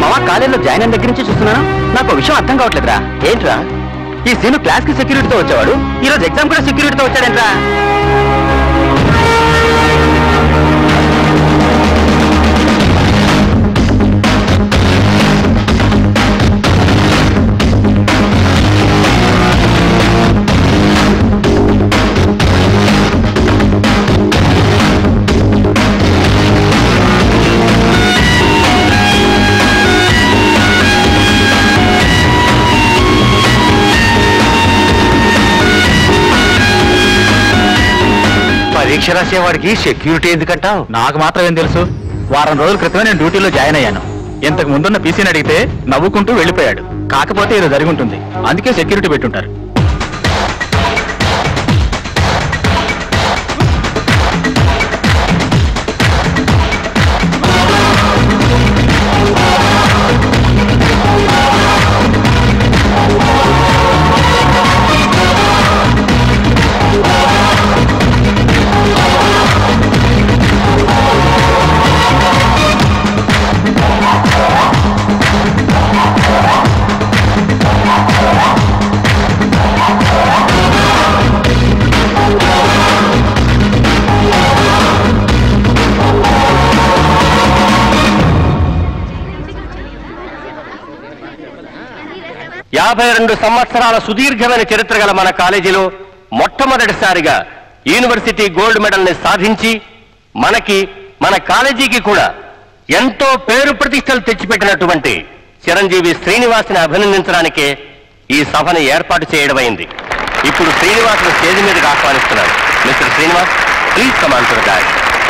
మామ కాలేజీలో జాయిన్ అయిన దగ్గర నుంచి చూస్తున్నాను నాకు ఒక విషయం అర్థం కావట్లేదురా ఏంట్రా ఈ సీను క్లాస్ కి సెక్యూరిటీతో వచ్చేవాడు ఈ రోజు ఎగ్జామ్ కూడా సెక్యూరిటీతో వచ్చాడేంట్రా పరీక్ష రాసేవాడికి సెక్యూరిటీ ఎందుకంటావు నాకు మాత్రం ఏం తెలుసు వారం రోజుల క్రితమే నేను డ్యూటీలో జాయిన్ అయ్యాను ఇంతకు ముందున్న పీసీని అడిగితే నవ్వుకుంటూ వెళ్ళిపోయాడు కాకపోతే ఏదో జరిగి ఉంటుంది అందుకే సెక్యూరిటీ పెట్టుంటారు యాభై రెండు సంవత్సరాల సుదీర్ఘమైన చరిత్ర గల మన కాలేజీలో మొట్టమొదటిసారిగా యూనివర్సిటీ గోల్డ్ మెడల్ ని సాధించి మనకి మన కాలేజీకి కూడా ఎంతో పేరు ప్రతిష్టలు తెచ్చిపెట్టినటువంటి చిరంజీవి శ్రీనివాస్ని అభినందించడానికే ఈ సభను ఏర్పాటు చేయడమైంది ఇప్పుడు శ్రీనివాస్ స్టేజ్ మీదకి ఆహ్వానిస్తున్నాను mister Srinivas please come on to dad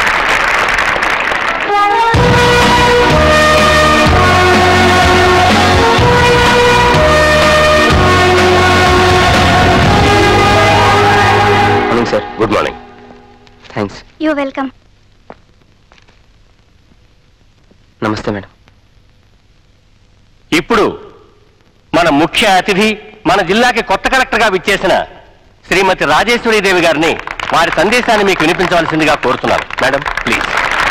morning sir good morning thanks you welcome నమస్తే మేడం ఇప్పుడు మన ముఖ్య అతిథి మన జిల్లాకి కొత్త కలెక్టర్గా విచ్చేసిన శ్రీమతి రాజేశ్వరీదేవి గారిని వారి సందేశాన్ని మీకు వినిపించవలసిందిగా కోరుతున్నాను మేడం ప్లీజ్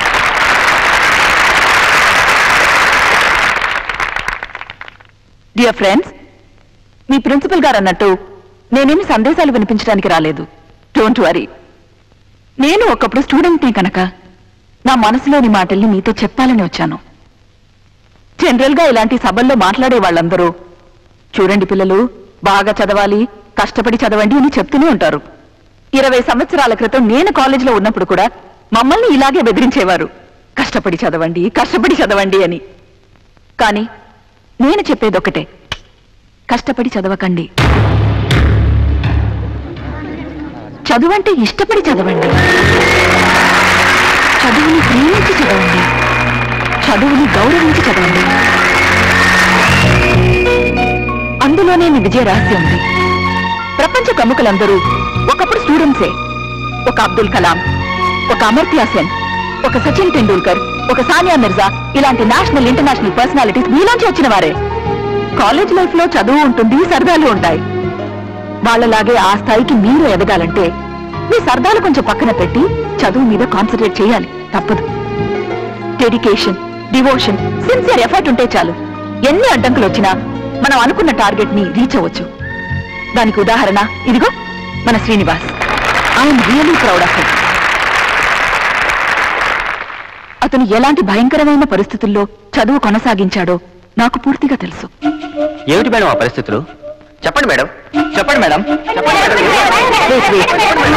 డియర్ ఫ్రెండ్స్ మీ ప్రిన్సిపల్ గారు అన్నట్టు నేనేమి సందేశాలు వినిపించడానికి రాలేదు డోంట్ వరీ నేను ఒకప్పుడు స్టూడెంట్ని కనుక నా మనసులోని మాటల్ని మీతో చెప్పాలని వచ్చాను జనరల్ గా ఇలాంటి సభల్లో మాట్లాడే వాళ్ళందరూ చూడండి పిల్లలు బాగా చదవాలి కష్టపడి చదవండి అని చెప్తూనే ఉంటారు ఇరవై సంవత్సరాల క్రితం నేను కాలేజీలో ఉన్నప్పుడు కూడా మమ్మల్ని ఇలాగే బెదిరించేవారు కష్టపడి చదవండి కష్టపడి చదవండి అని కానీ నేను చెప్పేదొక్కటే కష్టపడి చదవకండి చదువంటే ఇష్టపడి చదవండి చదువుని ప్రేమించి చదవండి చదువుని గౌరవించి చదవండి అందులోనే మీ విజయ రహస్యం ఉంది ప్రపంచ ప్రముఖులందరూ ఒకప్పుడు స్టూడెంట్సే ఒక అబ్దుల్ కలాం ఒక అమర్త్య సెన్ ఒక సచిన్ టెండూల్కర్ ఒక సానియా మిర్జా ఇలాంటి నేషనల్ ఇంటర్నేషనల్ పర్సనాలిటీస్ మీలోంచి వచ్చిన వారే కాలేజ్ లైఫ్ లో చదువు ఉంటుంది సరదాలు ఉంటాయి వాళ్ళలాగే ఆ స్థాయికి మీరు ఎదగాలంటే మీ సరదాలు కొంచెం పక్కన పెట్టి చదువు మీద కాన్సన్ట్రేట్ చేయాలి తప్పదు డెడికేషన్ డివోషన్ సిన్సియర్ ఎఫర్ట్ ఉంటే చాలు ఎన్ని అడ్డంకులు వచ్చినా మనం అనుకున్న టార్గెట్ ని రీచ్ అవ్వచ్చు దానికి ఉదాహరణ ఇదిగో మన Srinivas I'm really proud of him అతను ఎలాంటి భయంకరమైన పరిస్థితుల్లో చదువు కొనసాగించాడో నాకు పూర్తిగా తెలుసు ఏమిటి మేడం ఆ పరిస్థితులు చెప్పండి మేడం చెప్పండి మేడం చెప్పండి మేడం Wait, wait.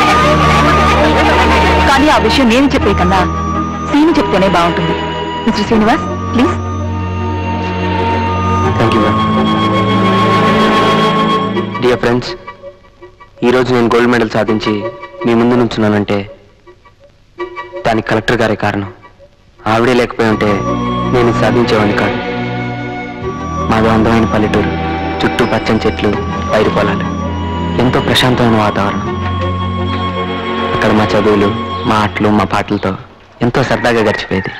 కానీ ఆ విషయం నేను చెప్పే కన్నా సీని చెప్తేనే బాగుంటుంది mister Srinivas please thank you ma'am dear friends ఈరోజు నేను గోల్డ్ మెడల్ సాధించి మీ ముందు నుంచున్నానంటే దానికి కలెక్టర్ గారే కారణం ఆవిడే లేకపోయి ఉంటే నేను ఇది సాధించేవాడిని కాదు మాది అందమైన పల్లెటూరు చుట్టూ పచ్చని చెట్లు పైరు పొలాలు ఎంతో ప్రశాంతమైన వాతావరణం అక్కడ మా చదువులు మా ఆటలు మా పాటలతో ఎంతో సరదాగా గడిచిపోయేది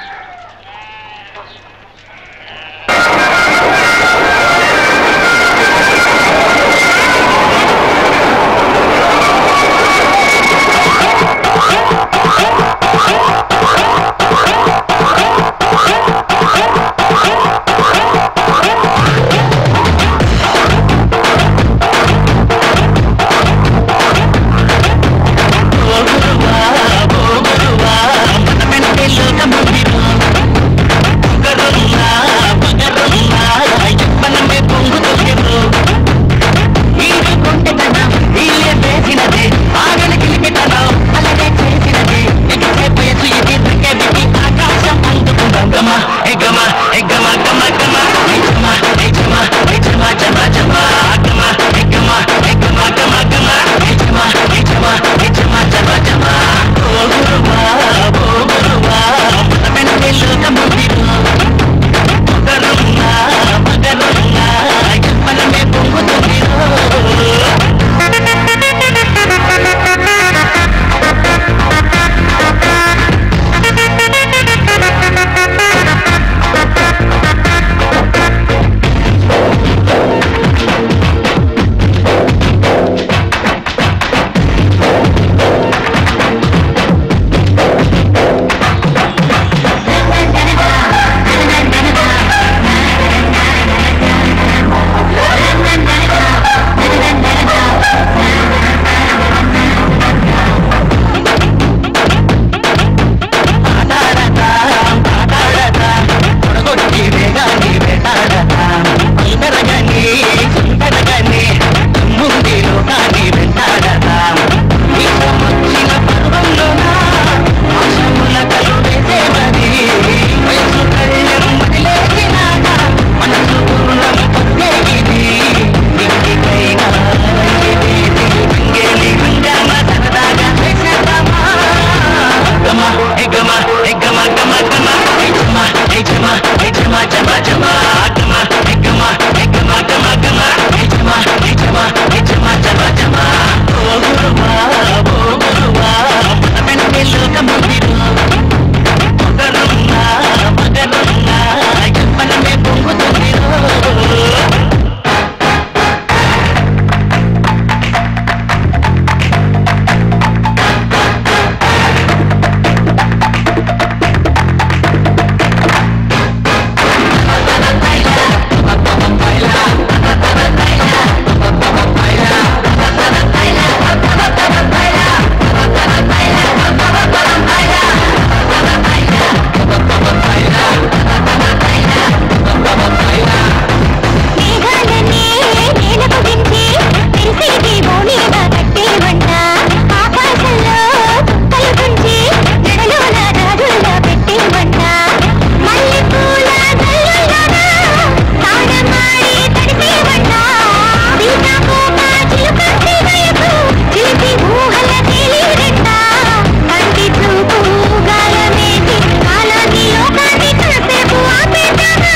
మేఘాలన్నీ నేలకు దించి మెరిసేటి మౌనిగా కట్టేవంట ఆకాశంలో చుక్కలు తుంచి జడలోన రాజుల్లా పెట్టేవంట మల్లెపూల జల్లుల్లోన తాళమాడి తడిసేవంట సీతాకోక చిలుకంటి వయసు చిలిపి ఊహల తేలిరంట కంటి చూపు గాలమేసి కాలాన్ని లోకాన్ని కాసేపు ఆపేద్దామా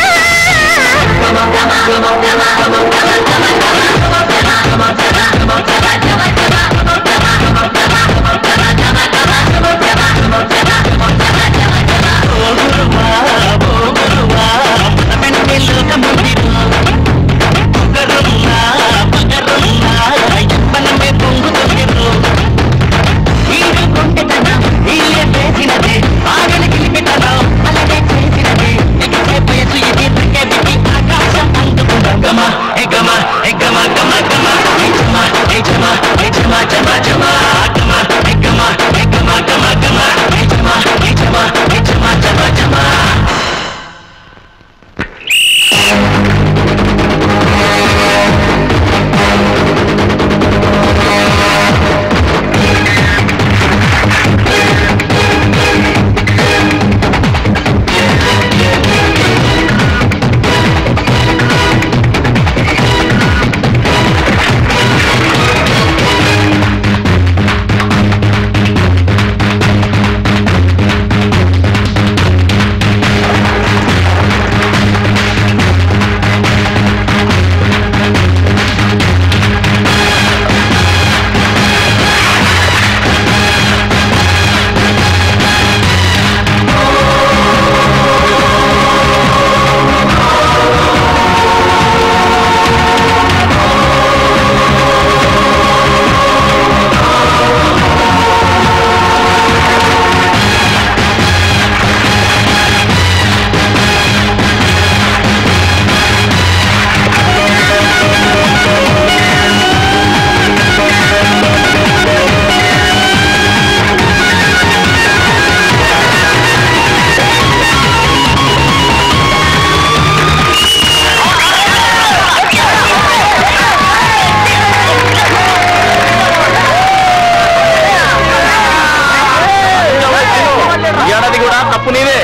ఏడాది కూడా తప్పు నీవే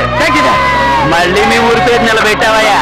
మళ్ళీ మీ ఊరి పేరు నిలబెట్టావయ్యా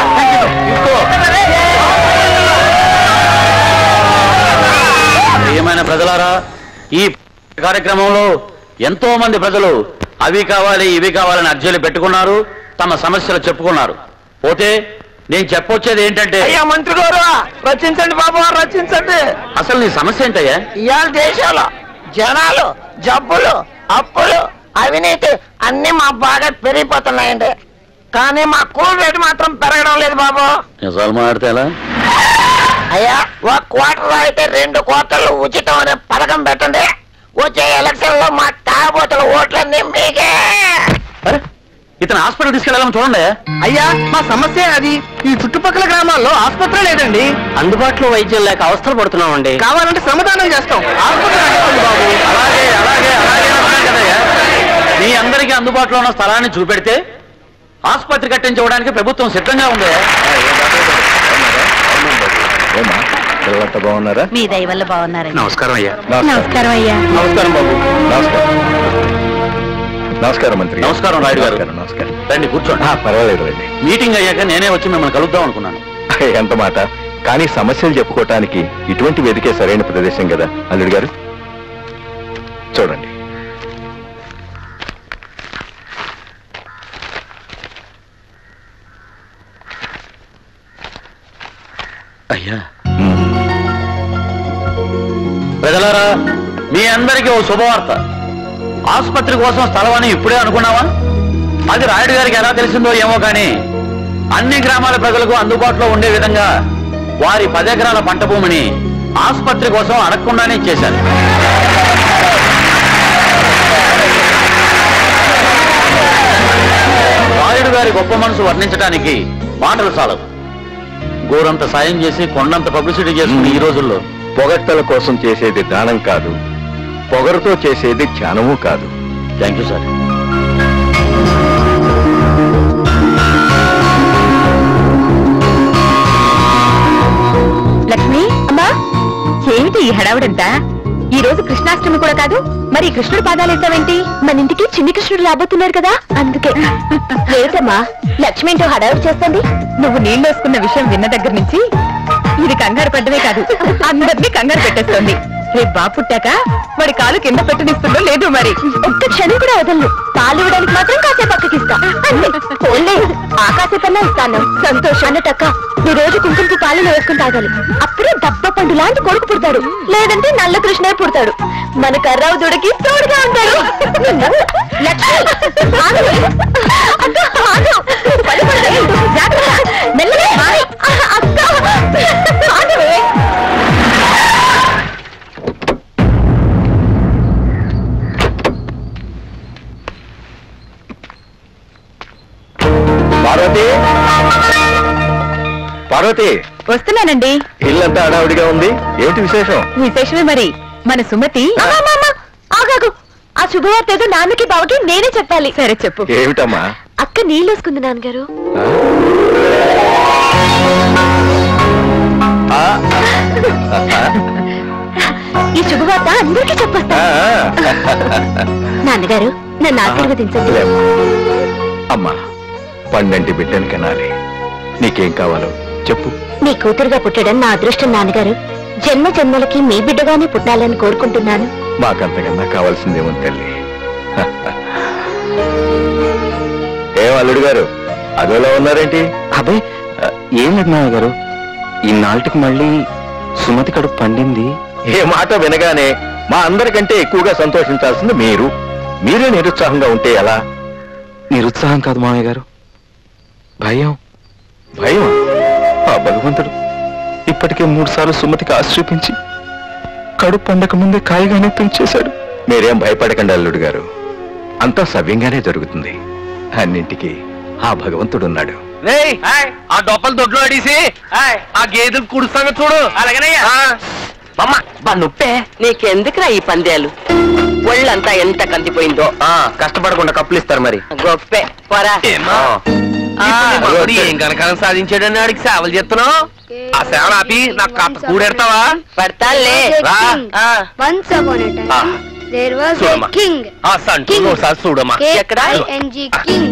ఏమైనా ప్రజలారా ఈ కార్యక్రమంలో ఎంతో మంది ప్రజలు అవి కావాలి ఇవి కావాలని అర్జీలు పెట్టుకున్నారు తమ సమస్యలు చెప్పుకున్నారు పోతే నేను చెప్పొచ్చేది ఏంటంటే అయ్యా మంత్రి గారు రచించండి బాబు రచించండి అసలు నీ సమస్య ఏంటయ్యా ఇవాళ దేశంలో జనాలు జబ్బులు అప్పులు అవినీతి అన్ని మా బాగా పెరిగిపోతున్నాయండి కానీ మా కూల్ రేటు మాత్రం పెరగడం లేదు బాబు నిజాలు మాట్లాడితే ఎలా అయ్యా ఒక క్వార్టర్ అయితే రెండు క్వార్టర్లు ఉచితం అనే పథకం పెట్టండి వచ్చే ఎలక్షన్ లో మా తాగబోతుల ఓట్లన్నీ మీకే అరే ఇతను హాస్పిటల్ తీసుకెళ్ళాలని చూడండి అయ్యా మా సమస్య అది ఈ చుట్టుపక్కల గ్రామాల్లో ఆసుపత్రి లేదండి అందుబాటులో వైద్యం లేక అవస్థలు పడుతున్నామండి కావాలంటే శ్రమదానం చేస్తాం ఆసుపత్రి అడగండి బాబు అలాగే అలాగే అలాగే అన్నాను కదయ్యా. మీ అందరికీ అందుబాటులో ఉన్న స్థలాన్ని చూపెడితే ఆసుపత్రి కట్టించుకోవడానికి ప్రభుత్వం సిద్ధంగా ఉంది ఏమా పిల్లలంతా బాగున్నారా మీ దయ వల్ల బాగున్నారండి నమస్కారం అయ్యా నమస్కారం అయ్యా నమస్కారం బాబు నమస్కారం నమస్కారం మంత్రి గారు. నమస్కారం, రాయుడు గారు. నమస్కారం, నమస్కారం రండి కూర్చోండి ఆ, పర్వాలేదు రండి మీటింగ్ అయ్యాక నేనే వచ్చి మిమ్మల్ని కలుద్దాం అనుకున్నాను ఎంత మాట కానీ సమస్యలు చెప్పుకోవటానికి ఇటువంటి వేదికే సరైన ప్రదేశం కదా అల్లుడు గారు చూడండి అయ్యా ప్రజలారా మీ అందరికీ ఓ శుభవార్త ఆసుపత్రి కోసం స్థలమని ఇప్పుడే అనుకున్నావా అది రాయుడు గారికి ఎలా తెలిసిందో ఏమో కానీ అన్ని గ్రామాల ప్రజలకు అందుబాటులో ఉండే విధంగా వారి పదెకరాల పంట భూమిని ఆసుపత్రి కోసం అడగకుండానే చేశారు రాయుడు గారి గొప్ప మనసు వర్ణించడానికి మాటలు చాలవు గోరంత సాయం చేసి కొండంత పబ్లిసిటీ చేసుకుని ఈ రోజుల్లో పొగట్టల కోసం చేసేది దానం కాదు పొగరుతో చేసేది ధ్యానము కాదు థ్యాంక్ యూ సార్ లక్ష్మి అమ్మా ఏమిటి ఈ హడావుడంతా ఈ రోజు కృష్ణాష్టమి కూడా కాదు మరి కృష్ణుడు పాదాలు వేసావేంటి మన ఇంటికి చిన్ని కృష్ణుడు రాబోతున్నారు కదా అందుకే లేదమ్మా లక్ష్మి ఏంటో హడావుడు చేస్తుంది నువ్వు నీళ్ళు వేసుకున్న విషయం విన్న దగ్గర నుంచి ఇది కంగారు పడ్డమే కాదు అందరినీ కంగారు పెట్టేస్తోంది రేపు బాబు పుట్టాక వాడి కాలు కింద పెట్టనిస్తుందో లేదు మరి ఒక్క క్షణం కూడా వదలను పాలు ఇవ్వడానికి మాత్రం కాసేపు పక్కకి ఇస్తా ఓన్లే ఆ కాసేపన్నా ఇస్తాను సంతోషం అన్నటక్క ఈ రోజు కుంకుమకి పాలు వేసుకుని తాగాలి అప్పుడే దప్ప పండు లాంటి కొడుకు పుడతాడు లేదంటే నల్ల కృష్ణే పుడతాడు మన కర్రావు దుడికి తోడుగా ఉంటాడు లక్ష్మి, ఆగు. అక్క, ఆగు. పడి పడతాయి. జాగ్రత్త. మెల్లగా. అక్క, ఆగు. పార్వతి పార్వతి వస్తున్నానండి ఇల్లంతా హడావుడిగా ఉంది ఏమిటి విశేషం విశేషమే మరి మన సుమతి ఆగాగు ఆ శుభవార్త ఏదో నాన్నకి బావకి నేనే చెప్పాలి సరే చెప్పు ఏమిటమ్మా అక్క నీళ్ళు వేసుకుంది నాన్నగారు ఆ? ఈ శుభవార్త అందరికీ చెప్పొస్తా ఆ, నాన్నగారు నన్ను ఆశీర్వదించండి లేమ్మా. అమ్మా పండంటి బిడ్డని కనాలి నీకేం కావాలో చెప్పు మీ కూతురుగా పుట్టడం నా అదృష్టం నాన్నగారు జన్మ జన్మలకి మీ బిడ్డగానే పుట్టాలని కోరుకుంటున్నాను మాకంతకన్నా కావాల్సిందేమో తల్లి ఏం అల్లుడు గారు అదోలా ఉన్నారేంటి అబ్బాయి ఆ, ఏం లేదు నాన్న గారు ఇన్నాళ్ళకి మళ్ళీ సుమతి కడుపు పండింది ఏ మాట వినగానే మా అందరికంటే ఎక్కువగా సంతోషించాల్సింది మీరు మీరే నిరుత్సాహంగా ఉంటే ఎలా నిరుత్సాహం కాదు మామయ్య గారు భయం భయం ఆ భగవంతుడు ఇప్పటికే మూడు సార్లు సుమతికి ఆశ్రయించి కడుపు పండక ముందే కాయగానే పెంచేశాడు మీరేం భయపడకండి అల్లుడు గారు అంతా సవ్యంగానే జరుగుతుంది అన్నింటికి ఆ భగవంతుడున్నాడు రేయ్ ఆ డొప్పలు దొడ్లో అడిసి ఆ గేదెలు కుడుస్తాను చూడు అలాగేనయ్యా అమ్మ బా నొప్పే నీకెందుకురా ఈ పందేలు ఒళ్ళంతా ఎంత కందిపోయిందో ఆ, కష్టపడకుండా కప్పులు ఇస్తారు మరి గొప్పే పోరా ఏమ్మా? ఆ, ఇప్పుడు నీ మనవడు ఏం కనకాలం సాధించాడని ఆడికి సేవలు చేస్తున్నావు ఆ సేవలు ఆపి నాకు కాస్త కూడెడతావా పడతానులే రా. ఆ, Once upon a time, Ah. there was చూడమ్మా. a king. ఆ సంటూ ఒకసారి చూడమ్మా ఎక్కడ? K-I-N-G, king.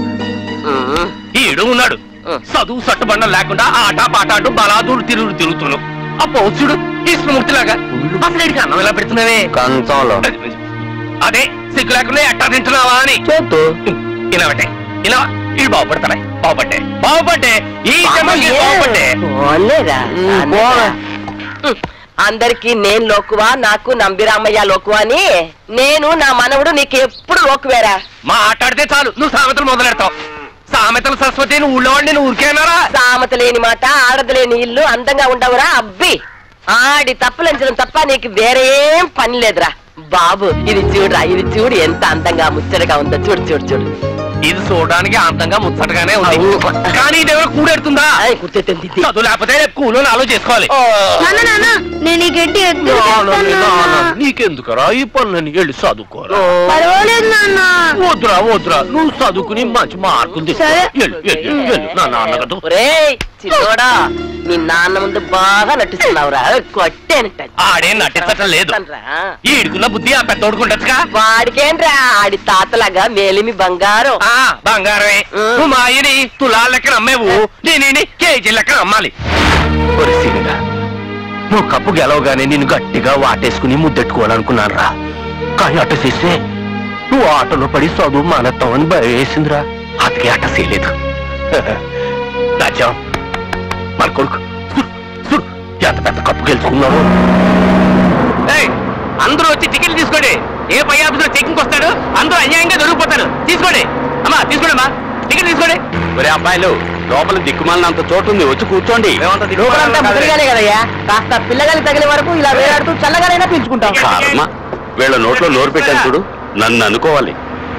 ఉమ్, ఈడు ఉన్నాడు ఉం. చదువు సట్టుబండ లేకుండా ఆట పాట అంటూ బలాదూరు తిరుగు తిరుగుతున్నావు ఆ పౌచుడు కృష్ణమూర్తిలాగా అసలు ఈడికి అన్నం ఎలా పెడుతున్నావే కంచంలో అదే సిగ్గు లేకుండా ఎట్టా తింటున్నావా అని చేత్తు ఇలా పెట్టే ఇలా ఇది బాగుపడతాయి బాగుపడ్డే బాగుపడ్డే ఈ జన్మకి బాగుపడ్డే పోన్లేరా, ఉమ్, అన్నయ్య. ఉమ్, అందరికీ నేను లోకువా నాకు నంబిరామయ్య లోకువా అని నేను నా మనవడు నీకు ఎప్పుడు లోకువేరా మాట్లాడితే చాలు నువ్వు సామెతలు మొదలెడతావు సామెతలు సరస్వతి నువ్వు ఊళ్ళో వాడిని నువ్వు ఊరికేనారా సామత లేని మాట ఆడదు లేని ఇల్లు అందంగా ఉండవురా అబ్బి ఆడి తప్పులంచడం తప్ప నీకు వేరే ఏం పని లేదురా బాబు ఇది చూడురా ఇది చూడు ఎంత అందంగా ముచ్చటగా ఉందో చూడు చూడు చూడు ఇది చూడడానికి అందంగా ముచ్చటగానే ఉంది అవును. కానీ ఇది ఎవరు కూడెడుతుందా ఆయ్ కూర్చోతుంది చదువు లేకపోతే రేపు కూలో నాలో చేసుకోవాలి నాన్న నాన్న నేను ఈ గడ్డి ఎత్తుకు తెస్తాను, నాన్న. నీకెందుకరా ఈ పనులని వెళ్ళి చదువుకోరా పర్వాలేదు నాన్న వద్దురా వద్దురా నువ్వు చదువుకుని మంచి మార్కులు తీసుకో. సరే. వెళ్ళు, వెళ్ళు, వెళ్ళు. నా నాన్నగదు ఒరేయ్ చిన్నోడా మీ నాన్న ముందు బాగా నటిస్తున్నావురా కొట్టేనట్ట ఆడేం నటించటం లేదు ఈడుకున్న బుద్ధి ఆ పెద్దోడుకుంటచ్చుగా వాడికేంట్రా ఆడి తాతలాగా మేలిమి బంగారం ఆ బంగారమే ఉం. నువ్వు మా ఆయని తులాల లెక్కన అమ్మేవు నేనేని కేజీ లెక్కన అమ్మాలి ఒరిసిగా నువ్వు కప్పు గెలవగానే నిన్ను గట్టిగా వాటేసుకుని ముద్దెట్టుకోవాలనుకున్నాను రా కానీ అట్ట చేస్తే నువ్వు ఆటలో పడి చదువు మానత్తావని భయం వేసిందిరా అందుకే అట్ట చేయలేదు రాజ్యం మన కొడుకు చూ- ఎంత పెద్ద కప్పు గెలుచుకున్నాడు అందరూ వచ్చి టికెట్లు తీసుకోండి ఏ పై ఆఫీసులో చెకింగ్ వస్తాడు అందరూ అన్యాయంగా దొరికిపోతారు తీసుకోండి అమ్మా తీసుకోండి అమ్మా టికెట్ తీసుకోండి ఒరే అబ్బాయిలు లోపల దిక్కుమాలినంత చోటు ఉంది వచ్చి కూర్చోండి లోపలంతా ముదిరిగానే కదయ్యా కాస్త పిల్లగాలి తగిలే వరకు ఇలా వేలాడుతూ చల్లగానైనా పీల్చుకుంటాం కర్మ వీళ్ళ నోట్లో నోరు పెట్టాను చూడు నన్ను అనుకోవాలి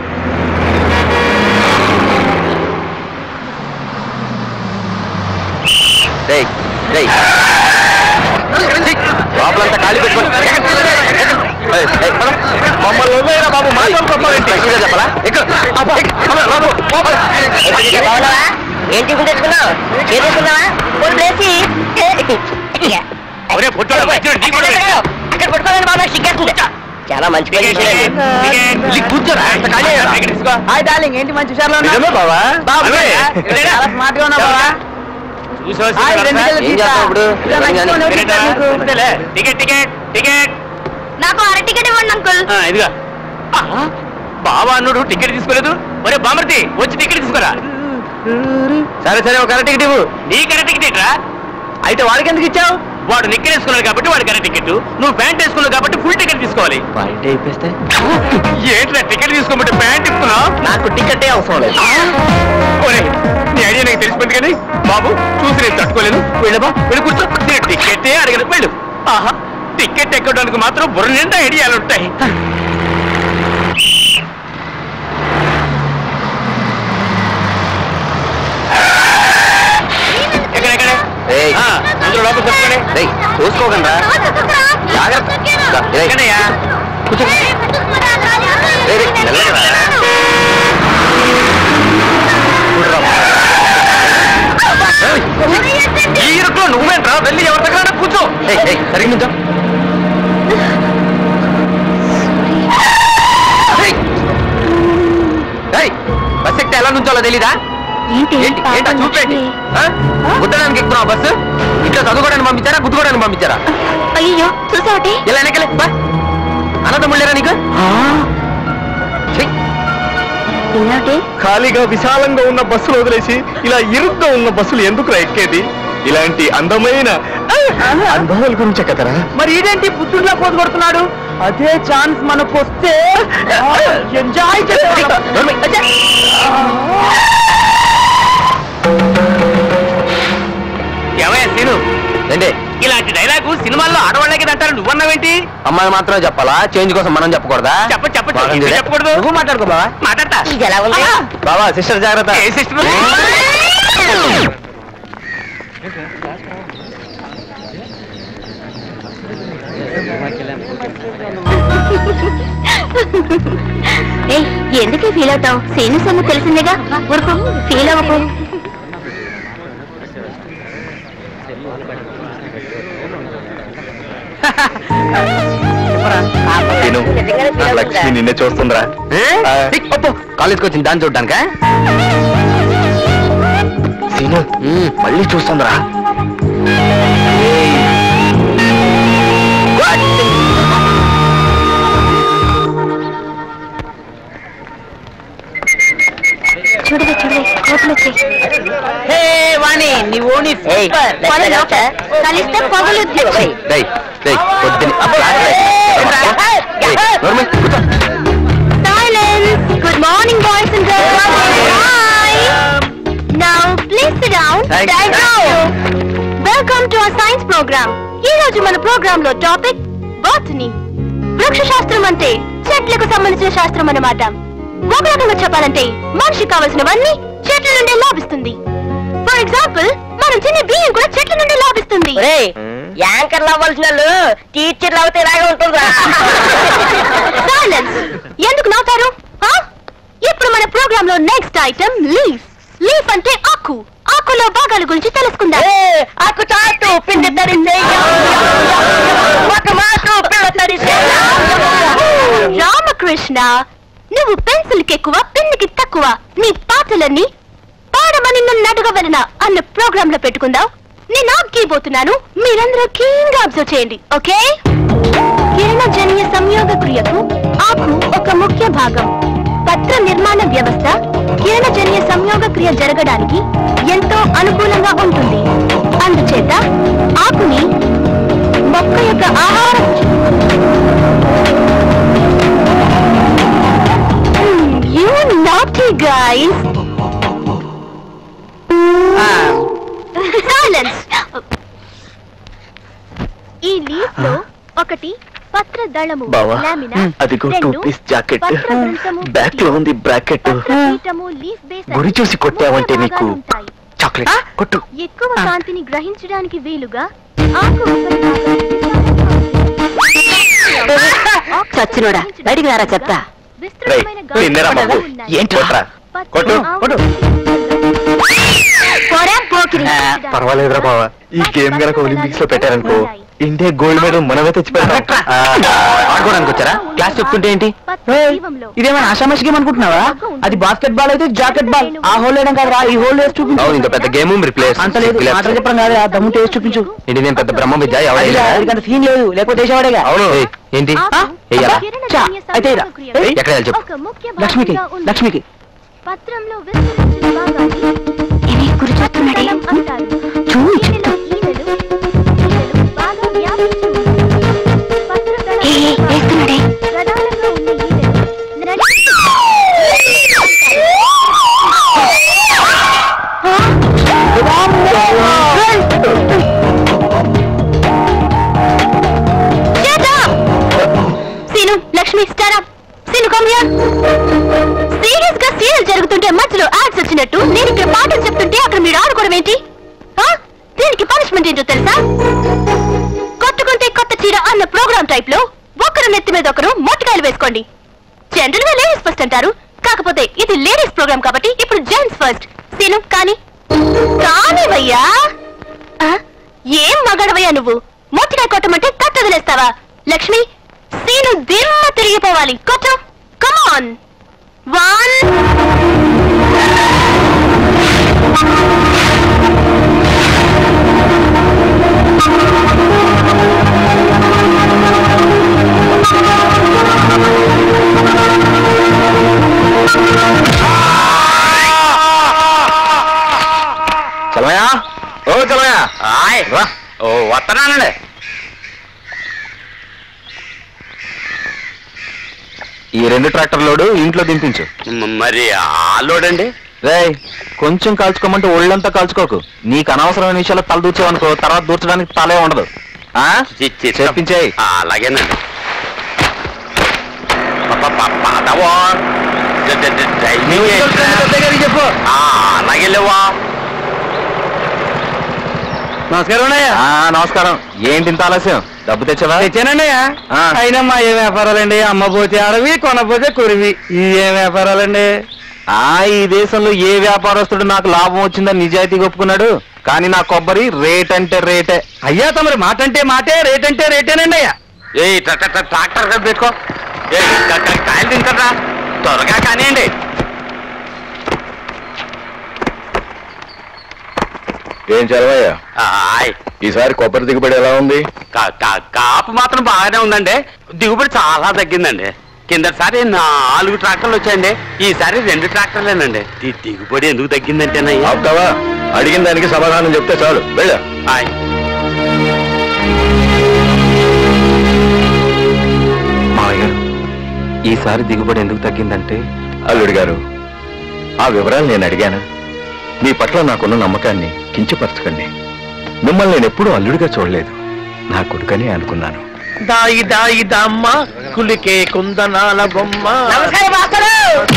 రేయ్, రేయ్. లోపలంతా ఖాళీ పెట్టుకోండి ఏయ్, ఏయ్, పద. మమ్మల్ని వదిలేయరా బాబు మాట్లాడుకోవాలంటే చెప్పరా ఇక్కడ అబ్బా, అబ్బా, బాబు, లోపల. బాగున్నావా ఏంటి తెచ్చుకున్నావు ఏం తెచ్చుకున్నావా ఫోన్ ప్లేసి ఒరే, పొట్టోడు, వచ్చాడు, నీ కూడా పెట్టు. అక్కడ పట్టుకోవాలని బాబా సిగ్గేస్తుంది చాలా మంచి పని చేశారండి వెళ్ళి కూర్చోరా అంత ఖాళీ అయ్యారా? హాయ్ డార్లింగ్ ఏంటి మంచి విషయాలు నిజమే బావా బాబు, అవే. చాలా స్మార్ట్ గా ఉన్నావు బాబా చూసావా, హాయ్, చూసావా? రెండు కిలోలు ఏం తీసా. చేస్తావు ఇప్పుడు? ఇదిగో నాకు ఇష్టం ఉన్నది తినేటా? తీసా నీకు. అంతేలే. టికెట్ టికెట్ టికెట్ నాకు అర టికెట్ ఇవ్వండి అంకుల్ ఆ, ఇదిగా ఆహా, బావా అన్నుడు టికెట్ తీసుకోలేదు ఒరే బామర్తి వచ్చి టికెట్ తీసుకోరా సరే సరే ఒక టికెట్ ఇవ్వు నీ కరె టికెట్ రా అయితే వాడికి ఎందుకు ఇచ్చావు వాడు నిక్కర్ వేసుకున్నాడు కాబట్టి వాడు కరె టికెట్ నువ్వు ప్యాంట్ వేసుకున్నావు కాబట్టి ఫుల్ టికెట్ తీసుకోవాలి పాయింట్ అయిపోతే ఏంట్రా టికెట్ తీసుకోమంటే ప్యాంట్ ఇస్తున్నావు నాకు టికెటే అవసరం లేదు ఒరే నీ ఐడియా నాకు తెలిసిపోయింది కానీ బాబు చూసి నేను తట్టుకోలేను వెళ్ళబా వెళ్ళి కూర్చో నేను టికెటే అడగను వెళ్ళు ఆహా టికెట్ ఎక్కడానికి మాత్రం బుర్ర నిండా ఐడియాలు ఉంటాయి ఎక్కడ ఎక్కడ ఏయ్. ఆ, అందరూ లోపలికి వస్తున్నాడే రేయ్ చూసుకోకండి జాగ్రత్త రేయ్, ఎక్కడయ్యా రేయ్, రేయ్, మెల్లగా రా. ఈ ఇరుకులో నువ్వేంట్రా వెళ్ళి ఎవరి దగ్గర కూర్చో ఏయ్, ఏయ్, సరిగ్గా నుంచో. ఏయ్. ఏయ్, బస్ ఎక్కితే ఎలా నుంచోలో తెలీదా ఏంటి ఏంటి ఏంటో చూపేంటి ఆ? గుద్దడానికి ఎక్కుతున్నావు బస్సు ఇంట్లో చదువుకోవడానికి పంపించారా గుద్దుకోవడానికి పంపించారా అయ్యో చూసావటి ఇలా వెనకలే బా అన్నదమ్ముళ్ళేరా నీకు ఛీ, ఏమిటి ఖాళీగా విశాలంగా ఉన్న బస్సులు వదిలేసి ఇలా ఇరుగ్గా ఉన్న బస్సులు ఎందుకు ఎక్కేది ఇలాంటి అందమైన ఆ, అనుభవాల గురించే కదరా మరి ఇదేంటి పుత్తూరులో పోతు కొడుతున్నాడు అదే ఛాన్స్ మనకు వస్తే ఎంజాయ్ చేసేవాళ్ళం. అచ్చా. ఏమయ్యా సీను ఏంటి ఇలాంటి డైలాగు సినిమాల్లో ఆడవాళ్ళకి అంటారు నువ్వన్నావేంటి అమ్మాయి మాత్రమే చెప్పాలా చేంజ్ కోసం మనం చెప్పకూడదా చెప్ప చెప్ప బాగుంది. ఎందుకు చెప్పకూడదు నువ్వు మాట్లాడుకో బావా మాట్లాడతా ఇది ఎలా ఉంది బావా సిస్టర్ జాగ్రత్త ఏ సిస్టర్ ఏ ఎందుకే ఫీల్ అవుతావు సేను సొమ్ము తెలిసిందేగా ఊరుకో ఫీల్ అవ్వకు తిను నా లక్ష్మి నిన్నే చూస్తుందిరా ఆ. కాలేజ్కి వచ్చింది దాన్ని చూడ్డానికా సీను మళ్ళీ చూస్తుందిరా చూడవే చూడవే కోతులు వచ్చాయి హే వాణి నీ ఓని సూపర్ కలిస్తే పగులు డై డై పొద్దుని Silence. Good morning, boys and girls. Hi. Now, please sit down. Thank Thank you. you. Welcome to our science program. ఈ రోజు మన ప్రోగ్రామ్ లో టాపిక్ బాటనీ వృక్ష శాస్త్రం అంటే చెట్లకు సంబంధించిన శాస్త్రం అన్నమాట ఒక రకంగా చెప్పాలంటే మనిషికి కావలసినవన్నీ చెట్ల నుండి లాభిస్తుంది ఫర్ ఎగ్జాంపుల్ మనం తినే బియ్యం కూడా చెట్ల నుండి లాభిస్తుంది ఒరేయ్ యాంకర్లు అవ్వాల్సిన వాళ్ళు టీచర్లు అవుతే ఇలాగే ఉంటుందా సైలెన్స్ ఎందుకు నవ్వుతారు ఆ? ఇప్పుడు మన ప్రోగ్రామ్ లో నెక్స్ట్ ఐటమ్ లీఫ్ లీఫ్ అంటే ఆకు ఆకులో భాగాల గురించి తెలుసుకుందాం ఏయ్, ఆకు చాటు పిండి తడిసే ఒక మాకు పిల్ల తడిసే రామకృష్ణ నువ్వు పెన్సిల్ కి ఎక్కువ పెన్నుకి తక్కువ నీ పాటలన్నీ పాడమని నన్ను అడగవలన అన్న ప్రోగ్రామ్ లో పెట్టుకుందాం నేను ఆగ్గీపోతున్నాను మీరందరూ keen గా అబ్జర్వ్ చేయండి ఓకే కిరణజన్య సంయోగ క్రియకు ఆకు ఒక ముఖ్య భాగం పత్ర నిర్మాణ వ్యవస్థ కిరణజన్య సంయోగ క్రియ జరగడానికి ఎంతో అనుకూలంగా ఉంటుంది అందుచేత ఆకుని సైలెన్స్ ఈ లీఫ్ లో ఒకటి పత్ర దళము బావా లామినా అదిగో టూ రెండు పీస్ జాకెట్ పత్ర వృంతము బ్యాక్ లో ఉంది బ్రాకెట్ పత్రపీఠము, లీఫ్ బేస్ గురి చూసి అని కొట్టావంటే మూడు నీకు భాగాలు ఉంటాయి. చాక్లెట్ కొట్టు ఎక్కువ కాంతిని గ్రహించడానికి వీలుగా ఆకు ఉపరి భాగం చచ్చినోడా బయటికి రారా చెప్తా విస్తృతమైన రేయ్, తిన్నరా గాలి బాబు? ఉన్నాయి. ఏంట్రా? కొట్రా. పత్ర కొట్టు, ఆకు కొట్టు. పోరా, పోకిరి. పర్వాలేదురా బావా ఈ గేమ్ గనక ఒలింపిక్స్ లో పెట్టారనుకో ఇండియా గోల్డ్ మెడల్ మనమే తెచ్చి పెడతాం ఆడుకోవడానికి వచ్చారా క్లాస్ చెప్తుంటే ఏంటి పత్ర జీవంలో ఇదేమైనా ఆషామాషి గేమ్ అనుకుంటున్నావా అది బాస్కెట్ బాల్ అయితే జాకెట్ బాల్ ఆ హోల్ వేయడం కాదురా ఈ హోల్ వేసి చూపించు అవును ఇంత పెద్ద గేమ్ రిప్లేస్ అంత లేదు మాటలు చెప్పడం కాదు ఆ దమ్ము టేస్ట్ చూపించు ఏంటి నేను పెద్ద బ్రహ్మ విద్య ఎవరైనా అదిరా, వాడికి సీన్ లేదు లేకపోతే వేసేవాడేగా అవును ఏయ్, ఏంటి ఆకు వెయ్యాలా కిరణజన్య చా, అయితే ఇలా. సంయోగక్రియలో ఏయ్, ఎక్కడ వెళ్ళి చెప్పు. ఒక ముఖ్య లక్ష్మికి భాగంగా ఉంది. లక్ష్మికి పత్రంలో విస్తరించిన భాగాన్ని పత్రదళం అంటారు. దీనిలో ఈనెలు, ఈనెలు బాగా వ్యాపించి ఉన్నాయి. పత్రదళం ప్రధానంగా ఉన్న ఈనెలు నడి- Shut up! సీను లక్ష్మి స్టారప్ సీను కమ్ హియర్ సీరియస్ గా సీరియల్ జరుగుతుంటే మధ్యలో యాడ్స్ వచ్చినట్టు నేను ఇక్కడ పాఠం చెప్తుంటే అక్కడ మీరు ఆడుకోవడం ఏంటి ఆ? దీనికి పనిష్మెంట్ ఏంటో తెలుసా కొట్టుకుంటే కొత్త చీర అన్న ప్రోగ్రామ్ టైప్ లో ఒకరు నెత్తి మీద ఒకరు మొట్టకాయలు వేసుకోండి జనరల్ గా లేడీస్ ఫస్ట్ అంటారు కాకపోతే ఇది లేడీస్ ప్రోగ్రామ్ కాబట్టి ఇప్పుడు జెంట్స్ ఫస్ట్ సీను కానీ కానీ భయ్యా ఆ? ఏం మగడవయ్యా నువ్వు మొట్టికాయ కొట్టమంటే తట్ట వదిలేస్తావా లక్ష్మి సీను దిమ్మ తిరిగిపోవాలి కొట్టు కమాన్ వన్ చలమయా ఓ చలమయా రా ఓ వస్తున్నానండి ఈ రెండు ట్రాక్టర్ లోడు ఇంట్లో దింపించు మరి ఆలోడండి రేయ్ కొంచెం కాల్చుకోమంటే ఒళ్ళంతా కాల్చుకోకు నీకు అనవసరమైన విషయాలు తల దూర్చావనుకో తర్వాత దూర్చడానికి తలే ఉండదు ఆ చెప్పించేయ్ అలాగేనండి పదవా చెప్పు అలాగే లేవా నమస్కారం నమస్కారం ఏంటి ఇంత ఆలస్యం డబ్బు తెచ్చావా తెచ్చానండి ఆ. అయినా మా ఏ వ్యాపారాలండి అమ్మ పోతే అడవి కొనపోతే కురివి ఈ ఏ వ్యాపారాలండి ఆ ఈ దేశంలో ఏ వ్యాపారస్తుడు నాకు లాభం వచ్చిందని నిజాయితీ ఒప్పుకున్నాడు కానీ నా కొబ్బరి రేట్ అంటే రేటే అయ్యా తమరి మాట అంటే మాటే రేట్ అంటే రేటేనండి అయ్యా ఏ ట్రాక్టర్ కదా పెట్టుకో ఏ క- క- కాయలు తింటారా త్వరగా కానివ్వండి ఏం చలవయ్యా ఆయ్ ఈసారి కొబ్బరి దిగుబడి ఎలా ఉంది కా- కా- కాపు మాత్రం బాగానే ఉందండి దిగుబడి చాలా తగ్గిందండి కిందసారి నాలుగు ట్రాక్టర్లు వచ్చాయండి ఈసారి రెండు ట్రాక్టర్లేనండి ది- దిగుబడి ఎందుకు తగ్గిందంటేనయ్యా ఆపుతావా అడిగిన దానికి సమాధానం చెప్తే చాలు వెళ్ళ ఆయ్ మావయ్య గారు ఈసారి దిగుబడి ఎందుకు తగ్గిందంటే అల్లుడి గారు ఆ వివరాలు నేను అడిగాను మీ పట్ల నాకున్న నమ్మకాన్ని కించపరచకండి మిమ్మల్ని నేను ఎప్పుడూ అల్లుడిగా చూడలేదు నా కొడుకని అనుకున్నాను దాయి దాయి దమ్మ కులికే కుందనాల బొమ్మ నమస్కారం మాస్టరు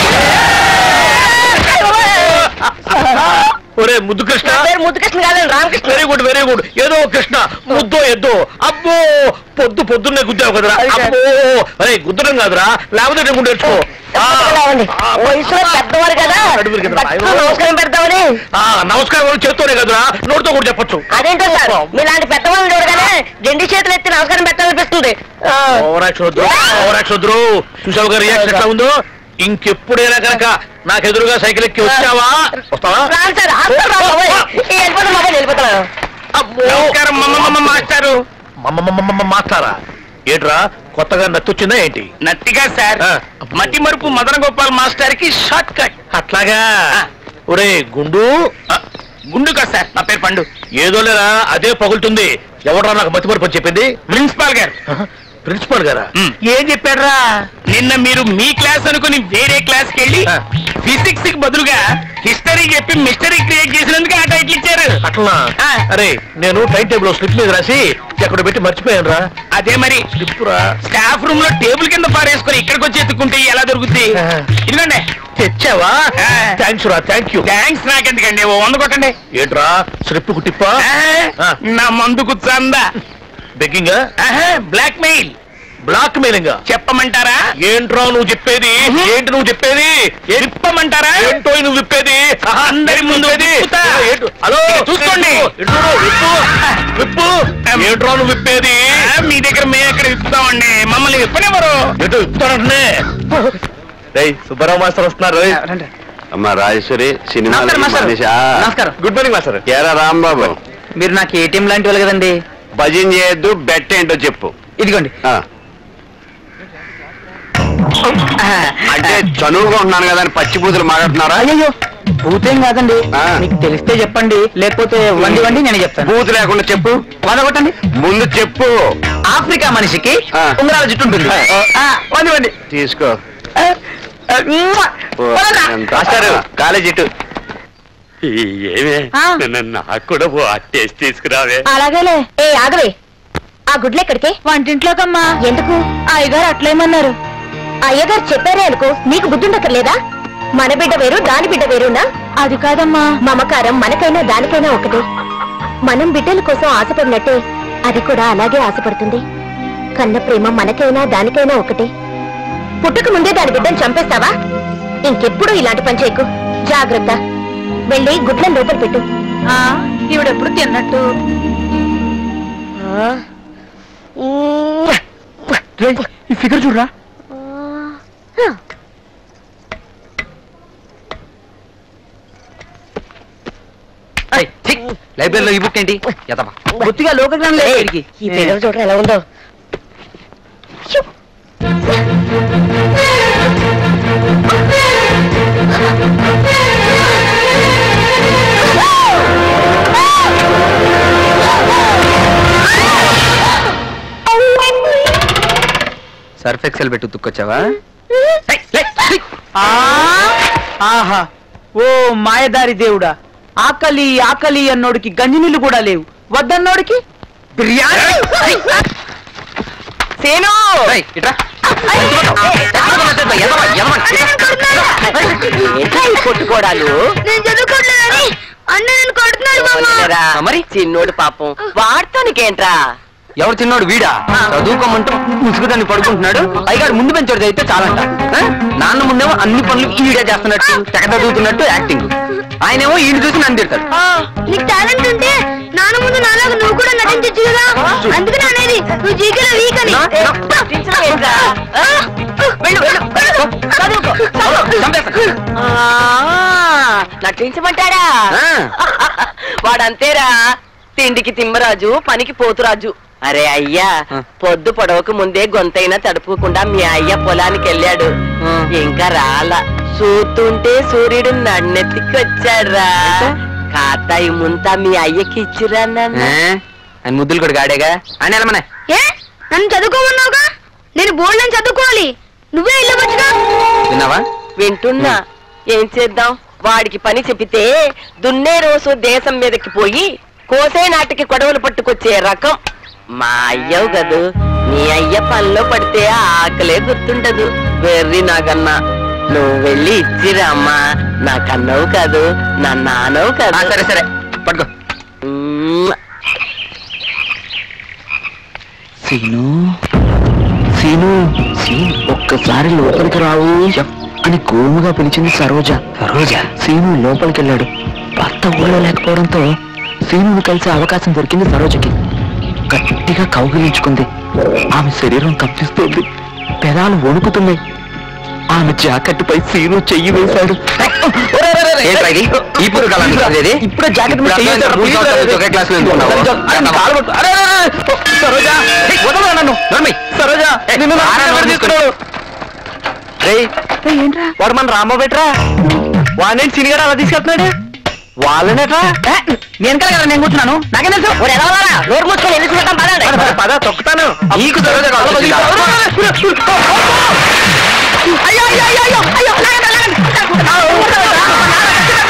ఒరే ముద్దు కృష్ణ నా పేరు ముద్దుకృష్ణ కాదండి Ramakrishna very good very good ఏదో కృష్ణ ముద్దో ఎద్దో అబ్బో పొద్దు పొద్దున్నే గుద్దావు కదరా అబ్బో అరే గుద్దడం కాదురా లేకపోతే నేను గుండెచ్చుకో తప్పకుండా వయసులో పెద్దవారు కదా అడుగురు కదా. భక్తులు నమస్కారం పెడతామని నమస్కారం చేత్తోనే కదరా నోటితో కూడా చెప్పొచ్చు అదేంటో సార్ మీలాంటి పెద్దవాళ్ళని చూడగానే రెండు చేతులు ఎత్తి నమస్కారం పెట్టాలనిపిస్తుంది ఆ, ఓవరాక్షన్ వద్దు ఓవరాక్షన్ వద్దు చూసావు గారు రియాక్షన్ ఎట్లా ఉందో ఇంకెప్పుడైనా కనుక నాకు ఎదురుగా సైకిల్ ఎక్కి వచ్చావా వస్తావా రాను సార్ హాస్టల్ రా బాబోయ్. ఈ వెళ్ళిపోతాను బాబాయ్ వెళ్ళిపోతాను నమస్కారం మాస్టారు మాస్టారా ఏంట్రా కొత్తగా నచ్చొచ్చిందా ఏంటి నట్టిగా సార్ ఆ. మతి మరుపు మదన గోపాల్ మాస్టర్ కి షార్ట్ కట్ అట్లాగా ఒరే గుండు ఆ, గుండు కాదు సార్ నా పేరు పండు ఏదో లేరా అదే పగులుతుంది ఎవడరా నాకు మతిమరుపు అని చెప్పింది ప్రిన్సిపాల్ గారు ప్రిన్సిపల్ గారా మ్. ఏం చెప్పాడ్రా నిన్న మీరు మీ క్లాస్ అనుకుని వేరే క్లాస్ కి వెళ్ళి ఆ. ఫిజిక్స్ కి బదులుగా హిస్టరీ చెప్పి మిస్టరీ క్రియేట్ చేసినందుకు ఆ టైటిల్ ఇచ్చారు అట్లా అరే నేను టైం టేబుల్ స్లిప్ మీద రాసి ఎక్కడ పెట్టి మర్చిపోయాను రా అదే మరి స్లిప్ రా స్టాఫ్ రూమ్ లో టేబుల్ కింద పారేసుకొని ఇక్కడికి వచ్చి ఎత్తుకుంటే ఎలా దొరుకుతుంది ఇదిగోండి తెచ్చావా థ్యాంక్స్ రా థ్యాంక్ యూ థ్యాంక్స్ నాకెందుకండి ఓ వంద కొట్టండి ఏంట్రా స్లిప్ కుట్టిప్పా ఆ, నా మందుకు చందా begging blackmail blackmailing చెప్పమంటారా ఏంట్రా నువ్వు చెప్పేది ఏంటి నువ్వు చెప్పేది ఏ- చెప్పమంటారా ఏంటో నువ్వు విప్పేది ఆహా, అందరి ఏంటి ముందు విప్పేది? విప్పుతా. ఏంటి? హలో ఇక చూసుకోండి. విప్పు, విప్పు, విప్పు విప్పు ఏంట్రా నువ్వు విప్పేది ఆ, మీ దగ్గర మేము ఎక్కడ విప్పుతామండి మమ్మల్ని విప్పనివ్వరు ఏంటో విప్పుతానంటే రేయ్ సుబ్బారావు మాస్టర్ వస్తున్నారు రేయ్. అమ్మా రాజేశ్వరి సినిమా నమస్కారం, మాస్టర్. నమస్కారం. గుడ్ మార్నింగ్ మాస్టర్ కేరా రాంబాబు మీరు నాకు ఏటీఎం లాంటి వాళ్ళు కదండి భజన చేయొద్దు బెట్ ఏంటో చెప్పు ఇదిగోండి ఆ. అంటే చనువుగా ఉన్నాను కదా అని పచ్చి బూతులు మాట్లాడుతున్నారా అయ్యో భూతేం కాదండి ఆ. మీకు తెలిస్తే చెప్పండి లేకపోతే వండి వండి నేను చెప్తాను బూతు లేకుండా చెప్పు వదగొట్టండి ముందు చెప్పు ఆఫ్రికా మనిషికి ఆ. ఉంగరాల జుట్టు ఉంటుంది ఆ, వండి వండి తీసుకో ఆ, ఆ, మ్మ్. ఓ, వదలరా. ఎంత- మాస్టారు కాలేజ్ ఇటు ఏమే ఆ. నాకు కూడా ఓ టేస్ట్ తీసుకురావే అలాగేలే ఏ ఆగవే ఆ గుడ్లు ఎక్కడికి వంటింట్లోకమ్మా ఎందుకు అయ్యగారు అట్లేమన్నారు అయ్యగారు చెప్పారే అనుకో నీకు బుద్ధుండక్కర్లేదా మన బిడ్డ వేరు దాని బిడ్డ వేరునా అది కాదమ్మా మమకారం మనకైనా దానికైనా ఒకటే మనం బిడ్డల కోసం ఆశపడినట్టే అది కూడా అలాగే ఆశపడుతుంది కన్న ప్రేమ మనకైనా దానికైనా ఒకటే పుట్టక ముందే దాని బిడ్డను చంపేస్తావా ఇంకెప్పుడు ఇలాంటి పని చేయకు జాగ్రత్త వెళ్ళి గుడ్లను లోపల పెట్టు ఈవిడెప్పుడు తిన్నట్టు ఈ ఫిగర్ చూడరా లైబ్రరీలో ఈ బుక్ ఏంటి ఎదవా బొత్తిగా లోకజ్ఞానం లేదు వీడికి. ఈ పిల్లలు చూడరా ఎలా ఉందో సర్ఫ్ ఎక్సెల్ పెట్టి ఉతుక్కొచ్చావా ఆ, ఆహా ఓ మాయదారి దేవుడా ఆకలి ఆకలి అన్నోడికి గంజినీళ్ళు కూడా లేవు వద్దన్నోడికి బిర్యానీ సేను రేయ్, ఇట్రా ఏంట్రా ఈ కొట్టుకోడాలు నేను చదువుకోవట్లేదని అన్న నేను కొడుతున్నాడు పోనీలేరా. మరి? చిన్నోడు పాపం వాడుతానికేంట్రా ఎవరు చిన్నోడు వీడా చదువుకోమంటూ ముసుగుదాన్ని పడుకుంటున్నాడు అయ్యగారు ముందు పెంచోడు అయితే చాలంట ఆ? నాన్న ముందేమో అన్ని పనులు ఈడే చేస్తున్నట్టు తెగ చదువుతున్నట్టు యాక్టింగ్ ఆయనేమో ఈయన చూసి నన్ను తిడతాడు నీకు టాలెంట్ ఉంటే నాన్న ముందు నాలాగా నువ్వు కూడా నటించచ్చు కదా అందుకని అనేది నువ్వు జీకేలో వీక్ అని నటించడం ఏంట్రా? ఆ? వెళ్ళు వెళ్ళు చదువుకో చంపేస్తా. ఆ, నటించమంటాడా ఆ. వాడంతేరా తిండికి తిమ్మరాజు పనికి పోతురాజు అరే అయ్యా ఆ. పొద్దు పొడవకు ముందే గొంతైనా తడుపుకుండా మీ అయ్య పొలానికి వెళ్ళాడు ఆ. ఇంకా రాలా చూస్తుంటే సూర్యుడు నన్నెత్తికి వచ్చాడురా కాతాయి ముంతా మీ అయ్యకి ఇచ్చిరా నాన్న ఏ? ఆయన ముద్దులు కూడా గాడేగా ఆయన వెళ్ళమనే ఏ నన్ను చదువుకోమన్నావుగా నేను బోల్డ్ అని చదువుకోవాలి నువ్వే వెళ్ళవచ్చుగా విన్నావా వింటున్నా ఏం చేద్దాం వాడికి పని చెప్పితే దున్నే రోజు దేశం మీదకి పోయి కోసే నాటికి కొడవలు పట్టుకొచ్చే రకం మా అయ్యవు కదూ నీ అయ్య పనిలో పడితే ఆకలే గుర్తుండదు వెర్రి నాకన్నా నువ్వు వెళ్ళి ఇచ్చిరా అమ్మా నా కన్నవు కాదు నా నానవు ఆ, కాదు సరే సరే పట్టుకో మ్మ్. సీను సీను సీను ఒక్కసారి లోపలికి రావు అని గోముగా పిలిచింది సరోజ సరోజ సీను లోపలికి వెళ్ళాడు భర్త ఊళ్ళో లేకపోవడంతో సీనుని కలిసే అవకాశం దొరికింది సరోజకి గట్టిగా కౌగిలించుకుంది ఆమె శరీరం కప్పిస్తోంది పెదాలు వణుకుతున్నాయి ఆమె జాకెట్పై సీను చెయ్యి వేశాడు ఈ పురుగు ఇప్పుడే జాకెట్ మీద చెయ్యి వేశాడు. ఒకే క్లాస్ లో ఎందుకున్నావు? అరే, అరే, అరే, సరోజా హే, వదలరా నన్ను నర్మి సరోజా నిన్ను నా ఆరా, ఎవరు నోరు తీసుకున్నాడు రేయ్ వాడు మన రామ బెట్రా వాడిని సినిగాడు అలా తీసుకెళ్తున్నాడు వాళ్ళనేట్రా నేను కదా నేను కూర్చున్నాను నాకేం తెలుసు ఓ ఎదవలారా, నోరు మూసుకొని ఎందుకు చూడటం పదండి. పద, పద తొక్కుతాను నీకు సరోజ కావాలి అయ్యో అయ్యో అయ్యో అయ్యో అయ్యో లాగండి, లాగండి.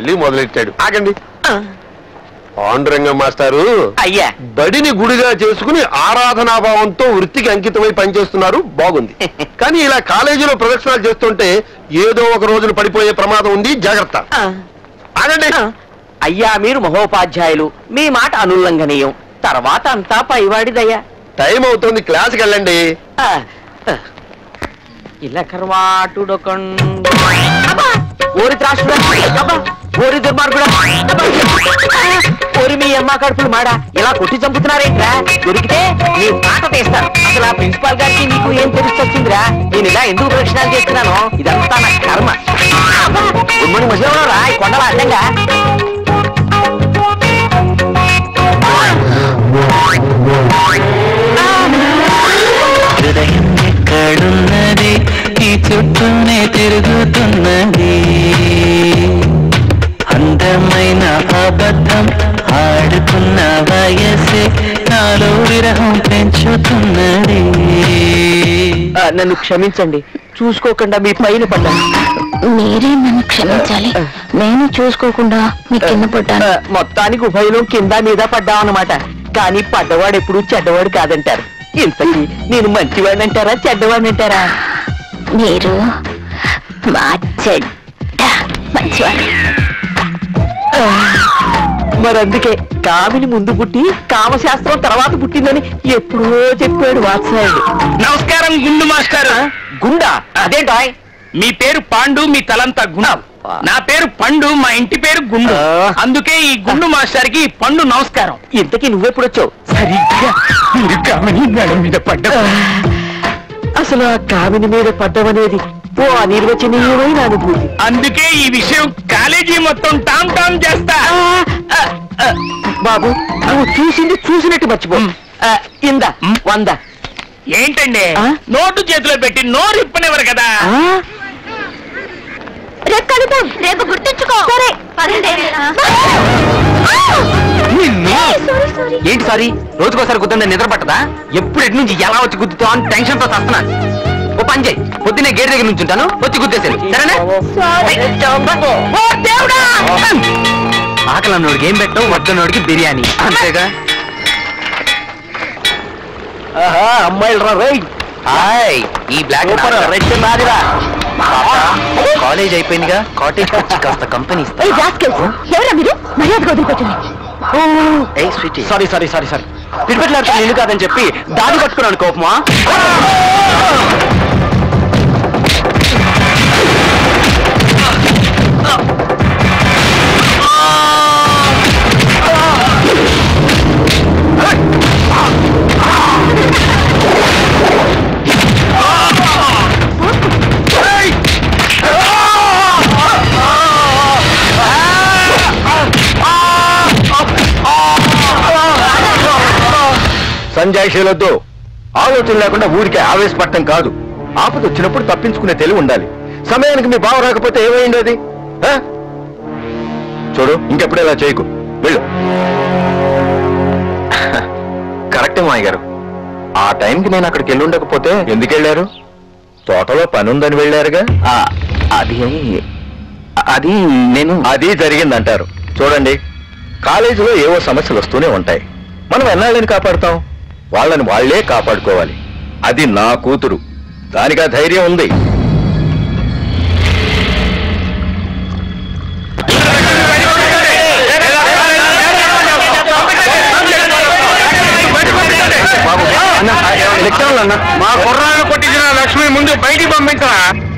మళ్ళీ మొదలెట్టాడు ఆగండి పాండురంగ మాస్టారు అయ్యా బడిని గుడిగా చేసుకుని ఆరాధనాభావంతో వృత్తికి అంకితమై పనిచేస్తున్నారు బాగుంది కానీ ఇలా కాలేజీలో ప్రదక్షిణాలు చేస్తుంటే ఏదో ఒక రోజున పడిపోయే ప్రమాదం ఉంది జాగ్రత్త ఆగండి అయ్యా మీరు మహోపాధ్యాయులు మీ మాట అనుల్లంఘనీయం తర్వాత అంతా పైవాడిదయ్యా టైం అవుతుంది క్లాస్కి వెళ్ళండి ఇలా కర్వాటుడొకండు ఓరి త్రాసుడా అబ్బా ఓరి దుర్మార్గుడా అబ్బా! ఓరి మీ అమ్మ కడుపులు మాడా ఇలా కొట్టి చంపుతున్నారేంట్రా దొరికితే నీ మాట తీస్తాను అసలు ఆ ప్రిన్సిపాల్ గారికి నీకు ఏం తెలిసొచ్చిందిరా నేను ఇలా ఎందుకు ప్రదక్షిణాలు చేస్తున్నాను ఇదంతా నా కర్మ గుడ్ మార్నింగ్ మధ్యలో రా ఈ కొండల అడ్డంగా హృదయం ఎక్కడున్నది ఈ చుట్టూనే తిరుగుతున్నది అందమైన అబద్ధం ఆడుకున్న వయసే నాలో విరహం పెంచుతున్నది ఆ, నన్ను క్షమించండి చూసుకోకుండా మీ పైన పడ్డాను మీరే నన్ను క్షమించాలి నేను చూసుకోకుండా మీ కింద పడ్డాను ఆ, మొత్తానికి ఉభయలో కింద మీద పడ్డామన్నమాట కానీ పడ్డవాడు ఎప్పుడు చెడ్డవాడు కాదంటారు ఇంతకీ నేను మంచివాడిని అంటారా చెడ్డవాడిని అంటారా మీరు మా చెడ్డ మంచివాడు మరి అందుకే కామిని ముందు పుట్టి కామశాస్త్రం తర్వాత పుట్టిందని ఎప్పుడో చెప్పాడు వాత్సాయుడు నమస్కారం గుండు మాస్టర్ గుండా అదేంటా మీ పేరు పాండు మీ తలంతా గుండు నా పేరు పండు మా ఇంటి పేరు గుండు అందుకే ఈ గుండు మాస్టర్ కి పండు నమస్కారం ఇంతకీ నువ్వెప్పుడు వచ్చావు సరిగ్గా మీరు కామని మేడం మీద పడ్డ అసలు ఆ కామిని మీద పడ్డమనేది ఓ అనిర్వచనీయమైన అనుభూతి అందుకే ఈ విషయం కాలేజీ మొత్తం టామ్ టామ్ చేస్తా బాబు నువ్వు చూసింది చూసినట్టు మర్చిపో ఆ, ఇందా వంద ఏంటండి నోటు చేతిలో పెట్టి నోరు ఇప్పనివ్వరు కదా రేపు కలుద్దాం రేపు గుర్తుంచుకో సరే ఏంటి సారీ రోజుకోసారి గుద్దండి నిద్ర పట్టదా ఎప్పుడు ఎటు నుంచి ఎలా వచ్చి గుద్దుతావు అని టెన్షన్ తో వస్తున్నాను ఓ పని చేయి పొద్దున్నే గేట్ దగ్గర నుంచి ఉంటాను వచ్చి గుద్దేశాను సరేనా ఆకలి అన్నోడికి ఏం పెట్టావు వద్దన్నోడికి బిర్యానీ అంతేగా అమ్మాయిలు రా రై హాయ్ ఈ బ్లాక్ సూపర్, రెడ్ నాదిరా కాలేజ్ అయిపోయిందిగా కాటేజ్ వచ్చి కాస్త కంపెనీ ఇస్తా ఏ రాస్కెల్స్ ఎవరా మీరు మర్యాద వదిలిపెట్టండి సారీ సారీ సారీ సారీ పిడిపెట్లాడుతున్న ఇల్లు కాదని చెప్పి దాడి పట్టుకున్నాను కోపమా సంజాయిషీలొద్దు ఆలోచన లేకుండా ఊరికే ఆవేశపడటం కాదు ఆపద వచ్చినప్పుడు తప్పించుకునే తెలివి ఉండాలి సమయానికి మీ బావ రాకపోతే ఏమైంది అది ఆ? చూడు ఇంకెప్పుడు ఇలా చేయకు వెళ్ళు కరెక్టే మాయ గారు ఆ టైంకి నేను అక్కడికి వెళ్ళి ఉండకపోతే ఎందుకు వెళ్ళారు తోటలో పని ఉందని వెళ్ళారుగా అది అది నేను అది జరిగిందంటారు చూడండి కాలేజీలో ఏవో సమస్యలు వస్తూనే ఉంటాయి మనం ఎన్నాళ్ళని కాపాడుతాం వాళ్ళని వాళ్ళే కాపాడుకోవాలి అది నా కూతురు దానికి ఆ ధైర్యం ఉంది మా కుర్రాన్ని కొట్టించిన లక్ష్మి ముందు బయటికి పంపించరా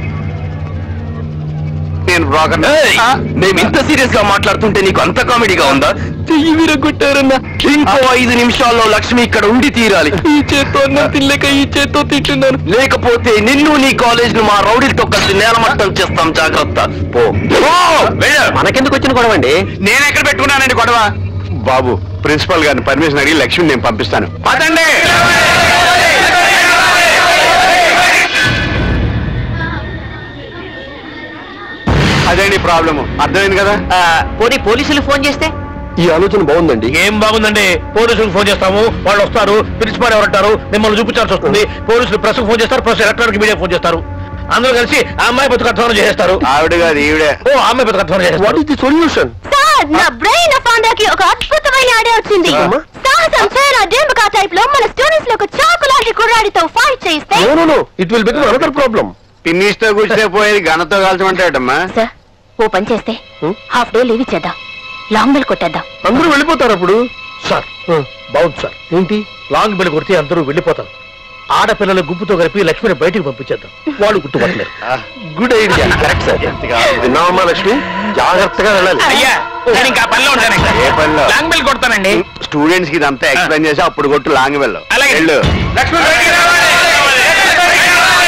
నేను బ్రోకర్ మేము ఇంత సీరియస్ గా మాట్లాడుతుంటే నీకు అంత కామెడీగా ఉందా చెయ్యి విరగొట్టారన్నా ఇంకో ఐదు నిమిషాల్లో లక్ష్మి ఇక్కడ ఉండి తీరాలి ఈ చేత్తో అన్నం తినలేక ఈ చేత్తో తింటున్నాను లేకపోతే నిన్ను నీ కాలేజ్ ను మా రౌడీలతో కలిసి నేలమట్టం చేస్తాం జాగ్రత్త పో మనకెందుకు వచ్చిన గొడవ అండి నేను ఎక్కడ పెట్టుకున్నానండి గొడవ బాబు ప్రిన్సిపల్ గారిని పర్మిషన్ అడిగి లక్ష్మి నేను పంపిస్తాను పదండి అదేంటి ప్రాబ్లమ్ అర్థమైంది కదా పోనీ పోలీసులు ఫోన్ చేస్తే ఈ ఆలోచన బాగుందండి ఏం బాగుందండి పోలీసులకు ఫోన్ చేస్తాము వాళ్ళు వస్తారు ప్రిన్సిపాల్ ఎవరంటారు మిమ్మల్ని చూపించాల్సి వస్తుంది పోలీసులు ప్రెస్ ఫోన్ చేస్తారు ప్రెస్ ఎలక్ట్రానిక్ మీడియా ఫోన్ చేస్తారు అందరూ కలిసి ఆ అమ్మాయి బతుకు అధ్వానం చేస్తారు ఆవిడ కాదు ఈవిడే ఓ ఆ అమ్మాయి బతుకు అధ్వానం చేస్తారు what is the solution sir నా బ్రెయిన్ ఫౌండర్కి ఒక అద్భుతమైన ఐడియా వచ్చింది అమ్మా. సాహసం చేయరా డేంబకా టైప్ లో మన స్టూడెంట్స్ లో ఒక చాకు లాంటి కుర్రాడితో ఫైట్ చేయిస్తే no no no it will become another problem పిన్నిస్తో కూర్చునే పోయేది గణతో కాల్చమంటాడమ్మా సార్ ఓ పని చేస్తే హాఫ్ డే లీవ్ ఇచ్చేద్దాం లాంగ్ బెల్ కొట్టేద్దాం అందరూ వెళ్ళిపోతారు అప్పుడు సార్ బాగుంది సార్ ఏంటి లాంగ్ బెల్ కొడితే అందరూ వెళ్ళిపోతారు ఆడపిల్లల గుంపుతో కలిపి లక్ష్మిని బయటికి పంపించేద్దాం వాళ్ళు గుర్తుపట్టలేరు గుడ్ ఐడియా కరెక్ట్ సార్ విన్నావమ్మా లక్ష్మి జాగ్రత్తగా వెళ్ళాలి అయ్యా నేను ఇంకా పనిలో ఉంటానండి ఏ పనిలో? లాంగ్ బెల్ కొడతానండి స్టూడెంట్స్ కి ఇదంతా ఎక్స్ప్లెయిన్ చేసి అప్పుడు కొట్టు లాంగ్ వెళ్ళు అలాగే. వెళ్ళు లక్ష్మి బయటికి రావాలి. బయటికి రావాలి.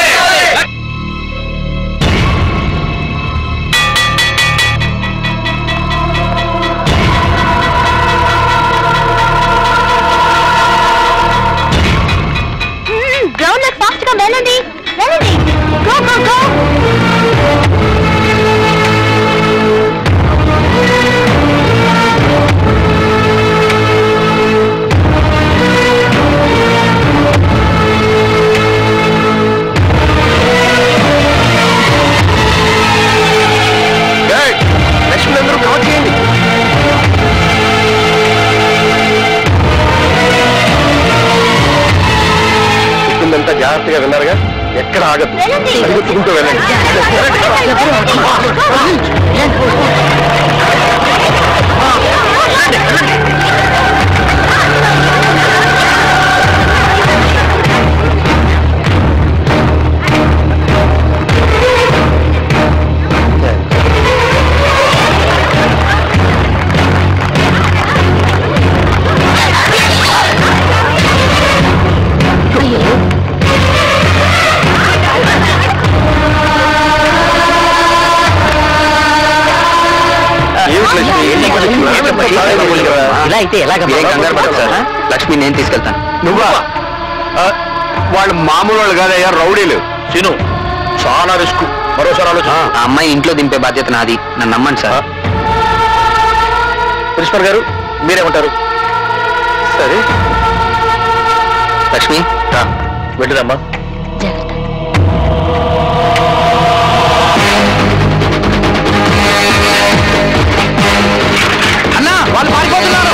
గ్రౌండ్ లో ఫాస్ట్ గా వెళ్ళండి వెళ్ళండి గో గో గో ఏయ్, లక్ష్మి అందరూ కవర్ చేయండి చెప్పిందంతా జాగ్రత్తగా విన్నారుగా ఎక్కడ ఆగదు పరిగెత్తుకుంటూ వెళ్ళండి ఏమిటి లక్ష్మి? ఏంటి ఇక్కడ చెప్తున్నా? ఇలా అయితే ఎలాగ ఏం కంగారు పడకు సార్. లక్ష్మి నేను తీసుకెళ్తాను నువ్వా ఆ, వాళ్ళు మామూలు వాళ్ళు కాదయ్యా రౌడీలు సిను చాలా రిస్క్ మరోసారి ఆలోచన ఆ అమ్మాయి ఇంట్లో దింపే బాధ్యత నాది నన్ను నమ్మండి సార్ ప్రిన్సిపల్ గారు మీరేమంటారు సరే లక్ష్మి వెళ్ళిరమ్మా అన్నా వాళ్ళు పారిపోతున్నారు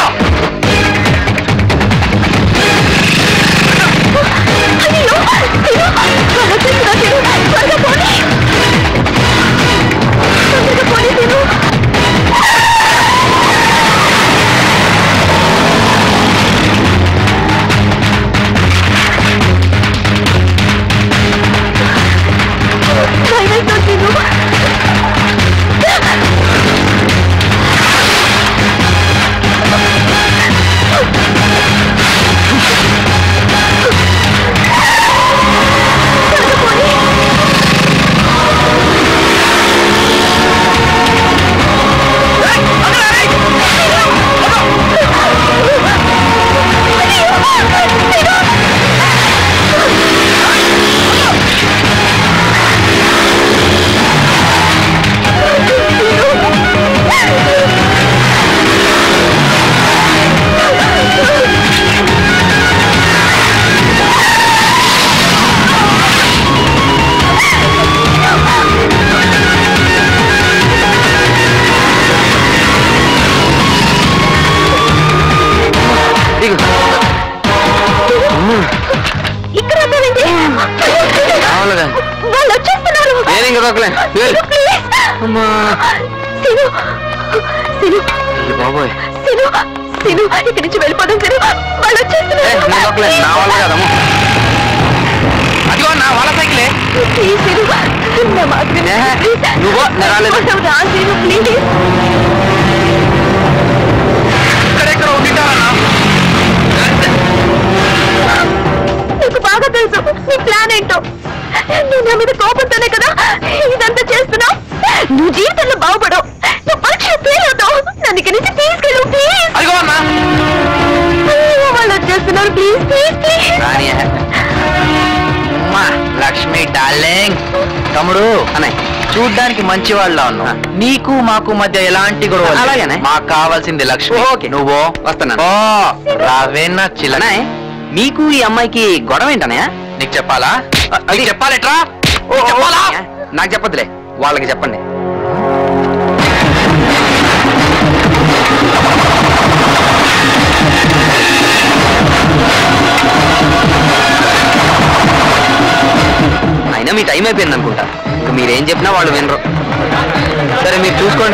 ఇక్కడ ఆపావేంటి? కావాలిగా వాళ్ళు వచ్చేస్తున్నారు నేను ఇంకా దొక్కలే సిను, ప్లీజ్. సిను సిను అయ్య బాబోయ్ సిను సిను ఇక్కడి నుంచి వెళ్ళిపోదాం సిను వాళ్ళు ఏ, వచ్చేస్తున్నారు నేను దొక్కలే నా వల్ల కదమ్మా అదిగో నా వాళ్ళ సైకిలే ప్లీజ్ సిను నా మాట విను. ఏ, ప్లీజ్. నువ్వు నేను రాలేదు. వెళ్ళిపోతాం రా సిను ప్లీజ్ ఇక్కడెక్కడ ఉండిటారన్నా నీకు బాగా తెలుసు నీ ప్లాన్ ఏంటో నువ్వు నా మీద కోపంతోనే కదా ఇదంతా చేస్తున్నావు నువ్వు జీవితంలో బాగుపడవు నువ్వు పరీక్ష ఫెయిల్ అవుతావు నన్ను ఇక్కడి నుంచి తీసుకెళ్ళు ప్లీజ్ అదిగో అమ్మా వాళ్ళు వచ్చేస్తున్నారు ప్లీజ్ ప్లీజ్ ప్లీజ్ రాని అమ్మా లక్ష్మి డార్లింగ్ తమ్ముడు అన్నయ్య చూడ్డానికి మంచి వాళ్ళ ఉన్నావు నీకు మాకు మధ్య ఎలాంటి గొడవ అలాగేనే మాకు కావాల్సింది లక్ష్మి ఓకే నువ్వు వస్తున్నాను ఓ రావేనా చిల్లనే మీకు ఈ అమ్మాయికి గొడవ ఏంటనయ్య నీకు చెప్పాలా అది చెప్పాలెట్రా చెప్పాలా నాకు చెప్పదులే వాళ్ళకి చెప్పండి అయినా మీ టైం అయిపోయింది అనుకుంటా ఇంకా మీరేం చెప్పినా వాళ్ళు వినరు సరే మీరు చూసుకోండి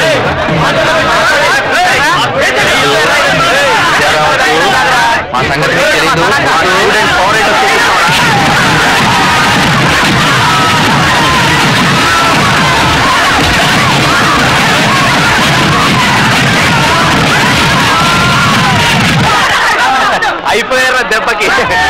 మా సంగతి మీకు తెలీదు మా స్టూడెంట్ పవర్ ఏంటో చూపిస్తాం అయిపోయారా దెబ్బకి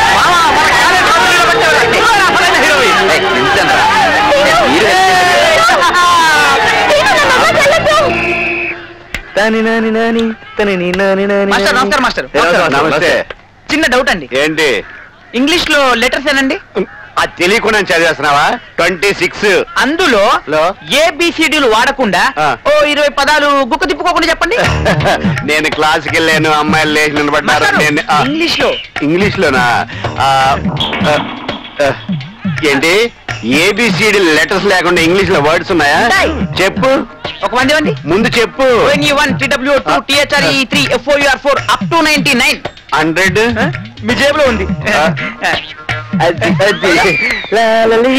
తని నాని నాని తని నీ నాని నాని మాస్టర్ నమస్కారం మాస్టర్ నమస్తే చిన్న డౌట్ అండి ఏంటి ఇంగ్లీష్ లో లెటర్స్ ఏనండి అది తెలియకుండా చదివేస్తున్నావా ట్వంటీ సిక్స్ అందులో లో? ఏబిసిడీలు వాడకుండా ఆ. ఓ ఇరవై పదాలు గుక్క తిప్పుకోకుండా చెప్పండి నేను క్లాస్కి వెళ్ళాను అమ్మాయిలు లేచి నిలబడ్డారు మాస్టారు, నేను ఆ, ఇంగ్లీష్ లో ఇంగ్లీష్ లోనా ఆ, ఆ, ఆ, ఏంటి ఏబిసిడి లెటర్స్ లేకుండా ఇంగ్లీష్ లో వర్డ్స్ ఉన్నాయా ఉంటాయి. చెప్పు ఒక మంది వండి ముందు చెప్పు one T W two T H R E three F O R four up to ninety nine hundred మీ జేబులో ఉంది అది అది లాలలి.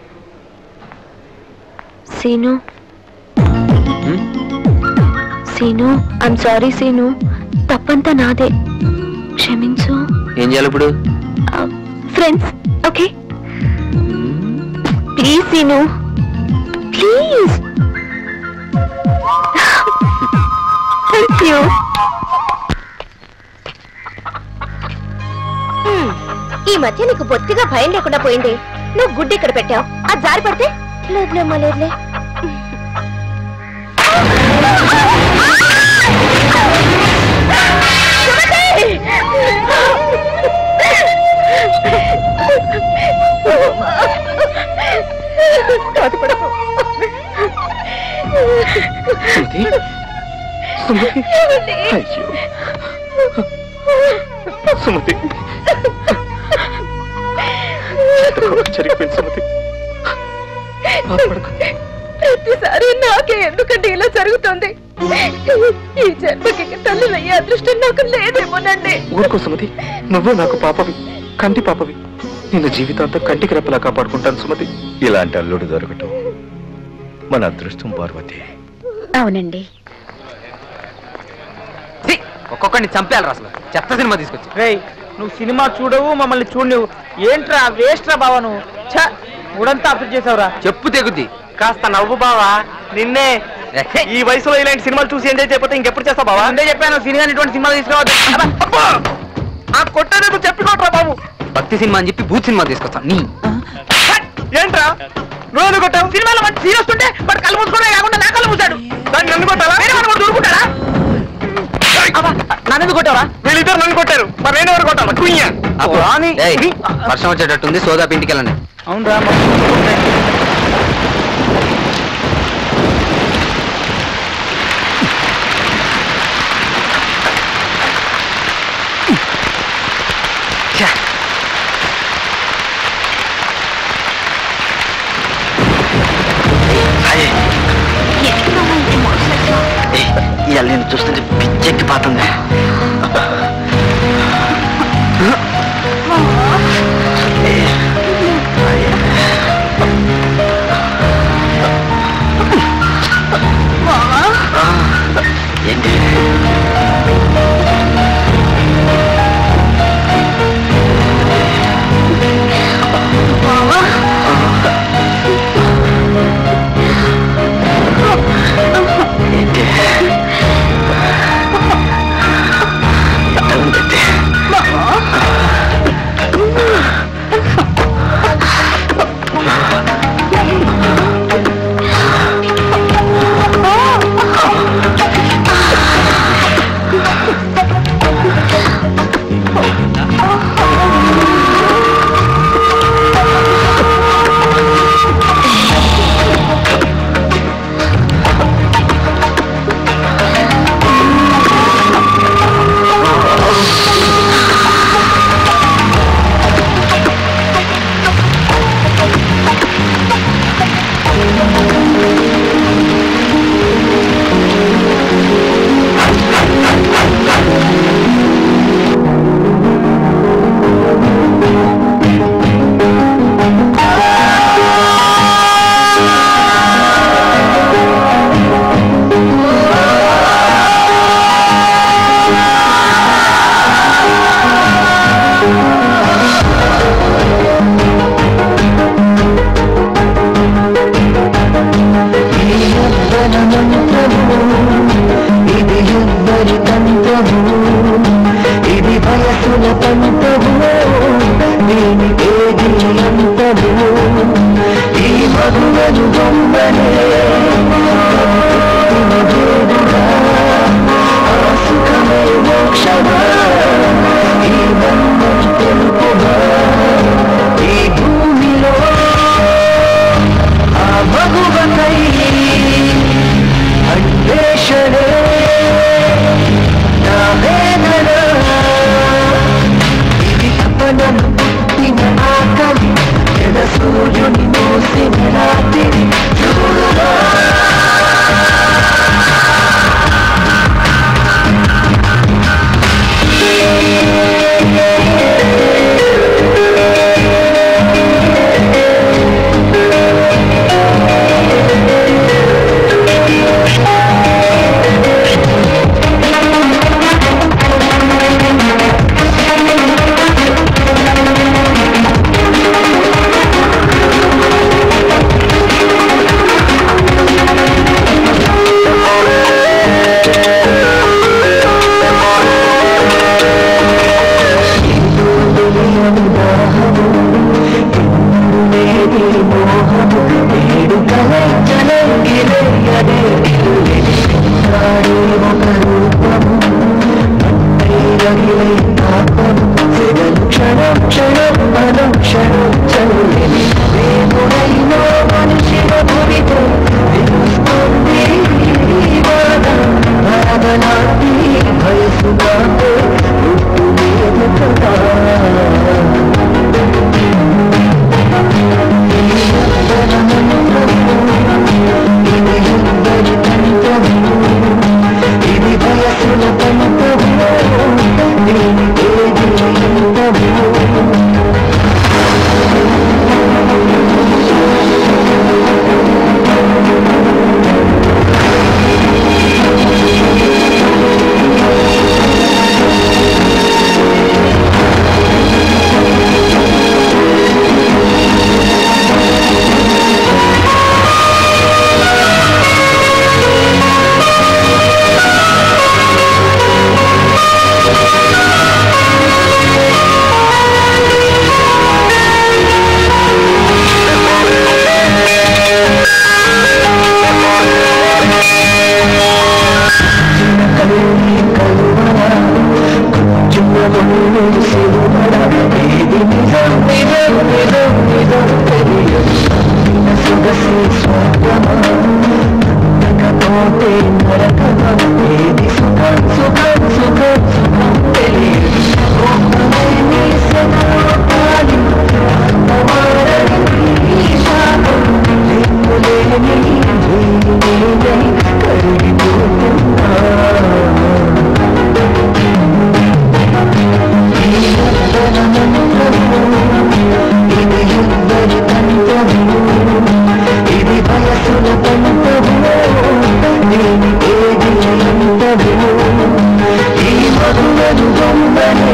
సీను సీను ఐమ్ సారీ సీను తప్పంతా నాదే క్షమించు ఏం చేయాలి ఇప్పుడు friends okay please Seenu please thank you ఈ మధ్య నీకు బొత్తిగా భయం లేకుండా పోయింది నువ్వు గుడ్డి ఇక్కడ పెట్టావు అది జారి పడితే లేదులేమ్మా లేదులే సుమతి అయ్యో సుమతి జరిగిపోయింది సుమతి బాధపడకు. ప్రతిసారి నాకే ఎందుకంటే ఇలా జరుగుతుంది ఈ జన్మకి తల్లి అయ్యే అదృష్టం నాకు లేదేమోనండి ఊరుకో సుమతి నువ్వు నాకు పాపవి కంటి పాపవి నిన్ను జీవితాంతం కంటికి రెప్పలా కాపాడుకుంటాను సుమతి ఇలాంటి అల్లుడు దొరకటం మన అదృష్టం పార్వతి అవునండి ఛీ, ఒక్కొక్కడిని చంపేయాలి అసలు చెత్త సినిమా తీసుకొచ్చి రేయ్ నువ్వు సినిమా చూడవు మమ్మల్ని చూడలేవు ఏంట్రా వేస్ట్ రా బావా నువ్వు ఛ మూడంతా అప్డేట్ చేసావురా చెప్పు తెగుద్ది కాస్త నవ్వు బావా నిన్నే ఈ వయసులో ఇలాంటి సినిమాలు చూసి ఎంజాయ్ చేయకపోతే ఇంకెప్పుడు చేస్తావు బావా ముందే చెప్పాను సినిమా ఇటువంటి సినిమా తీసుకురావద్దు అబ్బా, అబ్బా! ఆ కొట్టేందుకు చెప్పుకోట్రా బాబు భక్తి సినిమా అని చెప్పి భూత్ సినిమా తీసుకొస్తాను నీ ఏంట్రా నువ్వు ఎందుకు కొట్టావు సినిమాలో మంచి సీన్ వస్తుంటే వాడు కళ్ళు మూసుకోవడమే కాకుండా నా కళ్ళు మూసాడు దాన్ని నన్ను కొట్టాలా వేరే వాడు కూడా దొరుకుతాడా నన్ను కొట్టావరా వీళ్ళిద్దరు నన్ను కొట్టారు మరి నేను ఎవరు కొట్టాలా కుయ్య ఏయ్, వర్షం వచ్చేటట్టుంది సోదాపు ఇంటికి వెళ్ళండి అవునరా ఇవాళ నేను చూస్తుంటే పిచ్చెక్కి పోతుంది ఏంటి ఏంటి నేను ఏది అంతము ఈ మధురను బొమ్మనే దేవుడా ఆ సుఖమే మోక్షమా ఈ బంధం తెలుపుమా ఈ భూమిలో ఆ మగువకై అన్వేషణే నా వేదన ఇది తపనను పుట్టిన ఆకలి ఎద సూర్యుని మోసిన రాత్రి చూడుగా క్షణం క్షణం మనం క్షణం చల్లని దేవుడైనా మనిషిన భూమితో తెలుస్తుంది ఈ బాధ బాధలాంటి వయసు నాటే పుట్టు లేదు కదా ఇది వయసుల పంతము నేను ఏది అంతము ఇది వయసుల పంతము నేను ఏది అంతము ఈ మధురను బొమ్మనే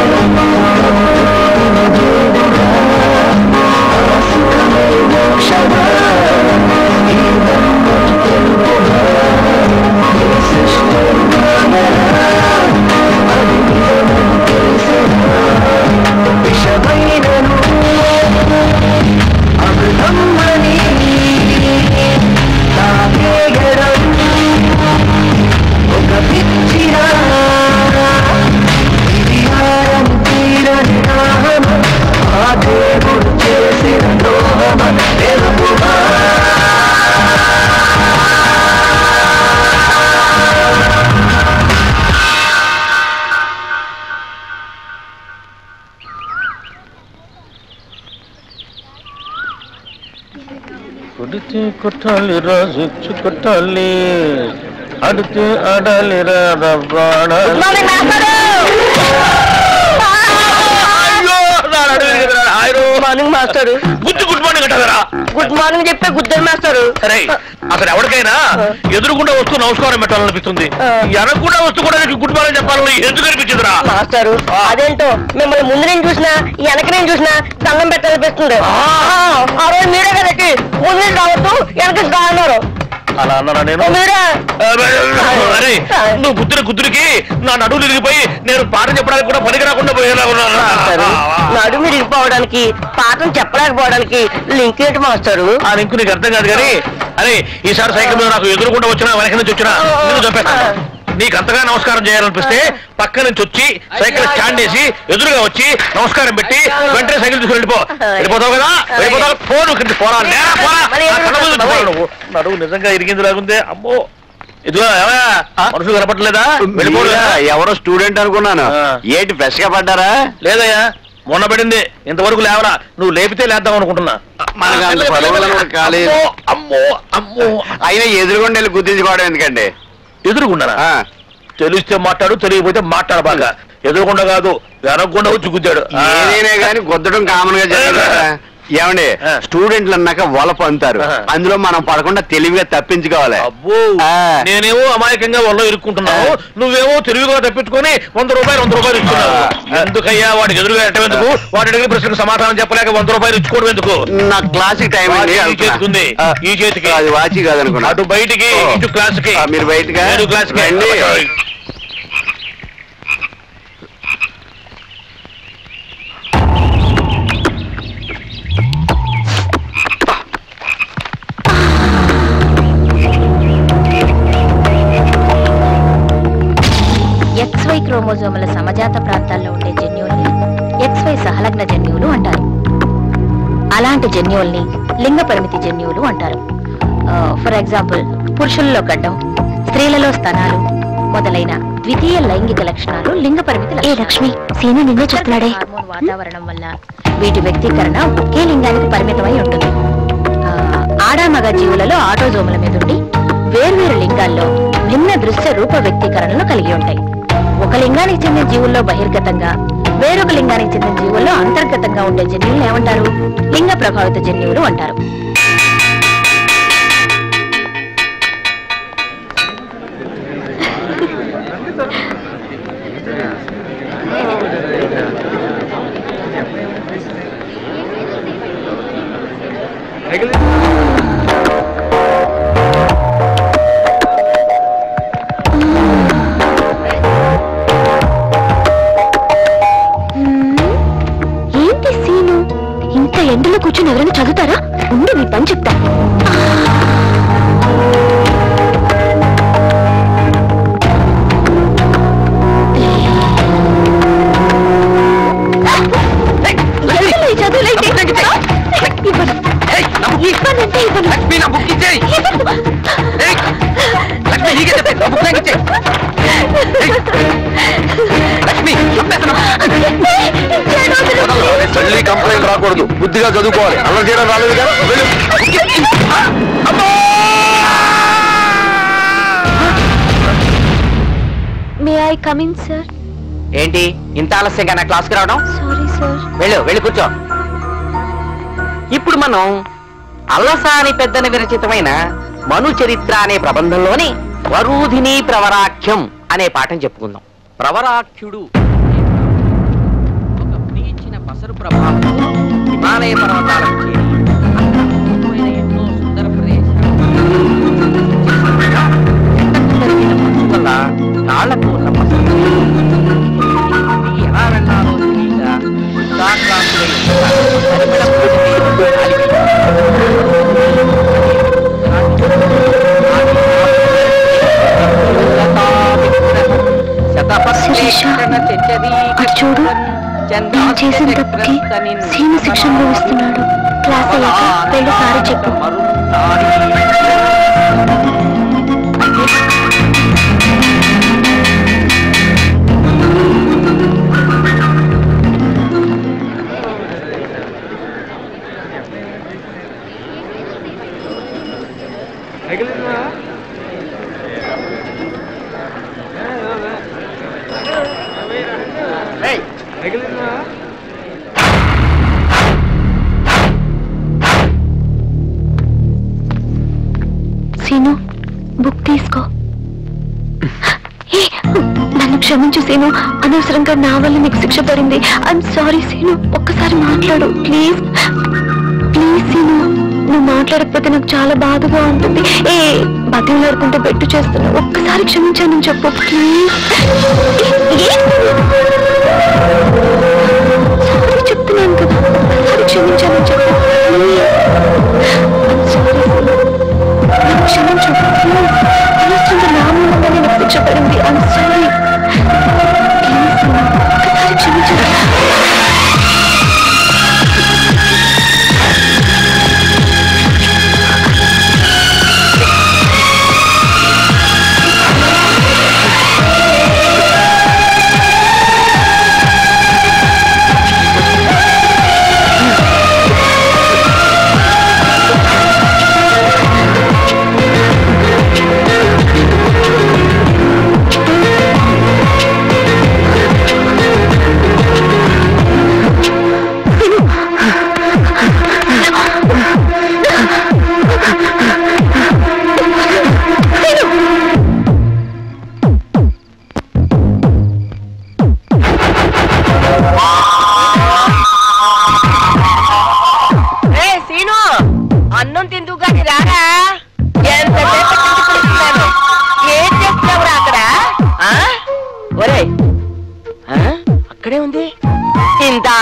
దేవుడా ఆ సుఖమే మోక్షమా ఈ బంధం తెలుపుమా ఈ సృష్టి మాయరా అది నిజమని తెలిసినా విషమైనను అమృతమ్మని తాగేయడం ఒక పిచ్చిరా ఇది ఆరం తీరని దాహమ ఆ దేవుడు చేసిన ద్రోహమ తెలుపుమా కొడితే కొట్టాలి రాజు కొట్టాలి అడితే ఆడాలి morning master good good morning అంటారా గుడ్ మార్నింగ్ చెప్పే గుడ్ మాస్టర్ సరే అసలు ఎవరికైనా ఎదురుకుండా వస్తూ నమస్కారం పెట్టాలనిపిస్తుంది ఎనకుండా వస్తూ కూడా నీకు గుడ్ మార్నింగ్ చెప్పాలని ఎందుకు అనిపించిందిరా మాస్టారు అదేంటో మిమ్మల్ని ముందు నేను చూసినా వెనక నేను చూసినా దండం పెట్టాలనిపిస్తుంది ఆ రోజు మీరే కదండి ముందు నుంచి రావద్దు వెనక నుంచి రా అన్నారు అలా అన్నారా నేను మీరే అరే నువ్వు గుద్దున గుద్దురికి నా నడువు తిరిగిపోయి నేను పాట చెప్పడానికి కూడా పనికి రాకుండా పోయేలా ఉన్నాను నడు మీరు చెప్పకపోవడానికి పాఠం చెప్పలేకపోవడానికి లింక్ ఏంటి మాస్టారు ఆ లింక్ నీకు అర్థం కాదు కానీ అరే ఈసారి సైకిల్ మీద నాకు ఎదురుకుండా వచ్చినా వెనక నుంచి వచ్చినా నిన్ను చంపేస్తాను నీకు అంతగా నమస్కారం చేయాలనిపిస్తే పక్క నుంచి వచ్చి సైకిల్ స్టాండ్ వేసి ఎదురుగా వచ్చి నమస్కారం పెట్టి వెంటనే సైకిల్ తీసుకుని వెళ్ళిపో వెళ్ళిపోతావు కదా వెళ్ళిపోతావు ఫోన్ ఇక్కడికి పోరా నేరా పోరా నా కళ్ళ ముందు నుంచి పోరా నువ్వు. నడువు నిజంగా ఇరిగింది లాగుందే అమ్మో ఇదిగో ఏమయ్య, మనుషులు కనపట్లేదా వెళ్ళిపోరా ఎవరో స్టూడెంట్ అనుకున్నాను ఏంటి ఫ్రెష్ గా పడ్డారా లేదయ్యా మొన్న పడింది ఇంతవరకు లేవరా నువ్వు లేపితే లేద్దాం అనుకుంటున్నా మనకు అంత పడవలను కూడా కాలేదు. అమ్మో అమ్మో అయినా ఎదురుగుండా వెళ్ళి గుర్తించుకోవడం ఎందుకండి ఎదురుగుండనా తెలిస్తే మాట్లాడు తెలియకపోతే మాట్లాడ బాగా ఎదురుకుండా కాదు వెనకుండా వచ్చి గుద్దాడు ఏదైనా కానీ గుద్దడం కామన్ గా జరిగింది కదా. ఏమండి స్టూడెంట్లు అన్నాక వలపు అంటారు అందులో మనం పడకుండా తెలివిగా తప్పించుకోవాలి అబ్బో నేనేమో అమాయకంగా వల్ల ఇరుక్కుంటున్నావు నువ్వేమో తెలివిగా తప్పించుకొని వంద రూపాయలు వంద రూపాయలు ఇస్తున్నావు ఎందుకయ్యా వాడికి ఎదురుగా ఎట్టం ఎందుకు వాడి అడిగిన ప్రశ్నకు సమాధానం చెప్పలేక వంద రూపాయలు ఇచ్చుకోవడం ఎందుకు నా క్లాసిక్ టైం అండి ఈ చేతికి ఉంది ఈ చేతికి అది వాచి కాదనుకున్నా అటు బయటికి ఇటు క్లాస్ కి ఆ, మీరు బయటగా నేను క్లాస్ కి రండి. ఎక్స్వై క్రోమోజోముల సమజాత ప్రాంతాల్లో ఉండే జన్యువుల్ని ఎక్స్వై సహలగ్న జన్యువులు అంటారు అలాంటి జన్యువుల్ని లింగ పరిమితి జన్యువులు అంటారు ఫర్ ఎగ్జాంపుల్ పురుషుల్లో గడ్డం స్త్రీలలో స్తనాలు మొదలైన ద్వితీయ లైంగిక లక్షణాలు లింగ పరిమితి ఏ లక్ష్మి సీను నిన్నే చెప్తున్నాడే హార్మోన్ వాతావరణం వల్ల వీటి వ్యక్తీకరణ ఒకే లింగానికి పరిమితమై ఉంటుంది ఆ, ఆడ మగ జీవులలో ఆటోజోముల మీద ఉండి వేర్వేరు లింగాల్లో భిన్న దృశ్య రూప వ్యక్తీకరణలు కలిగి ఉంటాయి ఒక లింగానికి చెందిన జీవుల్లో బహిర్గతంగా వేరొక లింగానికి చెందిన జీవుల్లో అంతర్గతంగా ఉండే జన్యువులు ఏమంటారు లింగ ప్రభావిత జన్యువులు అంటారు ఏంటి సీను ఇంత ఎండలో కూర్చొని ఎవరైనా చదువుతారా ఉండి మీ పని చెప్తా ఎవరు ఈ చదువులేంటి? ఇవ్వను. ఇవ్వనంటే ఇవ్వను. తల్లి కంప్లైంట్ రాకూడదు బుద్ధిగా చదువుకోవాలి అలా చేయడం రాలేదుగా వెళ్ళు. మే ఐ కమిన్ సార్ ఏంటి ఇంత ఆలస్యంగా నా క్లాస్కి రావడం సారీ సార్ వెళ్ళు వెళ్ళి కూర్చో ఇప్పుడు మనం అల్లసాని పెద్దన విరచితమైన మను చరిత్ర అనే ప్రబంధంలోని వరూధిని ప్రవరాఖ్యం అనే పాఠం చెప్పుకుందాం ప్రవరాఖ్యుడు ఒక ప్రీచిన పసరు ప్రభావంతో హిమాలయ పర్వతాలకు చేరి అక్కడ అద్భుతమైన ఎన్నో సుందర ప్రదేశాలు ఎండకు తరిగిన మంచు వల్ల కాళ్లకు ఉన్న పసరు ఇది ఎలా వెళ్ళాలో తెలియక ఉత్సాహక్రాంతులై పరిమళ చూడు నేను చేసిన తప్పుకి సీను శిక్ష అనుభవిస్తున్నాడు క్లాస్ అయ్యాక వెళ్ళి సారీ చెప్పు సీను బుక్ తీసుకో ఏ, నన్ను క్షమించు సీను అనవసరంగా నా వల్ల నీకు శిక్ష పడింది ఐఎమ్ సారీ సీను ఒక్కసారి మాట్లాడు ప్లీజ్ ప్లీజ్ సీను నువ్వు మాట్లాడకపోతే నాకు చాలా బాధగా ఉంటుంది ఏ బతిలాడుకుంటూ బెట్టు చేస్తున్నా ఒక్కసారి క్షమించానని చెప్పు ప్లీజ్ సారీ చెప్తున్నాను కదా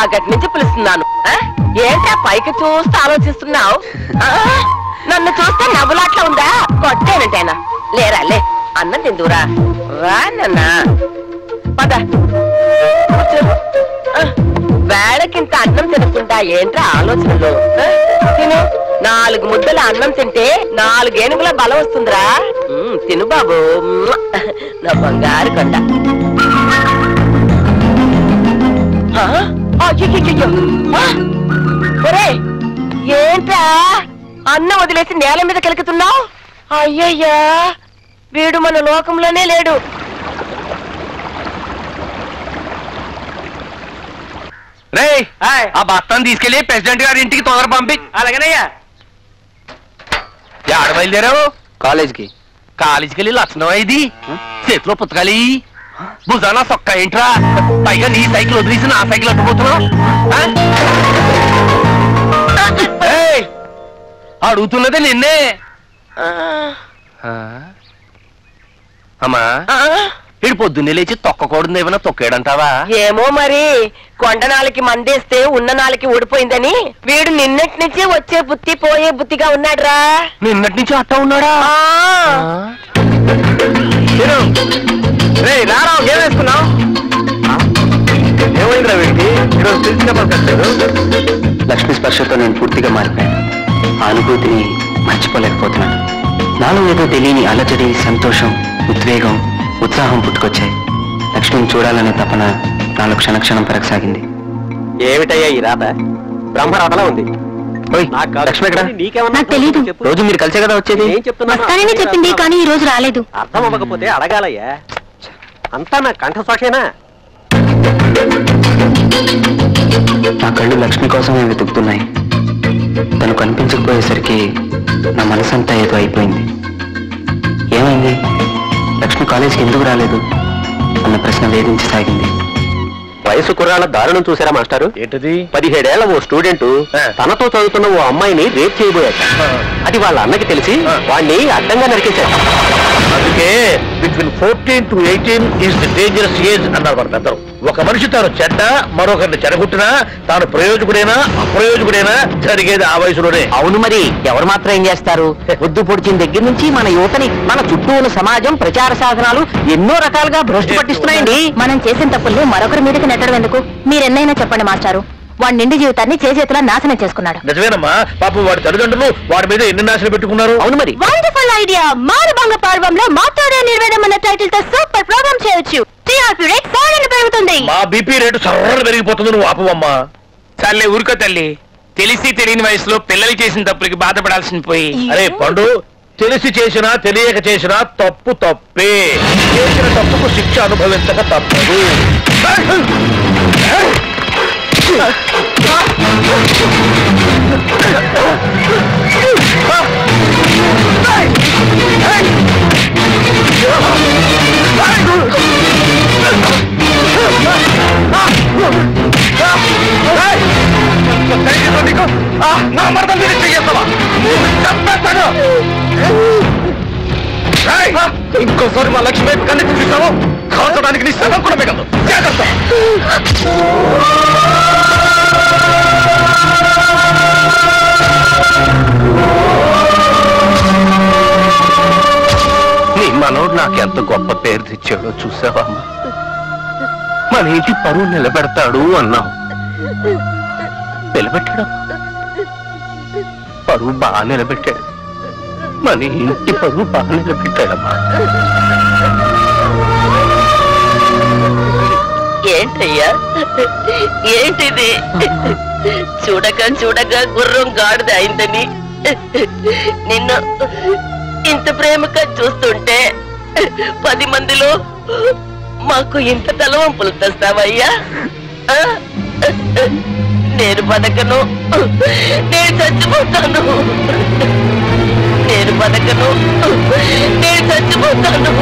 ఇందాకటి నుంచి పిలుస్తున్నాను ఆ? ఏంటా పైకి చూస్తూ ఆలోచిస్తున్నావు నన్ను చూస్తే నవ్వులాట్లా ఉందా కొట్టానంటేనా లేరా లే అన్నం తిందురా రా నాన్న పద కూర్చో. ఆ, వేళకింత అన్నం తినకుండా ఏంట్రా ఆలోచనలు ఆ? తిను నాలుగు ముద్దల అన్నం తింటే నాలుగేనుగుల బలం వస్తుందిరా ఉమ్, తిను బాబు మ్మ్. నా బంగారు కొండ ఆ? అయ్యయ్యయ్యో. ఆ? ఒరేయ్, ఏంట్రా అన్నం వదిలేసి నేల మీద కెలుకుతున్నావు అయ్యయ్యా వీడు మన లోకంలోనే లేడు రే ఆ బస్తాన్ని తీసుకెళ్లి ప్రెసిడెంట్ గారి ఇంటికి తొందర పంపి అలాగేనయ్యా ఆడ బయలుదేరావు కాలేజ్కి కాలేజీకి వెళ్ళి లక్షణం ఇది చేతిలో పుస్తకాలి భుజాన సొక్క ఏంట్రా పైగా నీ సైకిల్ వదిలేసి నా సైకిల్ అట్టుపోతున్నావు ఆ? ఏయ్, అడుగుతున్నదే నిన్నే ఆ? అమ్మా ఇడు పొద్దున్నే లేచి తొక్కకూడదు ఏమైనా తొక్కాడంటావా ఏమో మరి కొండ నాలకి మందేస్తే ఉన్న నాలకి ఊడిపోయిందని వీడు నిన్నటి నుంచి వచ్చే బుత్తి పోయే బుత్తిగా ఉన్నాడురా నిన్నటి నుంచి అట్ట ఉన్నాడా రే రారా ఏం వేసుకున్నావు ఏమైందిరా వీడికి ఈరోజు తెలిసిన లక్ష్మీ స్పర్శతో నేను పూర్తిగా మారిపోయాను ఆ అనుభూతిని మర్చిపోలేకపోతున్నాను నాలో ఏదో తెలియని అలజడి సంతోషం ఉద్వేగం ఉత్సాహం పుట్టుకొచ్చాయి లక్ష్మిని చూడాలనే తపన నాలో క్షణక్షణం పెరగసాగింది ఏమిటయ్యా ఈ రాత బ్రహ్మరాతలా ఉంది ఓయ్ లక్ష్మి ఎక్కడ నాకు తెలీదు రోజు మీరు కలిసే కదా వచ్చేది ఏం చెప్తున్నా వస్తానని చెప్పింది కానీ ఈ రోజు రాలేదు అర్థం అవ్వకపోతే అడగాలయ్యా అంతా నా కంఠశోషేనా నా కళ్ళు లక్ష్మి కోసమే వెతుకుతున్నాయి తను కనిపించకపోయేసరికి నా మనసంతా ఏదో అయిపోయింది ఏమైంది లక్ష్మి కాలేజీకి ఎందుకు రాలేదు అన్న ప్రశ్న వేధించసాగింది వయసు కుర్రాళ్ళ దారుణం చూసారా మాస్టారు ఏంటిది పదిహేడేళ్ల ఓ స్టూడెంట్ తనతో చదువుతున్న ఓ అమ్మాయిని రేప్ చేయబోయాట అది వాళ్ళ అన్నకి తెలిసి వాణ్ణి అడ్డంగా నరికేశాడు అందుకే between fourteen to eighteen is the dangerous age అన్నారు మన పెద్దలు ఒక మనిషి తాను చెడ్డ మరొకరిని చెడగొట్టినా తాను ప్రయోజకుడైనా అప్రయోజకుడైనా జరిగేది ఆ వయసులోనే అవును మరి ఎవరు మాత్రం ఏం చేస్తారు పొద్దు పొడిచిన దగ్గర నుంచి మన యువతని మన చుట్టూ ఉన్న సమాజం ప్రచార సాధనాలు ఎన్నో రకాలుగా భ్రష్టు పట్టిస్తున్నాయండి మనం చేసిన తప్పుల్ని మరొకరి మీదకి నెట్టడం ఎందుకు మీరెన్నైనా చెప్పండి మాస్టారు వాడి నిండి జీవితాన్ని చేతులా నాశనం చేసుకున్నాడు నిజమేనమ్మా పాపం వాడి తల్లిదండ్రులు వాడి మీద ఎన్ని నాశనం పెట్టుకున్నారు అవును మరి వండర్ఫుల్ ఐడియా మారుభంగ పర్వంలో మాట్లాడే నిర్వేదం అన్న టైటిల్ తో సూపర్ ప్రోగ్రామ్ చేయొచ్చు టీఆర్పీ రేట్ ఫోర్ పెరుగుతుంది మా బీపీ రేటు సర్రలు పెరిగిపోతుంది నువ్వు ఆపవమ్మా చాలే ఊరుకో తల్లి తెలిసి తెలియని వయసులో పిల్లలు చేసిన తప్పులకి బాధపడాల్సిన పోయి అరే పండు తెలిసి చేసినా తెలియక చేసినా తప్పు తప్పే చేసిన తప్పుకు శిక్ష అనుభవించక తప్పదు నా మరదలు మీరు చెయ్యస్తావా చంపేస్తాను ఏయ్! ఇంకోసారి మా లక్ష్మి వైపు కన్ను చూపిస్తావు కాల్చడానికి నీ శవం కూడా మిగలదు జాగ్రత్త నీ మనోడు నాకెంత గొప్ప పేరు తెచ్చాడో చూసావమ్మా మన ఇంటి పరువు నిలబెడతాడు అన్నావు నిలబెట్టాడు పరువు బాగా నిలబెట్టాడు మన ఇంటి పరువు బాగా నిలబెట్టాడమ్మా ఏంటయ్యా ఏంటిది చూడక చూడక గుర్రం గాడిద అయిందని నిన్ను ఇంత ప్రేమగా చూస్తుంటే పది మందిలో మాకు ఇంత తలవంపులు తెస్తావయ్యా ఆ? నేను బతకను నేను చచ్చిపోతాను నేను బతకను నేను చచ్చిపోతాను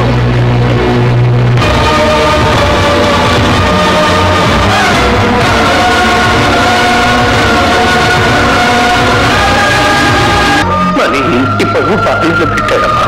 మన ఇంటి పరువు బాగా నిలబెట్టాడమ్మా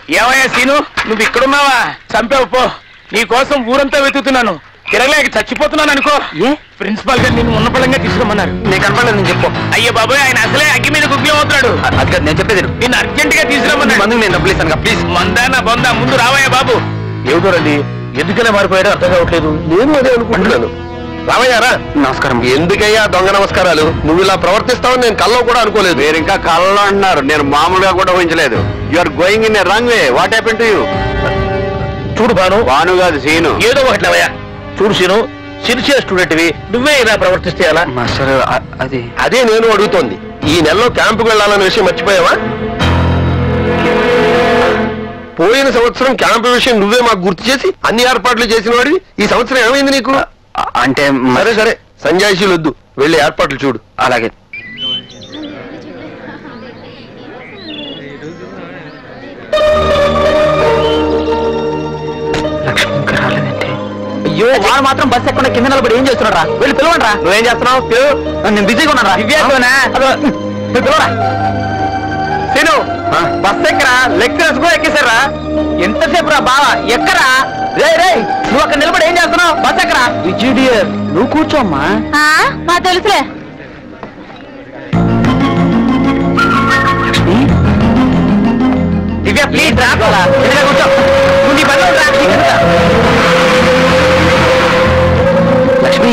ఏమయ్యా సీను నువ్వు ఇక్కడున్నావా చంపావు పో నీ కోసం ఊరంతా వెతుకుతున్నాను తిరగలేక చచ్చిపోతున్నాను అనుకో ఏ ప్రిన్సిపాల్ గారు నిన్ను ఉన్నపళంగా తీసుకురమ్మన్నారు నీకు కనపడలేదు నేను చెప్పు అయ్యో బాబాయ్ ఆయన అసలే అగ్గి మీద గుగ్గిలం అవుతున్నాడు అది కాదు నేను చెప్పేది విను. నిన్ను అర్జెంట్ గా తీసుకురమ్మన్నాడు మందుకు నేను డబ్బులు ఇస్తాను ప్లీజ్ మందాన బొందా ముందు రావయ్యా బాబు ఏమిటోనండి ఎందుకనే మారిపోయాడో అర్థం కావట్లేదు నేను అదే అనుకుంటున్నాను రామయ్యారా నమస్కారం ఎందుకయ్యా దొంగ నమస్కారాలు నువ్వు ఇలా ప్రవర్తిస్తావని నేను కల్లో కూడా అనుకోలేదు మీరు ఇంకా కళ్ళలో అంటున్నారు నేను మామూలుగా కూడా ఊహించలేదు you are going in wrong way what happen to you చూడు భాను భాను కాదు సీను ఏదో ఒకటి లేవయ్యా చూడు సీను సిన్సియర్ స్టూడెంట్వి నువ్వే ఇలా ప్రవర్తిస్తే ఎలా మాస్టర్ అ- అది అదే నేను అడుగుతోంది ఈ నెలలో క్యాంపుకు వెళ్ళాలన్న విషయం మర్చిపోయావా పోయిన సంవత్సరం క్యాంపు విషయం నువ్వే మాకు గుర్తు చేసి అన్ని ఏర్పాట్లు చేసిన వాడివి ఈ సంవత్సరం ఏమైంది నీకు అ- అంటే మ- సరే సరే సంజాయిషీలు వద్దు వెళ్ళి ఏర్పాట్లు చూడు అలాగే లక్ష్మి ఇంకా రాలేదంటే అయ్యో వాడు మాత్రం బస్ ఎక్కడ కింద నిలబడి ఏం చేస్తున్నారా వెళ్ళి పిలవండి రా నువ్వేం చేస్తున్నావు నేను బిజీగా ఉన్నాను రా పిలవరా సీను బస్ ఎక్కరా లెక్చరర్స్ కూడా ఎక్కేశారా ఎంతసేపు రా బావా ఎక్కరా రే రే నువ్వు అక్కడ నిలబడి ఏం చేస్తున్నావు బస్ ఎక్కరా విజయడియర్ నువ్వు కూర్చోమ్మా మా తెలుసులే దివ్య ప్లీజ్ రా ఎదురుగా కూర్చో నువ్వు నీ పని రా ఎదురుగా. లక్ష్మి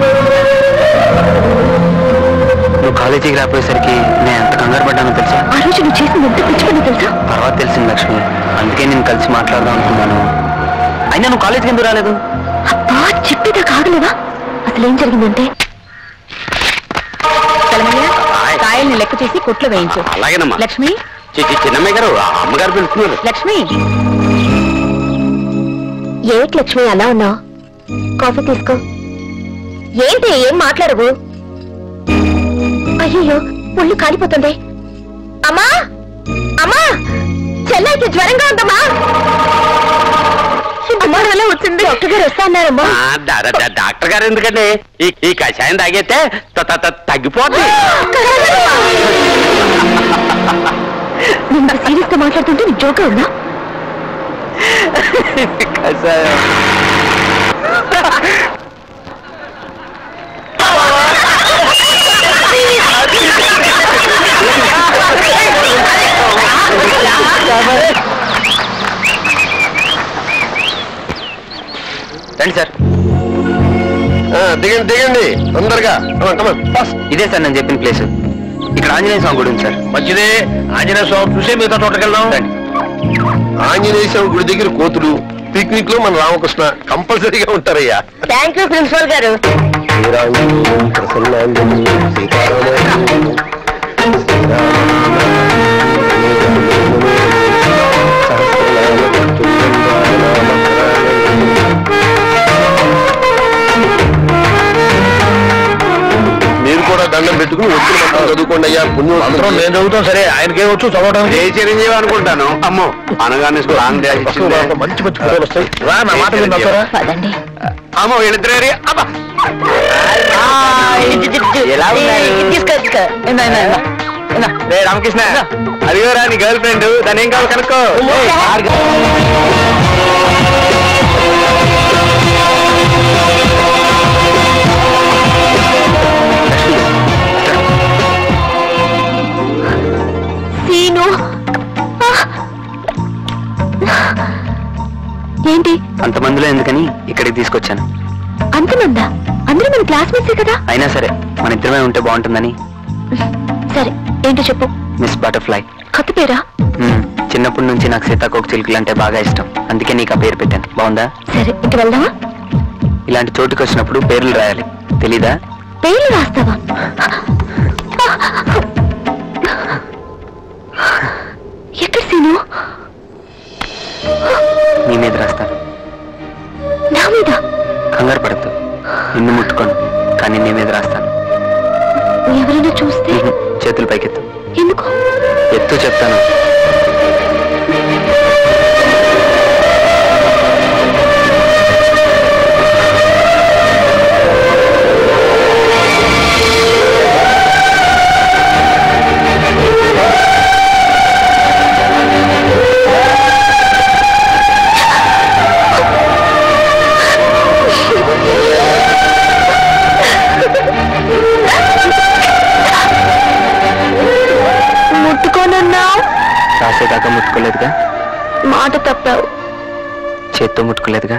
నువ్వు కాలేజీకి రాపోయేసరికి నేను ఎంత కంగారు పడ్డానో తెలుసా ఆ రోజు నువ్వు చేసింది ఎంత పిచ్చి పని తెలుసా తర్వాత తెలిసింది లక్ష్మి అందుకే నేను కలిసి మాట్లాడదాం అనుకున్నాను అయినా నువ్వు కాలేజీకి ఎందుకు రాలేదు అబ్బా చెప్పేదా కాగలేవా అసలు ఏం జరిగిందంటే చలమయ్య కాయల్ని లెక్క చేసి కొట్లో వేయించు అలాగేనమ్మా లక్ష్మి చి- చి- చిన్నమ్మాయి గారు ఆ అమ్మగారు పిలుస్తున్నారు లక్ష్మి ఏమిటి లక్ష్మి అలా ఉన్నావు కాఫీ తీసుకో ఏంటి ఏం మాట్లాడవు అయ్యో ఒళ్ళు కాలిపోతుంది అమ్మా అమ్మా చెన్నైకి జ్వరంగా ఉందమ్మా అమ్మా ఎలా వచ్చింది డాక్టర్ గారు వస్తా అన్నారమ్మా ఆ, డా- డా- డా- డాక్టర్ గారు ఎందుకండి ఈ ఈ కషాయం తాగైతే త- త- త- తగ్గిపోద్ది నేను సీరియస్ గా మాట్లాడుతుంటే నీకు జోకా ఉందా కషాయం రండి సార్ ఆ, దిగండి దిగండి తొందరగా కమన్ కమన్ ఇదే సార్ నేను చెప్పిన ప్లేస్ ఇక్కడ ఆంజనేయ స్వామి గుడి ఉంది సార్ మంచిదే ఆంజనేయ స్వామి చూసే మిగతా తోటకి వెళ్దాం రండి ఆంజనేయ స్వామి గుడి దగ్గర కోతులు పిక్నిక్ లో మన రామకృష్ణ కంపల్సరీగా ఉంటారయ్యా థ్యాంక్ యూ ప్రిన్సిపల్ గారు శ్రీరాముడు, ప్రసన్నాంజనేయుడు, సీతారాముడు, మీరు కూడా దండం పెట్టుకుని వచ్చిన మంత్రం చదువుకోండి అయ్యా పుణ్యం మంత్రం నేను చదువుతాం సరే ఆయనకే వచ్చు చదవడానికి ఏ చిరంజీవి అనుకుంటాను అమ్మో అనగానే లాంగ్ డాష్ ఇచ్చింది. మంచి మంచి ఫోటోలు వస్తాయి రా నా మాట విన్నారా పదండి అమ్మో వీళ్ళిద్దరే అబ్బా ఎలా ఉన్నారు? తీసుకో తీసుకో ఏందా, ఏందా, ఏందా. ఏందా. రే రామకృష్ణ అదిగోరా నీ గర్ల్ ఫ్రెండ్ దాని ఏం కావాలి కనుక్కో సీను ఏంటి అంతమందిలో ఎందుకని ఇక్కడికి తీసుకొచ్చాను అంతమందా అందరూ మన క్లాస్మేట్సే కదా అయినా సరే మన ఇద్దరమే ఉంటే బాగుంటుందని సరే ఏంటో చెప్పు మిస్ బటర్ఫ్లై కొత్త పేరా మ్మ్. చిన్నప్పటి నుంచి నాకు సీతాకోక చిలుకలు అంటే బాగా ఇష్టం అందుకే నీకు ఆ పేరు పెట్టాను బాగుందా సరే ఇంక వెళ్దామా ఇలాంటి చోటుకి వచ్చినప్పుడు పేర్లు రాయాలి తెలీదా పేర్లు రాస్తావా ఎక్కడ సీను నీ మీద రాస్తాను నా మీద కంగారు పడద్దు నిన్ను ముట్టుకోను కానీ నీ మీద రాస్తాను ఎవరైనా చూస్తే మ్మ్. చేతులు పైకెత్తు ఎందుకు ఎత్తు చెప్తాను ముట్టుకోలేదుగా మాట తప్పావు చేత్తో ముట్టుకోలేదుగా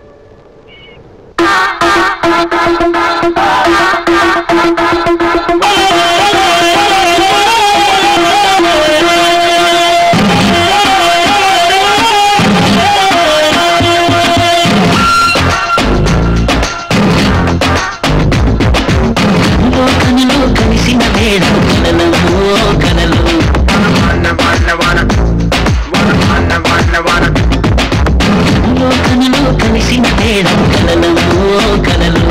కనులు కలిసిన వేళ కలలు కలలు కనులు కలిసిన వేళ కలలు కలలు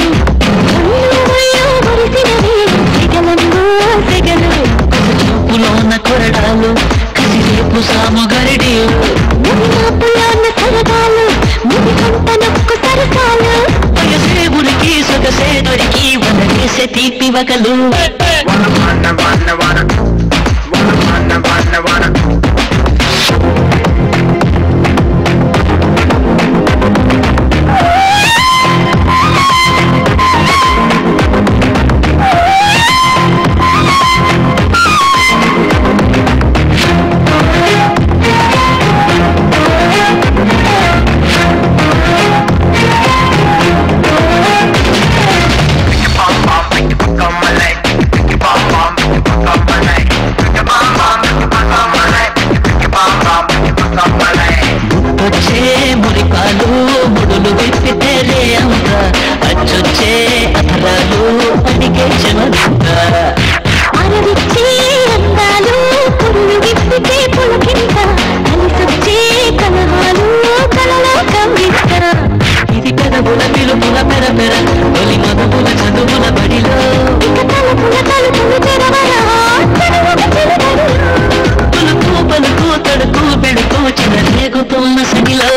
చూపులోన కొరడాలు కసిరేపు సాము గరిడీలు వయసేవుడికి సొగసే దొరికి వనవేసే తీపి వగలు వచ్చే మురిపాలు ముడులు విప్పితే రే అంత అచ్చొచ్చే అధరాలు అడిగే చెమరంత అరవిచ్చే అందాలు పురులు విప్పితే పులకింత కలిసొచ్చే కలహాలు కలలో కవిత ఇది పెదవుల పిలుపుల పెర పెర తొలి మదముల చదువుల బడిలో ఇక తలుపుల తలుపులు తెరవరా చదువుకు చెలగరు పలుకు పలుకు తడుకు బెడుకు చిరరేగుతున్న సగిలో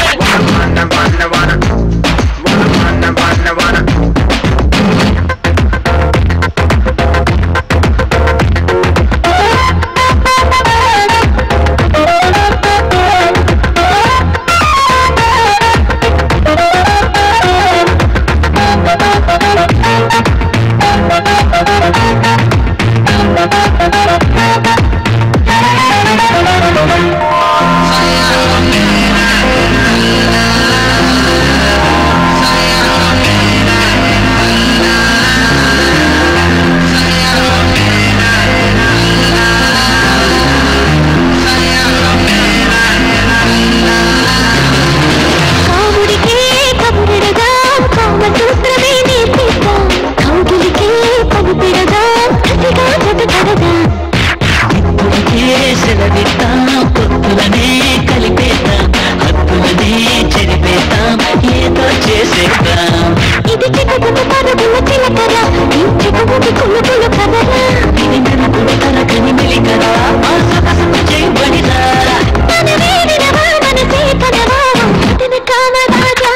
కాముడికే కబురెడగా కామ సూత్రమే నేర్పిస్తాం కౌగిలికే పలుపెడగా కసిగా జతకడగా ఇప్పుడికే సెలవిస్తాం పొత్తులనే కలిపేద్దాం హత్తులనే చెరిపేద్దాం ఏదో చేసేద్దాం ఇది చిటకుడు పరుగుల చిలకర ఈ చిటుకుడి కులుకులు కదరా ఇది నలుగురు తరగని మెలికరా ఆ సొగసుకు చేయబడిరా తన వేడినవా మనసే కనవా తన కామరాజా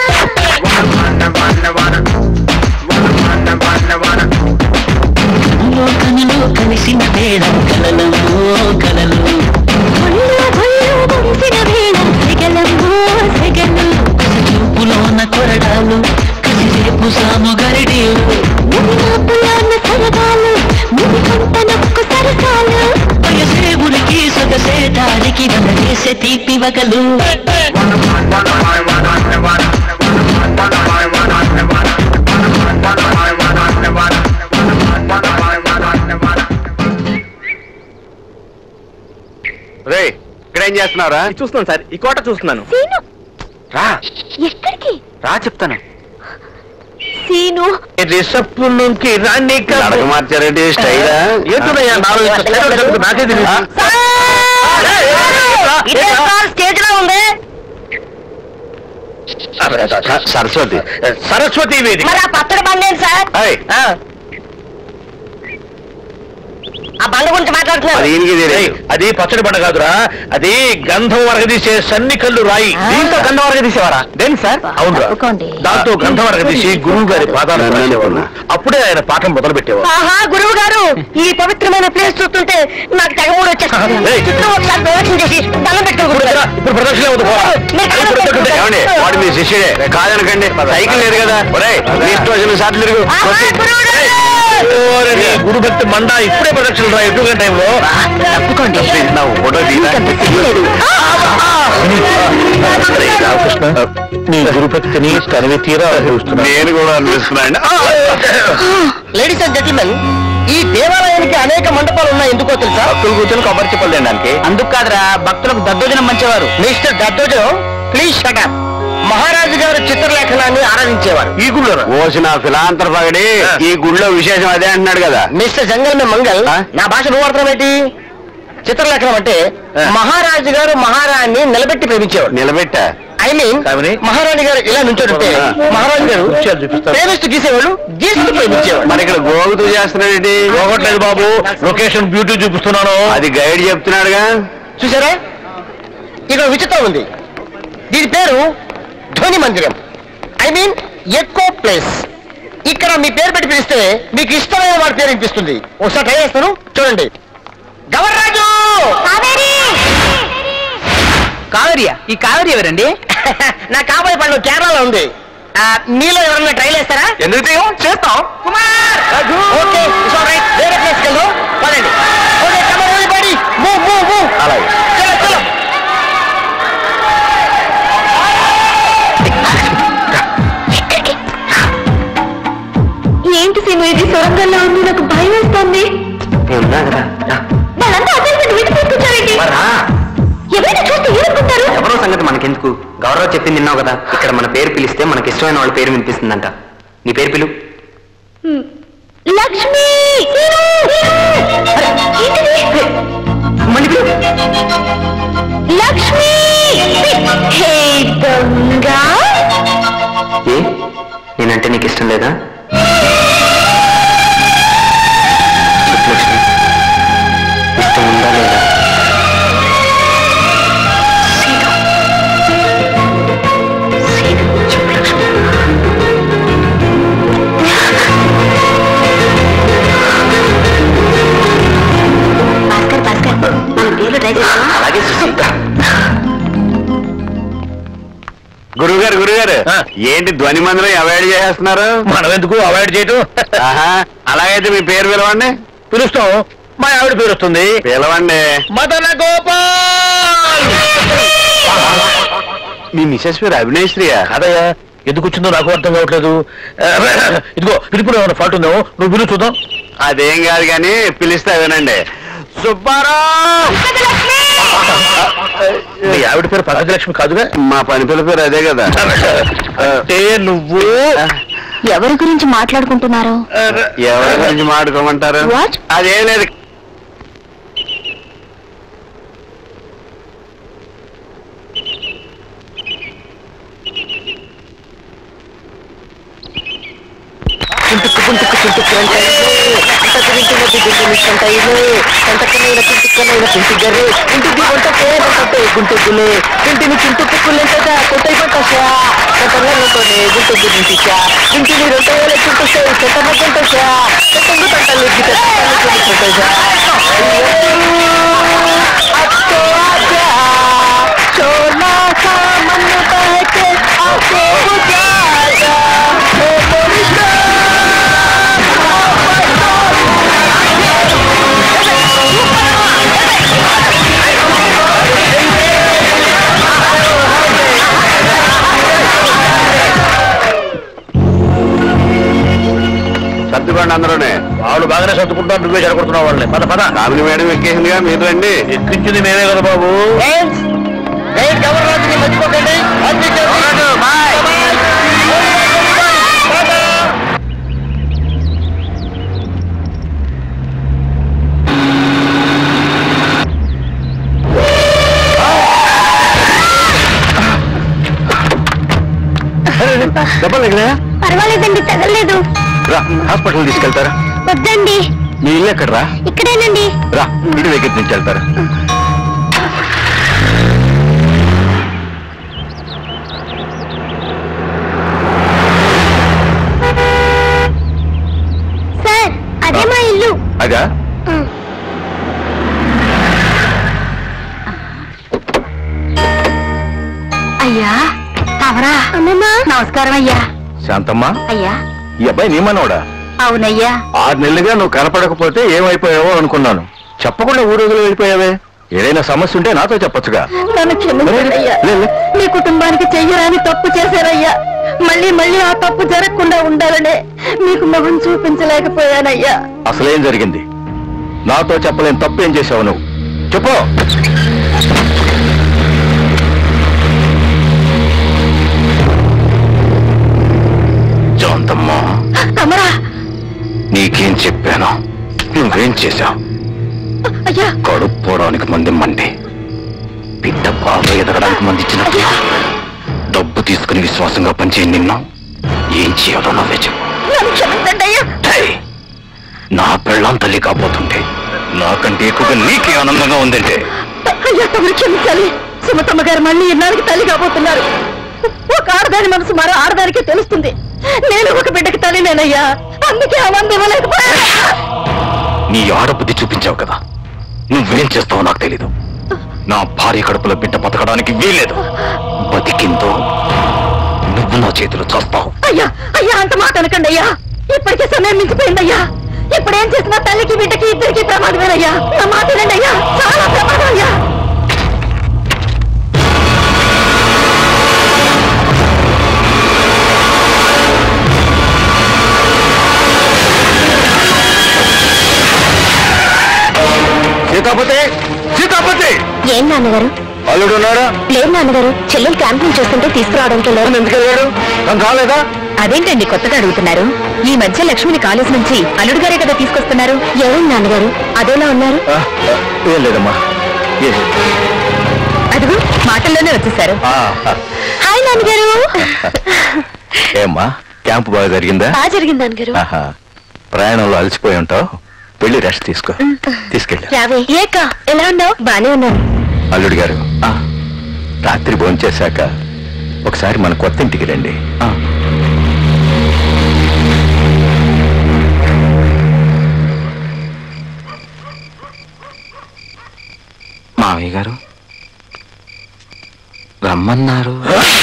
కనులు కలిసిన వేళ కలలు కలలు ఒళ్ళు ఒళ్ళు మురిసిన వేళ సెగలము సెగలు చూపులోన కొరడాలు కసిరేపు సాము గరిడీలు మునిమాపులాన్న సరదాలు మునికంట నొక్కు సరసాలు వయసేవుడికి సొగసే దారికి వనవేసే తీపి వగలు రే ఇక్కడ ఏం చేస్తున్నారా చూస్తున్నాను సార్ ఈ కోట చూస్తున్నాను సీను రా ఎక్కడికి రా చెప్తాను సీను రిసప్పులోకి రాణి నడక మార్చారంటే స్టైలా ఏంటోనయ్యా నాలుగు ఇంత స్టైల్ జరుగుతుంది, నాకే తెలియదు స్టేజ్ లో ఉంది సరస్వతి సరస్వతి వేదిక మరి ఆ పచ్చడి బండి ఏంటి సార్ ఏయ్, ఆ. ఆ బండ గురించి మాట్లాడుతున్నారు అది ఈయనకి తెలియదు. ఏయ్, అది పచ్చడి బండ కాదురా అది గంధం వరగదీసే సన్ని కళ్ళు రాయి దీంతో గంధం వరకు తీసేవారా దేని సార్ అవునురా తప్పుకోండి. దాంతో గంధం వరగదీసి గురువు గారి పాదాలు నన్ను రాసేవారు. అనుకున్నా. అప్పుడే ఆయన పాఠం మొదలు పెట్టేవారు ఆహా గురువు గారు ఈ పవిత్రమైన ప్లేస్ చూస్తుంటే నాకు తెగమూడు వచ్చేస్తుంది ఏయ్. చుట్టూ ఒకసారి ప్రదక్షిణ చేసి దండం పెట్టుకుని గురువు గారు. ఇప్పుడు ప్రదర్శన అవుతుంది పోరా. మీరు కాళ్ళు ఇప్పుడు పెట్టుకుంటే- ఏమండి వాడు మీ శిష్యుడే కాదనకండి సైకిల్ లేదు కదా ఒరే మీ ఇష్టం వచ్చిన సార్లు తిరుగు ఆహా, కొట్టి. గురువు గారు! ఏయ్, ఓరే నీ గురు భక్తి మండ ఇప్పుడే ప్రదక్షిణ రా ఎటువంటి టైంలో తప్పుకోండి నా ఫోటో తీరా అరే రామకృష్ణ నీ గురు భక్తిని తనివి తీరా అనుభవిస్తున్నా నేను కూడా అనిపిస్తున్నాను లేడీస్ అండ్ జెంటిల్మెన్ ఈ దేవాలయానికి అనేక మండపాలు ఉన్నాయి ఎందుకో తెలుసా భక్తులు కూర్చొని కొబ్బరి చెప్పలు తినడానికి అందుకు కాదురా భక్తులకు దద్దోజనం మంచేవారు మిస్టర్ దద్దోజనం ప్లీజ్ షటప్ మహారాజు గారు చిత్రలేఖనాన్ని ఆరాధించేవారు ఈ గుళ్ళో ఓసిన ఫిలాంతర పగడి ఈ గుడిలో విశేషం అదే అంటున్నాడు కదా మిస్టర్ జంగల్ మే మంగల్ నా భాష నువ్వు అర్థం ఏంటి చిత్రలేఖనం అంటే మహారాజు గారు మహారాణి నిలబెట్టి ప్రేమించేవాడు నిలబెట్టా ఐ మీన్ కామిని? మహారాణి గారు ఇలా నుంచోడుంటే ఆ. మహారాజు గారు కుర్చీలు చూపిస్తారు. ప్రేమిస్తూ గీసేవాళ్ళు గీస్తూ ప్రేమించేవాడు మరి ఇక్కడ గోగుతూ చేస్తున్నాడేంటి పోగొట్టలేదు బాబు లొకేషన్ బ్యూటీ చూపిస్తున్నాను అది గైడ్ చెప్తున్నాడుగా చూసారా ఇక్కడ విచిత్రం ఉంది దీని పేరు ధ్వని మందిరం ఐ మీన్ ఎక్కో ప్లేస్ ఇక్కడ మీ పేరు పెట్టి పిలిస్తే మీకు ఇష్టమైన వాడి పేరు వినిపిస్తుంది ఒకసారి ట్రై చేస్తాను చూడండి గవర్రాజు కావేరియా ఈ కావేరి ఎవరండి నా కాబోయే పండు కేరళలో ఉంది ఆ, మీలో ఎవరన్నా ట్రైల్ వేస్తారా ఎందుకు చేయం? చేస్తాం Kumar okay it's all right వేరే ప్లేస్కి వెళ్దాం పదండి okay come on everybody move move move అలాగే చలో చలో ఏంటి సీను ఇది సొరంగంలో ఉంది నాకు భయం వేస్తుంది ఉన్నా కదా రా. వాళ్ళంతా అదే వీటి తీసుకొచ్చారేంటి మరి రా. ఎవరైనా చూస్తే ఏమనుకుంటారు ఎవరో సంగతి మనకెందుకు గౌరవ్ చెప్పింది విన్నావు కదా ఇక్కడ మన పేరు పిలిస్తే మనకి ఇష్టమైన వాళ్ళ పేరు వినిపిస్తుందంట నీ పేరు పిలు లక్ష్మి ఏంటిది? మళ్ళీ పిలు లక్ష్మి హే దొంగ ఏ నేనంటే నీకు ఇష్టం లేదా చెప్పు లక్ష్మి ఇష్టం ఉందా లేదా చెప్పు లక్ష్మి భాస్కర్ భాస్కర్ మన పేర్లు ట్రై చేస్తావా అలాగే సుశీల్ గురుగారు గురుగారు ఏంటి ధ్వని మందిరం అవాయిడ్ చేసేస్తున్నారు మనం ఎందుకు అవాయిడ్ చేయటం ఆహా అలాగైతే మీ పేరు పిలవండి పిలుస్తాం మా ఆవిడ పేరు వస్తుంది పిలవండి మదన గోపాల్ మీ మిసెస్ పేరు అభినయశ్రీయా కాదయ్యా ఎందుకు వచ్చిందో నాకు అర్థం కావట్లేదు ఇదిగో పిలుపులో ఏమైనా ఫాల్ట్ ఉందేమో నువ్వు పిలువు చూద్దాం అదేం కాదు కానీ పిలిస్తే వినండి సుబ్బారావు మీ ఆవిడ పేరు పరాజలక్ష్మి కాదుగా మా పని పిల్ల పేరు అదే కదా అంటే నువ్వు ఎవరి గురించి మాట్లాడుకుంటున్నారు ఎవరి గురించి మాట్లాడుకోమంటారు What? అదేం లేదు కుంటుకు కుంటుకు కుంటుకు అంటైలు అంటకు వింటున్నది గుంటు మిస్కంటైలు కంటకనైన కుంటుకనైన కుంటిగర్రే ఇంటికి వంట పేరంటే గుంటుకులే ఇంటిని చుంటుకు కుల్లెంటదా కొట్టై పంటశా కంటనలోనే గుంటు గురింటిశా ఇంటిని రొట్టెల చుంటుసే కంటన గంటశా కంటంగు తంటలు గిట తంటలు కుంటశా అత్తో ఆజా సోనా కా మన్ బహకే ఆకే బుజాగా ఓ మోనిషా సర్దుకోండి అందరూనే వాళ్ళు బాగానే సర్దుకుంటున్నారు నువ్వే చెడగొడుతున్నావు వాళ్ళని పద పద కామిని మేడం ఎక్కేసిందిగా మీరు రండి ఎక్కించింది మేమే కదా బాబు రైట్ గవర్నర్ని మర్చిపోకండి దెబ్బలు తగిలాయా? పర్వాలేదండి తగలేదు రా హాస్పిటల్ తీసుకెళ్తారా వద్దండి మీ ఇల్లు ఎక్కడ రా ఇక్కడేనండి రా ఇంటి దగ్గర నుంచి వెళ్తారా సార్ అదే మా ఇల్లు అగా అయ్యా తవరా అమ్మమ్మా నమస్కారం అయ్యా శాంతమ్మా అయ్యా ఈ అబ్బాయి నీ మనోడా అవునయ్యా ఆరు నెలలుగా నువ్వు కనపడకపోతే ఏమైపోయావో అనుకున్నాను చెప్పకుండా ఊరోజులు వెళ్ళిపోయావే ఏదైనా సమస్య ఉంటే నాతో చెప్పొచ్చుగా నన్ను క్షమించండియ్యా లే, లే. మీ కుటుంబానికి చెయ్యరాని తప్పు చేశారయ్యా మళ్ళీ మళ్ళీ ఆ తప్పు జరగకుండా ఉండాలనే మీకు మొహం చూపించలేకపోయానయ్యా అసలేం జరిగింది నాతో చెప్పలేని తప్పు ఏం చేసావు నువ్వు చెప్పు జాంతమ్మా అమరా నీకేం చెప్పాను నువ్వేం చేశావు అయ్యా కడుపు పోవడానికి మంది మండి బిడ్డ బాగా ఎదగడానికి మంది ఇచ్చినప్పుడు డబ్బు తీసుకుని విశ్వాసంగా పనిచేయ నిన్ను ఏం చేయాలో నువ్వే చెప్పు నన్ను క్షమించండి అయ్యా హే! నా పెళ్ళాం తల్లి కాబోతుంటే నాకంటే ఎక్కువగా నీకే ఆనందంగా ఉందంటే అయ్యా తమరు క్షమించాలి సుమతమ్మ గారు మళ్ళీ ఇన్నాళ్ళకి తల్లి కాబోతున్నారు ఒక ఆడదాని మనసు మరో ఆడదానికే తెలుస్తుంది నేను ఒక బిడ్డకి తల్లినేనయ్యా అందుకే ఆ మంది ఇవ్వలేకపోయా నీ ఆడబుద్ధి చూపించావు కదా నువ్వేం చేస్తావో నాకు తెలీదు నా భార్య కడుపులో బిడ్డ బతకడానికి వీల్లేదు బతికిందో నువ్వు నా చేతిలో చేస్తావు అయ్యా అయ్యా అంత మాట అనకండి అయ్యా ఇప్పటికే సమయం మించిపోయిందయ్యా ఇప్పుడు ఏం చేసినా తల్లికి బిడ్డకి ఇద్దరికి ప్రమాదమేనయ్యా నా మాట వినండి అయ్యా చాలా ప్రమాదం అయ్యా సీతాపతి సీతాపతి ఏం నాన్నగారు అల్లుడు ఉన్నాడా లేదు నాన్నగారు చెల్లెలు క్యాంప్ నుంచి వస్తుంటే తీసుకురావడానికి వెళ్ళారు ఎందుకు వెళ్ళాడు తను రాలేదా అదేంటండి కొత్తగా అడుగుతున్నారు ఈ మధ్య లక్ష్మిని కాలేజ్ నుంచి అల్లుడు గారే కదా తీసుకొస్తున్నారు ఏమైంది నాన్నగారు అదోలా ఉన్నారు ఆ, ఏం లేదమ్మా ఏ- అదిగో మాటల్లోనే వచ్చేసారు ఆ, ఆ. హాయ్ నాన్నగారు ఏమ్మా క్యాంపు బాగా జరిగిందా బాగా జరిగింది నాన్నగారు ఆహా. ప్రయాణంలో అలసిపోయి ఉంటావు వెళ్ళి రెస్ట్ తీసుకో తీసుకెళ్ళి రావే ఏక ఎలా ఉన్నావు బానే ఉన్నాను అల్లుడు గారు రాత్రి భోంచేశాక ఒకసారి మన కొత్త ఇంటికి రండి మావయ్య గారు రమ్మన్నారు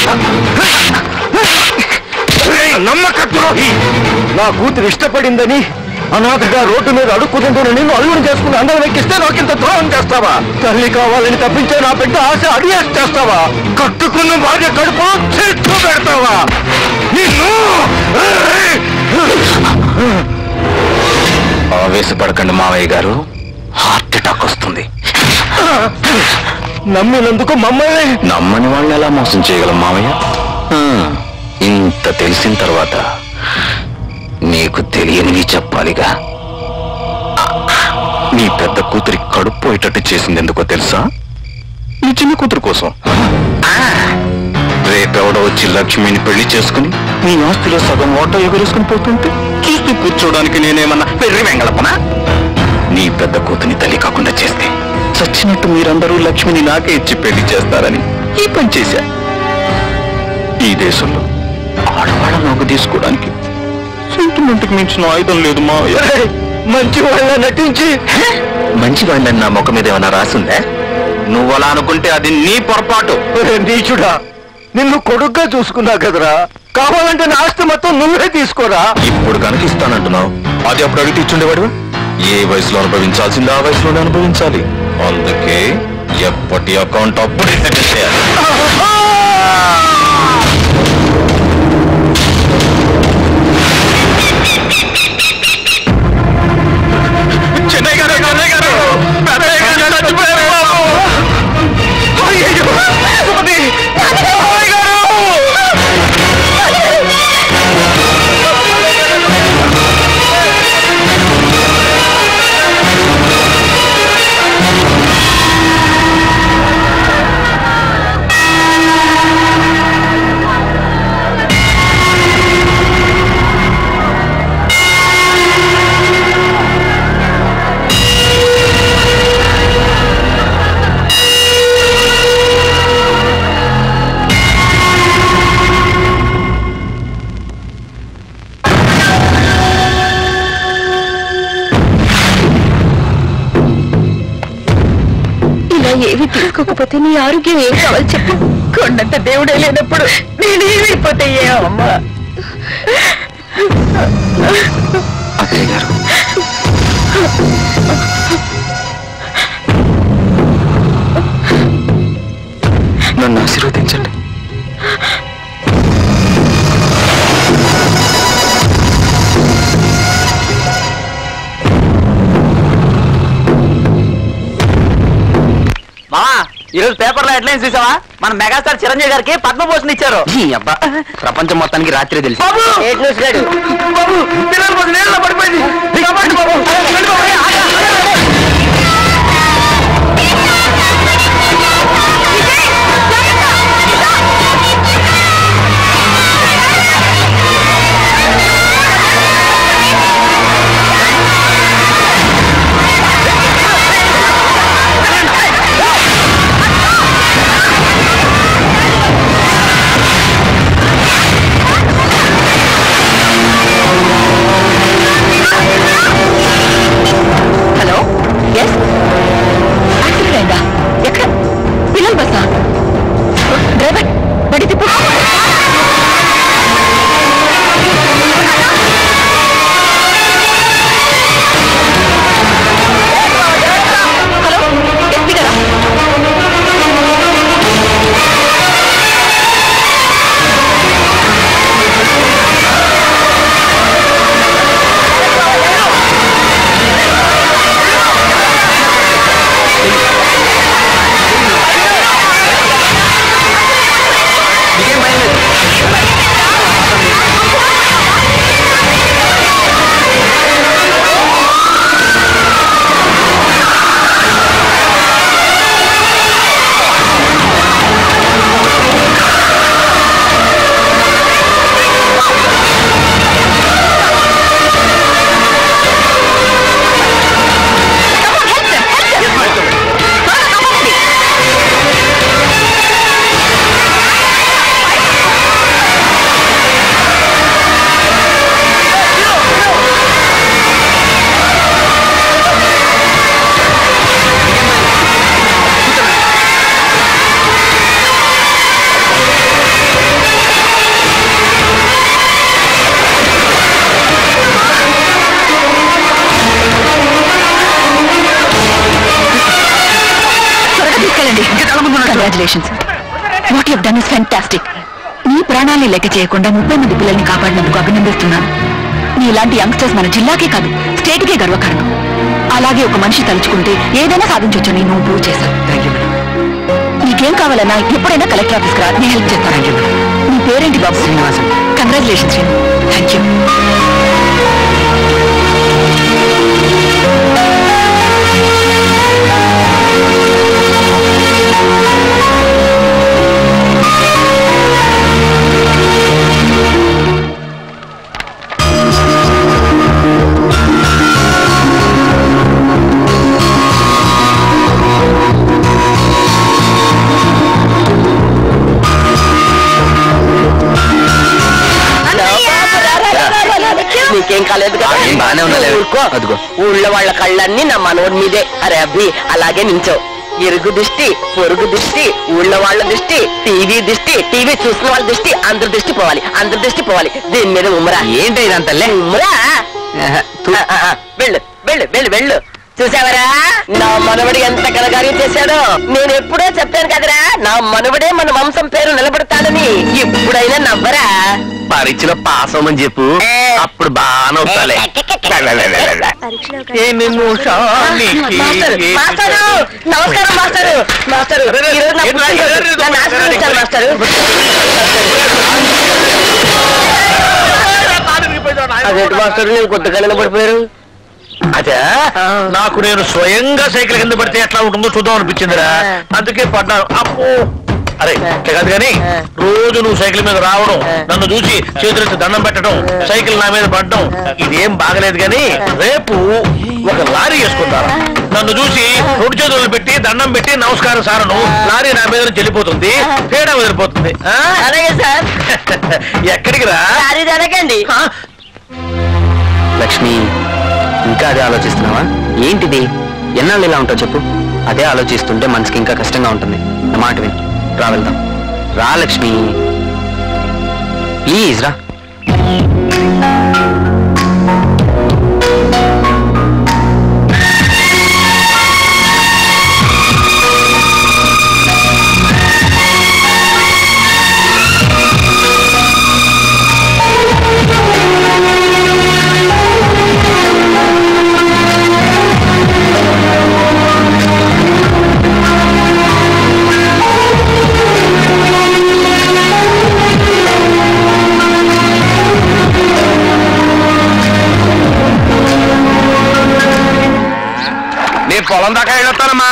నమ్మక ద్రోహి నా కూతురు ఇష్టపడిందని అనాథగా రోడ్డు మీద అడుక్కుంటుంటే నిన్ను అల్లుడు చేసుకుని అందరం ఎక్కిస్తే నాకు ఇంత ద్రోహం చేస్తావా తల్లి కావాలని తప్పించే నా బిడ్డ ఆశ అడిగేసి చేస్తావా కట్టుకున్న భార్య కడుపు చెట్టు పెడతావా నిన్ను ఆవేశపడకండి మావయ్య గారు హార్ట్ అటాక్ వస్తుంది నమ్మినందుకు మమ్మల్ని నమ్మని వాళ్ళని ఎలా మోసం చేయగలం మావయ్య ఆ, ఇంత తెలిసిన తర్వాత నీకు తెలియనివి చెప్పాలిగా నీ పెద్ద కూతురి కడుపు పోయేటట్టు చేసింది ఎందుకో తెలుసా నీ చిన్న కూతురు కోసం రేపెవడో వచ్చి లక్ష్మిని పెళ్లి చేసుకుని నీ ఆస్తిలో సగం ఓటో ఎగురేసుకుని పోతుంటే చూస్తూ కూర్చోడానికి నేనేమన్నా పెర్రి వెంగళపనా నీ పెద్ద కూతుని తల్లి కాకుండా చేస్తే చచ్చినట్టు మీరందరూ లక్ష్మిని నాకే ఇచ్చి పెళ్లి చేస్తారని ఈ పని చేశా ఈ దేశంలో ఆడవాళ్ళ నోకు తీసుకోవడానికి సెంటిమెంట్కి మించిన ఆయుధం లేదు మా మంచి వాళ్ళ నటించి మంచి వాళ్ళని నా ముఖం మీద ఏమైనా రాసిందే నువ్వు అలా అనుకుంటే అది నీ పొరపాటు ఒరే నీచుడా నిన్ను కొడుగ్గా చూసుకున్నా కదరా కావాలంటే నా ఆస్తి మొత్తం నువ్వే తీసుకోరా ఇప్పుడు కనుక ఇస్తానంటున్నావు అది అప్పుడు అడిగి ఇచ్చుండేవాడు ఏ వయసులో అనుభవించాల్సిందో ఆ వయసులోనే అనుభవించాలి అందుకే ఎప్పటి అకౌంట్ అప్పుడే సెటిల్ చేయాలి చెన్నై గారు చెన్నై గారు పెద్దయ్య గారు చచ్చిపోయారు బాబు. అయ్యయ్యో, సుమతి, మామయ్య గారు ఇలా ఏవి తీసుకోకపోతే నీ ఆరోగ్యం ఏం కావాలి చెప్పు కొండంత దేవుడే లేనప్పుడు నేనేమైపోతే అమ్మా అత్తయ్య గారు నన్ను ఆశీర్వదించండి మావా ఈరోజు పేపర్లో హెడ్లైన్స్ చూసావా మన మెగాస్టార్ చిరంజీవి గారికి పద్మభూషణ్ ఇచ్చారు ఈ అబ్బా ప్రపంచం మొత్తానికి రాత్రి తెలిసి ఏటి న్యూస్ లేడు బాబు పిల్లల కోసం నీళ్ళలో పడిపోయింది కాపాడండి బాబు రండి బాబు. ఏ, ఆగు, ఆగు, ఆగు. హలో ఎస్ యాక్సిడెంట్ అయిందా ఎక్కడ పిల్లల బస్సా డ్రైవర్ బడి తిప్పు హలో ఎస్పీ గారా త్వరగా తీసుకెళ్ళండి congratulations what you've done is fantastic నీ ప్రాణాన్ని లెక్క చేయకుండా ముప్పై మంది పిల్లల్ని కాపాడినందుకు అభినందిస్తున్నాను నీలాంటి యంగ్స్టర్స్ మన జిల్లాకే కాదు స్టేట్కే గర్వకారణం అలాగే ఒక మనిషి తలుచుకుంటే ఏదైనా సాధించొచ్చని నువ్వు ప్రూవ్ చేశావు నీకేం కావాలన్నా ఎప్పుడైనా కలెక్టర్ ఆఫీస్కి రా నేను హెల్ప్ చేస్తాను నీ పేరేంటి బాబు Srinivasam congratulations Srinu thank you నీకేం కాలేదు కదా ఏం బాగానే ఉన్నలే. ఊరుకో. అదిగో. ఊళ్ళో వాళ్ళ కళ్ళన్నీ నా మనోడి మీదే అరే అబ్బి అలాగే నించో ఇరుగు దిష్టి పొరుగు దిష్టి ఊళ్ళో వాళ్ళ దిష్టి టీవీ దిష్టి టీవీ చూసిన వాళ్ళ దిష్టి అందరి దిష్టి పోవాలి అందరి దిష్టి పోవాలి దీని మీద ఉమ్మరా ఏంటి ఇదంతల్లే ఉమ్మరా ఆ, ఆ, ఆ, వెళ్ళు వెళ్ళు వెళ్ళు వెళ్ళు చూసావరా నా మనవడు ఎంత కలగారి చేశాడో నేను ఎప్పుడో చెప్పాను కదరా నా మనవడే మన వంశం పేరు నిలబడతాడని ఇప్పుడైనా నవ్వరా పరీక్షలో పాస్ అవ్వమని చెప్పు అప్పుడు బాగా అవుతాలే మాస్టర్, మాస్టరు, నమస్కారం మాస్టరు మాస్టరు ఈరోజు నా పుట్టినరోజు. నన్ను ఆశీర్వదించాలి మాస్టరు అదేంటి మాస్టర్ నేను కొద్దిగా నిలబడిపోయారు అదే నాకు నేను స్వయంగా సైకిల్ కింద పడితే ఎట్లా ఉంటుందో చూద్దాం అనిపించిందిరా అందుకే పడ్డాను అమ్మో అరే ఇట్లా కాదు కానీ రోజు నువ్వు సైకిల్ మీద రావడం నన్ను చూసి చేతులెత్తి దండం పెట్టడం సైకిల్ నా మీద పడడం ఇదేం బాగలేదు కానీ రేపు ఒక లారీ వేసుకుంటారు నన్ను చూసి రెండు చేతులు పెట్టి దండం పెట్టి నమస్కారం సారను లారీ నా మీద నుంచి వెళ్ళిపోతుంది తేడా వదిలిపోతుంది ఆ? అలాగే సార్ ఎక్కడికి రా సారీ జరగండి లక్ష్మి ఇంకా అదే ఆలోచిస్తున్నావా ఏంటిది ఎన్నాళ్ళు ఇలా ఉంటావు చెప్పు అదే ఆలోచిస్తుంటే మనసుకి ఇంకా కష్టంగా ఉంటుంది నా మాట విని రా వెళ్దాం రా లక్ష్మి ప్లీజ్ రా పొలం దాకా వెళ్ళొస్తానమ్మా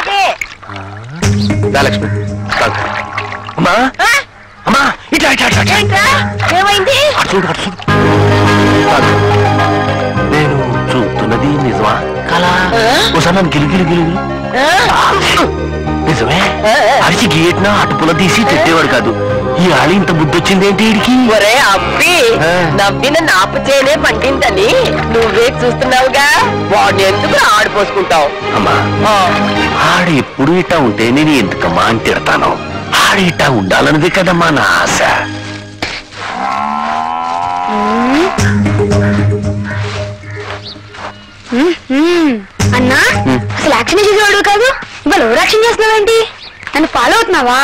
దా లక్ష్మి తాగు. అమ్మా అమ్మా ఇట్లా ఇట్లా ఇట్లా, ఇట్లా ఏమైంది అటు చూడు అటు చూడు తాగు. నేను చూస్తున్నది నిజమా కళ ఒకసారి నన్ను గిలి గిలి గిలి గిలి. నిజమే అరిచి గేట్న అటుపుల తీసి తిట్టేవాడు కాదు ఈ ఆళి ఇంత బుద్ధి వచ్చిందేంటి వీడికి ఒరే అబ్బి ఆ. నవ్విన నాపు చేయనే పండిందని నువ్వే చూస్తున్నావుగా వాడిని ఎందుకు ఆడిపోసుకుంటావు అమ్మా ఆడ ఎప్పుడు ఇట్టా ఉంటే నేను ఎందుకమ్మా అని తిడతాను ఆడ ఇట్టా ఉండాలన్నది కదమ్మా నా ఆశ అన్నా అసలు యాక్షన్ చేసేవాడు కాదు ఇవాళ ఓవర్ యాక్షన్ చేస్తున్నావేంటి నన్ను ఫాలో అవుతున్నావా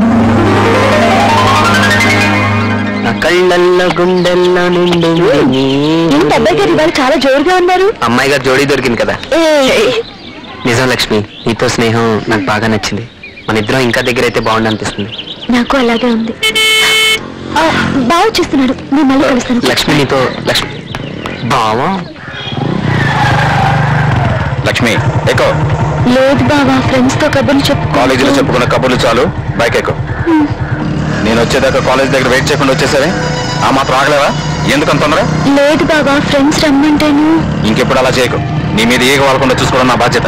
నా కళ్ళల్లో గుండెల్లో నిండు ఏంటి అబ్బాయి గారు ఇవాళ చాలా జోరుగా ఉన్నారు అమ్మాయి గారు జోడీ దొరికింది కదా నిజం లక్ష్మి నీతో స్నేహం నాకు బాగా నచ్చింది మన ఇద్దరం ఇంకా దగ్గర అయితే బాగుండు అనిపిస్తుంది నాకు అలాగే ఉంది ఆ, బాగా చూస్తున్నాడు నేను మళ్ళీ కలుస్తాను లక్ష్మి నీతో లక్ష్మి బావా లక్ష్మి ఎక్కువ లేదు బావా ఫ్రెండ్స్ తో కబుర్లు చెప్పు కాలేజీలో చెప్పుకున్న కబుర్లు చాలు బైక్ ఎక్కువ నేను వచ్చేదాకా కాలేజ్ దగ్గర వెయిట్ చేయకుండా వచ్చేసరే ఆ మాత్రం ఆగలేవా ఎందుకంత తొందర లేదు బావా ఫ్రెండ్స్ రమ్మంటేను ఇంకెప్పుడు అలా చేయకు నీ మీద ఏగ వాళ్ళకుండా చూసుకోవడం నా బాధ్యత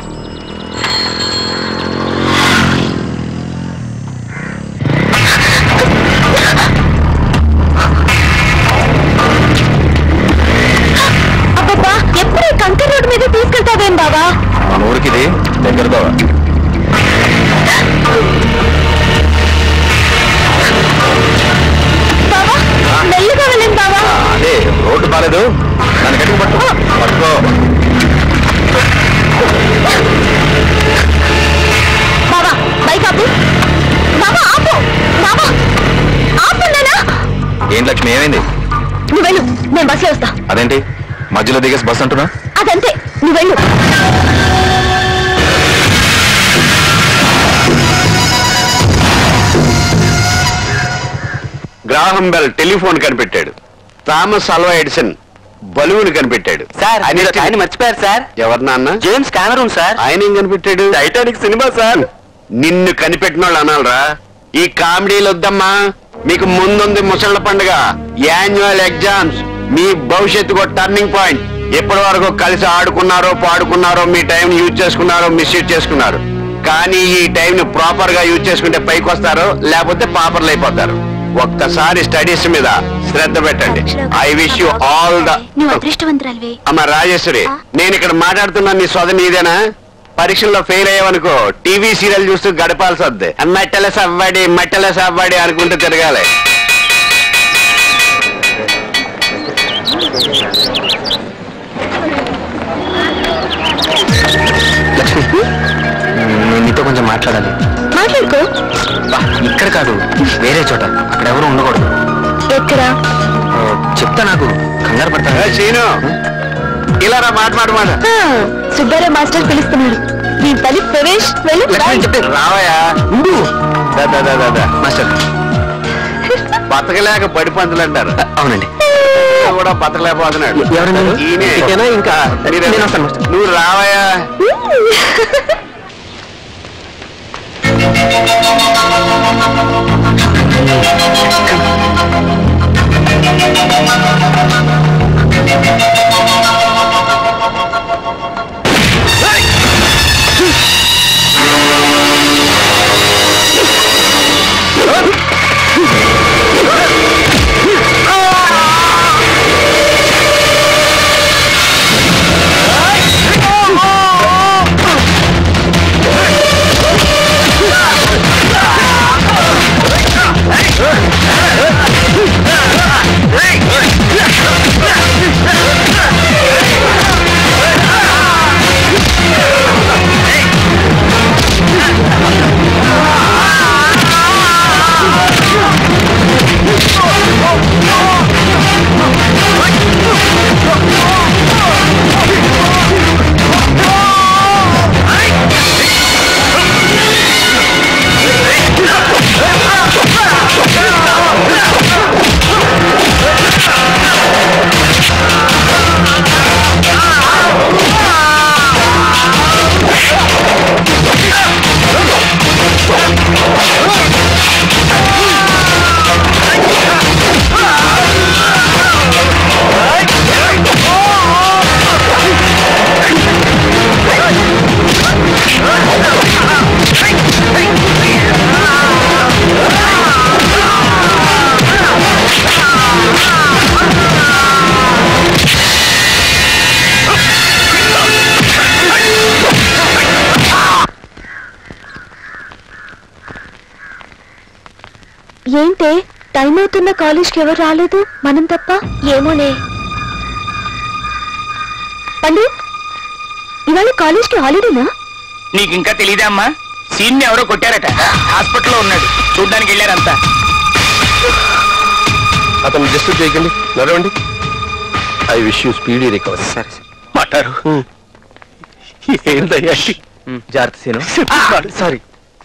అబ్బబ్బా ఎప్పుడు ఈ కంకర్ రోడ్డు మీద తీసుకెళ్తావేం బావా మన ఊరికి ఇది దగ్గరదో బావా మెల్లిగా వెళ్ళండి బావా అదే రోడ్డు బాలేదు నన్ను గట్టిగా పట్టు పట్టుకో బావా బైక్ ఆపు బావా ఆపు బావా ఆపు నాన్నా ఏం లక్ష్మి ఏమైంది నువ్వు వెళ్ళు నేను బస్సులో వస్తా అదేంటి మధ్యలో దిగేసి బస్ అంటున్నా అదంతే నువ్వు వెళ్ళు గ్రాహం బెల్ టెలిఫోన్ కనిపెట్టాడు థామస్ అల్వా ఎడిసన్ బలువుని కనిపెట్టాడు సార్ మీరు ఒక ఆయన మర్చిపోయారు సార్ ఎవరు నాన్న జేమ్స్ కెమెరూన్ సార్ ఆయన ఏం కనిపెట్టాడు టైటానిక్ సినిమా సార్ నిన్ను కనిపెట్టిన వాళ్ళు అనాలరా ఈ కామెడీలు వద్దమ్మా మీకు ముందుంది ముసళ్ళ పండుగ యాన్యువల్ ఎగ్జామ్స్ మీ భవిష్యత్తు టర్నింగ్ పాయింట్ ఎప్పటి వరకు కలిసి ఆడుకున్నారో పాడుకున్నారో మీ టైం యూజ్ చేసుకున్నారో మిస్యూజ్ చేసుకున్నారు కానీ ఈ టైం ని ప్రాపర్ గా యూజ్ చేసుకుంటే పైకి వస్తారు లేకపోతే పాపర్లు అయిపోతారు ఒక్కసారి స్టడీస్ మీద శ్రద్ధ పెట్టండి I wish you all the నువ్వు అదృష్టవంతురాలివే అమ్మ రాజేశ్వరి నేను ఇక్కడ మాట్లాడుతున్నా నీ సోద నీదేనా పరీక్షల్లో ఫెయిల్ అయ్యావనుకో టీవీ సీరియల్ చూస్తూ గడపాల్సి వద్ది మట్టెల సవ్వాడి మట్టెల సవ్వాడి అనుకుంటూ తిరగాలి లక్ష్మి నేను నీతో కొంచెం మాట్లాడాలి మాట్లాడుకో బా, ఇక్కడ కాదు వేరే చోట అక్కడ ఎవరు ఉండకూడదు ఎక్కడ ఆ, చెప్తా నాకు కంగారు పడతా సీను ఇలా రా మాట మాట మాట ఆ, సుబ్బారావు మాస్టర్ పిలుస్తున్నాడు నీ తల్లి ప్రవేశ్ వెళ్ళు లక్ష్మి చెప్తే రావయ్యా ఉండు దా, దా, దా, దా, దా. మాస్టర్ బతకలేక పడి పందులు అంటారు అవునండి కూడా బతకలేకపోతున్నాడు ఎవరన్నారు? ఈయనే. ఇదేనా ఇంకా? మీరే. నేను వస్తాను, మాస్టర్. నువ్వు రావయ్యా Hey! ఏంటే టైం అవుతున్న కాలేజ్కి ఎవరు రాలేదు మనం తప్ప ఏమోనే పండు ఇవాళ కాలేజ్కి హాలిడేనా నీకు ఇంకా తెలియదా అమ్మా సీన్ ఎవరో కొట్టారట హాస్పిటల్లో ఉన్నాడు చూడ్డానికి వెళ్ళారంతా అతను డిస్టర్బ్ చేయకండి నడవండి I wish you speedy recovery సరే మాట్లాడు ఏంటయ్యా జాగ్రత్త సీను సారీ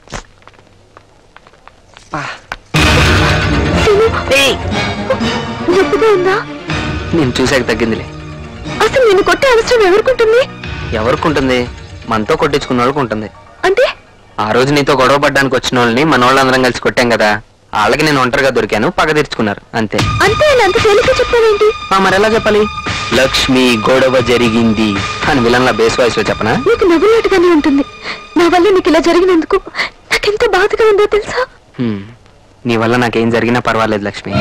నొప్పిగా ఉందా నేను చూసాక తగ్గిందిలే అసలు నేను కొట్టే అవసరం ఎవరికుంటుంది ఎవరికి ఉంటుంది మనతో కొట్టించుకున్న వాళ్ళకి ఉంటుంది అంటే ఆ రోజు నీతో గొడవ పడ్డానికి వచ్చిన వాళ్ళని మన వాళ్ళందరం కలిసి కొట్టాం కదా వాళ్ళకి నేను ఒంటరిగా దొరికాను పగ తీర్చుకున్నారు అంతే అంతే అని అంత తేలిక చెప్పావేంటి ఆ, మరి ఎలా చెప్పాలి లక్ష్మి గొడవ జరిగింది అని విలన్ల బేస్ వాయిస్ లో చెప్పనా నీకు నవ్వులాటగానే ఉంటుంది నా వల్ల నీకు ఇలా జరిగినందుకు నాకెంత బాధగా ఉందో తెలుసా హ్మ్. నీ వల్ల నాకేం జరిగినా పర్వాలేదు లక్ష్మి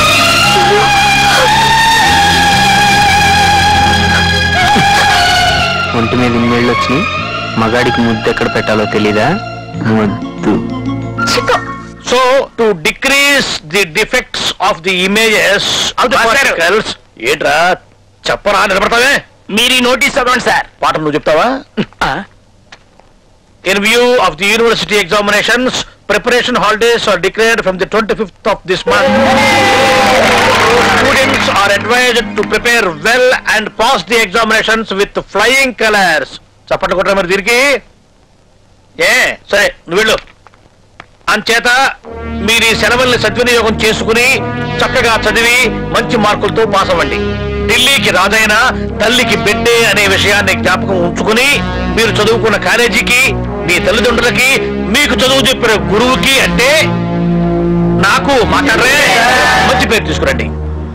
ఒంటి మీద ఇన్నేళ్ళు వచ్చినాయి మగాడికి ముద్దు ఎక్కడ పెట్టాలో తెలీదా ముద్దు so to decrease the defects of the images of the particles ఏంట్రా చెప్పరా నిలబడతావే మీరు ఈ నోటీస్ చదవండి సార్ పాఠం నువ్వు చెప్తావా in view of the university examinations preparation holidays are declared from the twenty fifth of this month students are advised to prepare well and pass the examinations with flying colours చప్పట్లు కొట్టరా మరి దీనికి ఏ సరే నువ్వు వెళ్ళు అంచేత మీరు ఈ సెలవుల్ని సద్వినియోగం చేసుకుని చక్కగా చదివి మంచి మార్కులతో పాస్ అవ్వండి ఢిల్లీకి రాజైన తల్లికి బిడ్డే అనే విషయాన్ని జ్ఞాపకం ఉంచుకుని మీరు చదువుకున్న కాలేజీకి మీ తల్లిదండ్రులకి మీకు చదువు చెప్పిన గురువుకి అంటే నాకు మాట్లాడరే మంచి పేరు తీసుకురండి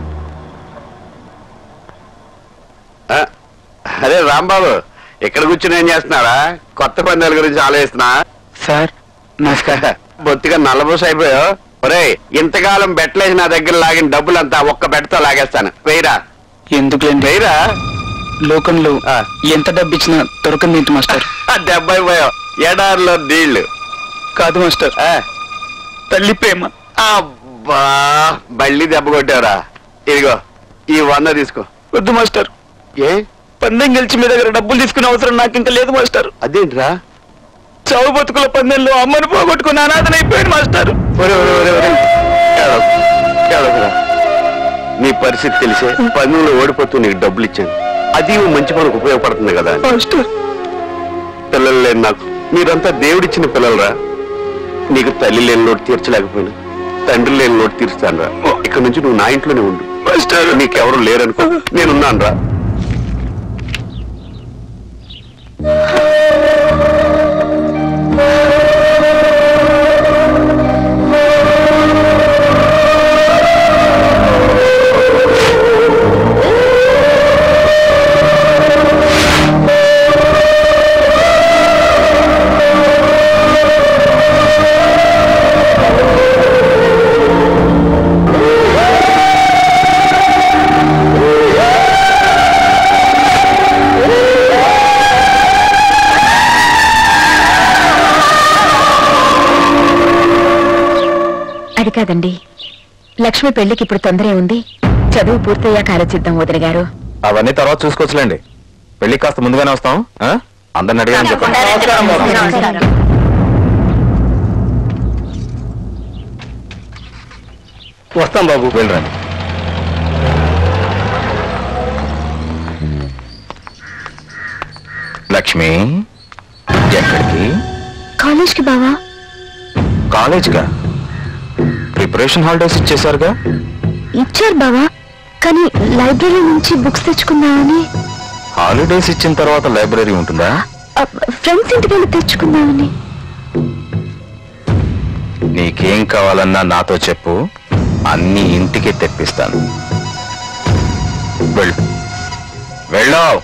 ఆ, అదే రాంబాబు ఇక్కడ కూర్చుని ఏం చేస్తున్నారా కొత్త పందాల గురించి ఆలోచిస్తున్నా సార్ నమస్కారం బొత్తిగా నల్లబూస అయిపోయావు ఒరే ఇంతకాలం బెట్టలేసి నా దగ్గర లాగిన డబ్బులంతా ఒక్క బెట్టతో లాగేస్తాను వెయ్యరా ఎందుకులేండి వెయ్యరా లోకంలో ఎంత డబ్బు ఇచ్చినా దొరకంది ఏంటి మాస్టర్ దెబ్బ అయిపోయావు ఎడారిలో నీళ్లు కాదు మాస్టర్ తల్లి ప్రేమ అబ్బా బళ్ళి దెబ్బ కొట్టావురా ఇదిగో ఈ వంద తీసుకో వద్దు మాస్టర్ ఏ పందెం గెలిచి మీ దగ్గర డబ్బులు తీసుకునే అవసరం నాకు ఇంకా లేదు మాస్టర్ అదేంట్రా చావు బతుకుల పందెంలో అమ్మను పోగొట్టుకుని అనాథనైపోయాను మాస్టర్ ఒరే, ఒరే, ఒరే, ఒరే. ఏడవకు, ఏడవకురా. నీ పరిస్థితి తెలిసే పన్నులో ఓడిపోతూ నీకు డబ్బులు ఇచ్చాను అది ఓ మంచి పనికి ఉపయోగపడుతుంది కదా అని. మాస్టర్ పిల్లలు లేని నాకు మీరంతా దేవుడిచ్చిన పిల్లలరా నీకు తల్లి లేని లోటు తీర్చలేకపోయినా తండ్రి లేని లోటు తీరుస్తాను రా ఇక్కడ నుంచి నువ్వు నా ఇంట్లోనే ఉండు నీకెవరు లేరనుకో నేనున్నాను రా అది కాదండి లక్ష్మి పెళ్లికి ఇప్పుడు తొందరే ఉంది చదువు పూర్తయ్యాక ఆలోచిద్దాం వదిన గారు అవన్నీ తర్వాత చూసుకోవచ్చులేండి పెళ్లి కాస్త ముందుగానే వస్తాం ఆ? అందరిని అడిగాను చెప్పండి వస్తాం బాబు వెళ్ళరండి లక్ష్మి ఎక్కడికి కాలేజ్కి బావా కాలేజ్గా ప్రిపరేషన్ హాలిడేస్ ఇచ్చేశారుగా ఇచ్చారు బావా కానీ లైబ్రరీ నుంచి బుక్స్ తెచ్చుకుందామని హాలిడేస్ ఇచ్చిన తర్వాత లైబ్రరీ ఉంటుందా ఫ్రెండ్స్ ఇంటికి వెళ్ళి తెచ్చుకుందామని నీకేం కావాలన్నా నాతో చెప్పు అన్ని ఇంటికి తెప్పిస్తాను వెళ్ళు వెళ్ళావు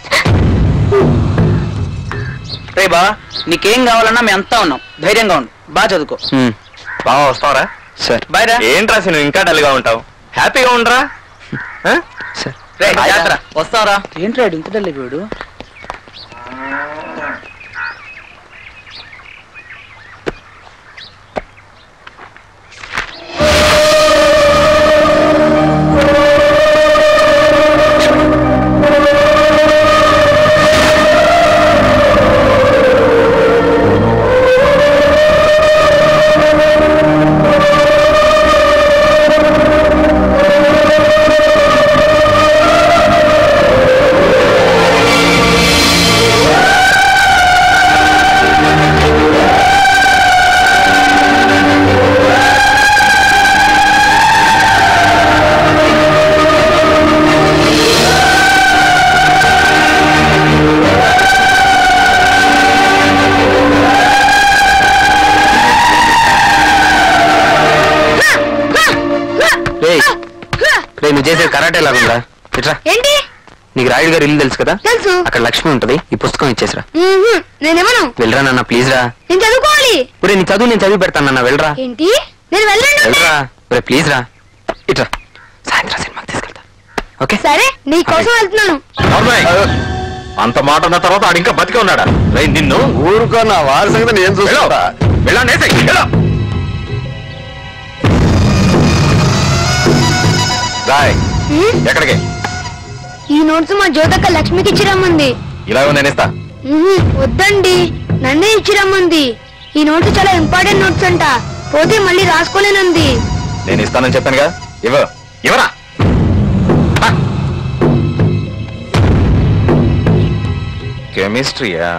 రే బా నీకేం కావాలన్నా మేము అంతా ఉన్నాం ధైర్యంగా ఉండు బాగా చదువుకో బాగా వస్తావరా సార్ బాయ్ రా ఏంట్రా నువ్వు ఇంకా డల్గా ఉంటావు హ్యాపీగా ఉండరా సార్ రే జాగ్రత్త వస్తావరా ఏంట్రా ఇంత డల్ అయిపోయాడు ఆ కరాటే లాగుందా ఇట్రా ఏంటి నీకు రాయుడు గారు ఇల్లు తెలుసు కదా తెలుసు అక్కడ లక్ష్మి ఉంటది ఈ పుస్తకం ఇచ్చేసిరా మ్మ్హ్మ్. నేనేమను వెళ్ళరా నాన్న ప్లీజ్ రా నేను చదువుకోవాలి ఒరే నీ చదువు నేను చదివి పెడతాను నాన్న వెళ్ళరా ఏంటి నేను వెళ్ళండి వెళ్ళరా ఒరే ప్లీజ్ రా ఇట్రా సాయంత్రం సినిమాకి తీసుకెళ్తా ఓకే సరే నీ కోసం వెళ్తున్నాను అవునాయ్. అంత మాట అన్న తర్వాత ఆడు ఇంకా బతికే ఉన్నాడా రేయ్ నిన్ను ఊరుకో నా వారి సంగతి నేను చూస్తా వెళ్ళండి రాయ్ ఎక్కడికి ఈ నోట్స్ మా జ్యోతక్క లక్ష్మికి ఇచ్చిరమ్మంది ఇలా నేను ఇస్తా మ్మ్హ్మ్. వద్దండి నన్నే ఇచ్చిరమ్మంది ఈ నోట్స్ చాలా ఇంపార్టెంట్ నోట్స్ అంట పోతే మళ్ళీ రాసుకోలేనంది నేను ఇస్తానని చెప్పానుగా ఇవ్వ ఇవ్వరా కెమిస్ట్రీయా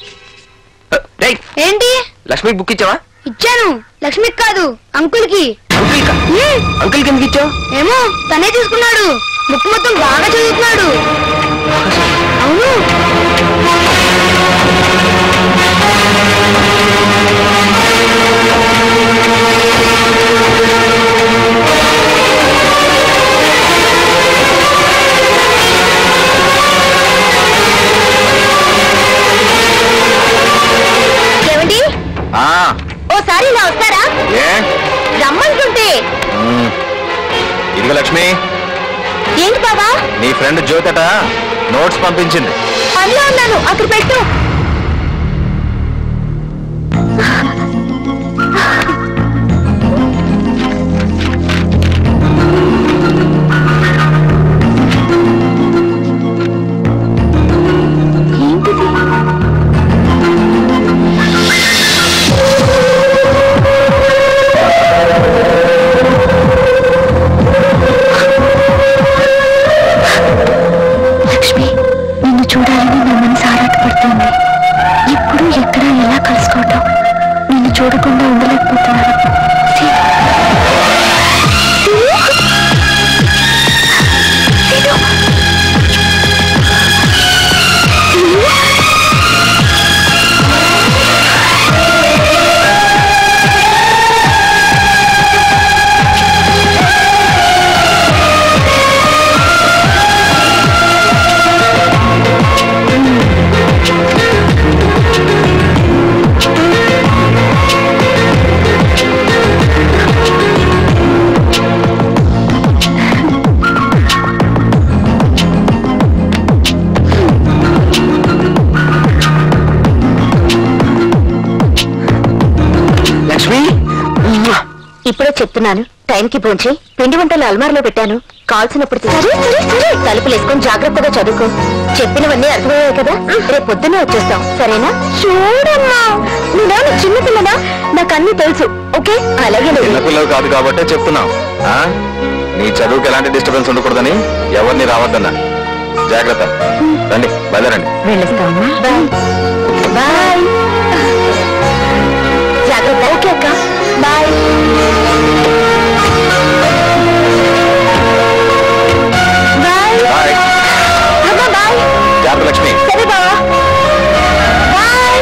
ఏంటి లక్ష్మికి బుక్ ఇచ్చావా ఇచ్చాను లక్ష్మికి కాదు అంకుల్ కి అంకుల్ కి ఎందుకు ఇచ్చావు ఏమో తనే తీసుకున్నాడు బుక్ మొత్తం బాగా చదువుతున్నాడు అవును ఏమండి ఆ, ఓసారి ఇలా వస్తారా ఏ రమ్మంటుంటే మ్మ్. ఇదిగో లక్ష్మి ఏంటి బాబా నీ ఫ్రెండ్ జ్యోతట నోట్స్ పంపించింది పనిలో ఉన్నాను అక్కడ పెట్టు లక్ష్మి నిన్ను చూడాలని నా మనసు ఆరాటపడుతోంది ఎప్పుడు ఎక్కడ ఎలా కలుసుకోవటం నిన్ను చూడకుండా ఉండలేకపోతున్నాను లక్ష్మి ఇప్పుడే చెప్తున్నాను టైంకి పోంచి పిండి వంటలు అల్మార్లో పెట్టాను కాల్సినప్పుడు తిను. తలుపులు వేసుకొని జాగ్రత్తగా చదువుకో చెప్పినవన్నీ అర్థమయ్యాయి కదా రేపు పొద్దున్నే వచ్చేస్తాం సరేనా చూడమ్మా నేనేమన్నా చిన్న పిల్లనా నాకు అన్ని తెలుసు ఓకే అలాగే నువ్వు. చిన్నపిల్లలు కాదు కాబట్టే చెప్తున్నాం ఆ? నీ చదువుకి ఎలాంటి డిస్టర్బెన్స్ ఉండకూడదని ఎవరిని రావద్దన్నా జాగ్రత్త రండి బయలుదేరండి వెళ్ళొస్తామా బాయ్ బాయ్ జాగ్రత్త ఓకే అక్క బాయ్ బాయ్ బాయ్ అమ్మ బాయ్ జాగ్రత్త లక్ష్మి సరే బావా బాయ్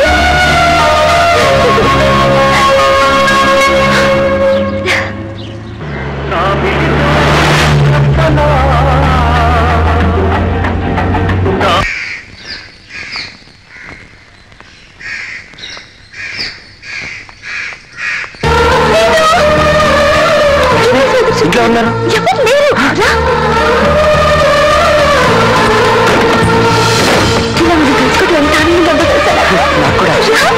ఇంట్లో ఉన్నారు ఎవరు లేరు రా ఇలా మనం కలుసుకోవడం ఎంత ఆనందంగా ఉందో తెలుసా? నాకు కూడా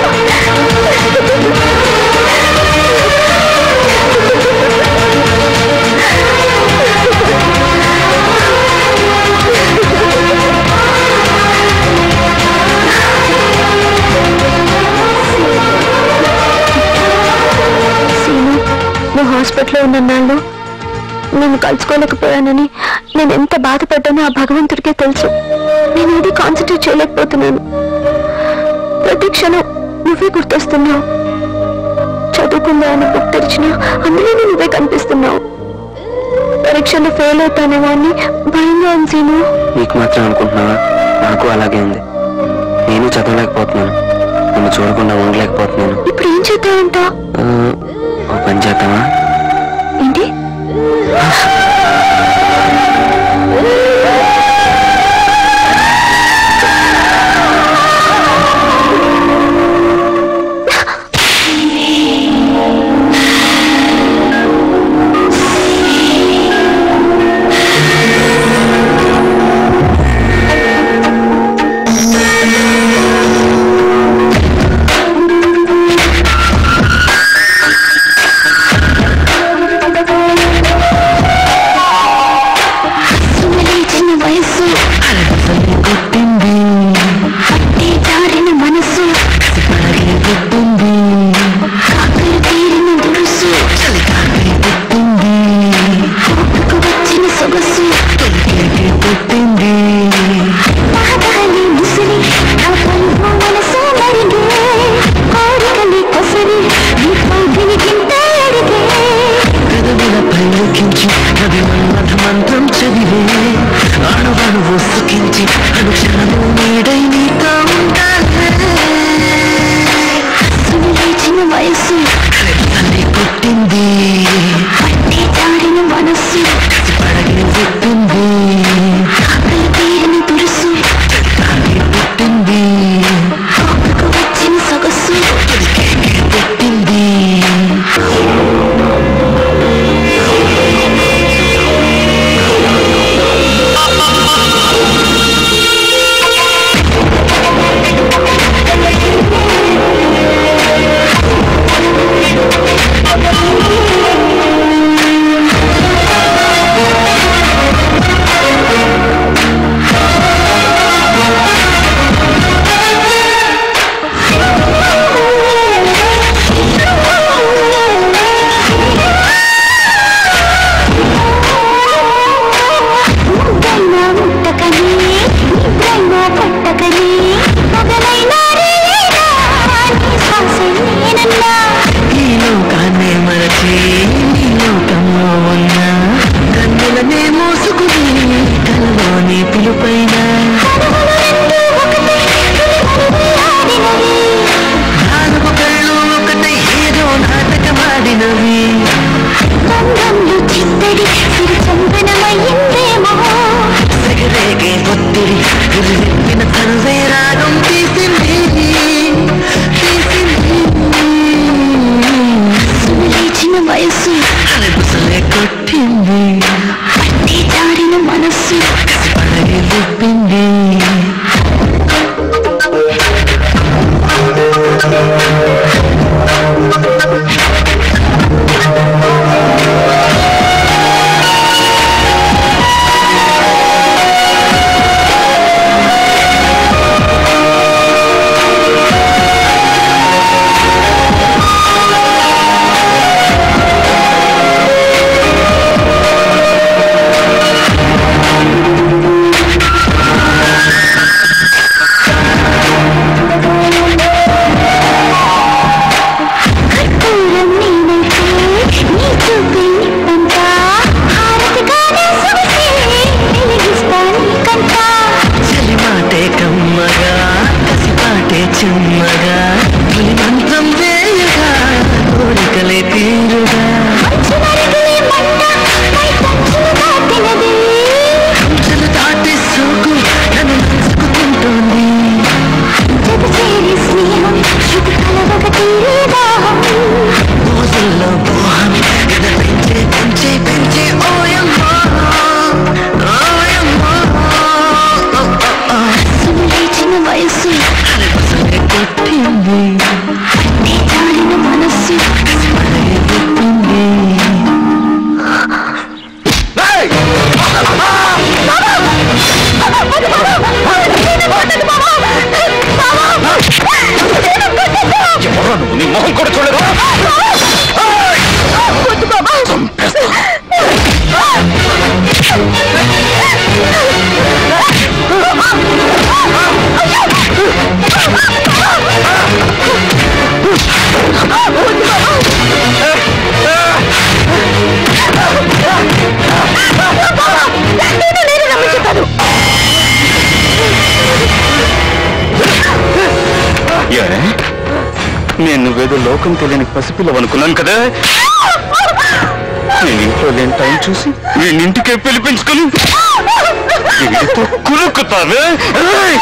సీను నువ్వు హాస్పిటల్లో ఉన్న నాళ్ళు నేను కలుసుకోలేకపోయానని నేను ఎంత బాధపడ్డానో ఆ భగవంతుడికే తెలుసు నేను ఏది కాన్సన్ట్రేట్ చేయలేకపోతున్నాను ప్రతి క్షణం నువ్వే గుర్తొస్తున్నావు చదువుకుందా అని బుక్ తెరిచినా అందులోనే నువ్వే కనిపిస్తున్నావు పరీక్షలో ఫెయిల్ అవుతానేమో అని భయంగా ఉంది సీను నీకు మాత్రం అనుకుంటున్నావా నాకు అలాగే ఉంది నేను చదవలేకపోతున్నాను నిన్ను చూడకుండా ఉండలేకపోతున్నాను ఇప్పుడు ఏం చేద్దామంటావు ఆ, ఓ పని చేద్దామా ఏంటి నేను నువ్వేదో లోకం తెలియని పసిపిల్లవనుకున్నాను కదా నేను ఇంట్లో లేని టైం చూసి నేను ఇంటికే పిలిపించుకుని వీడితో కురుక్కుతావే ఏయ్!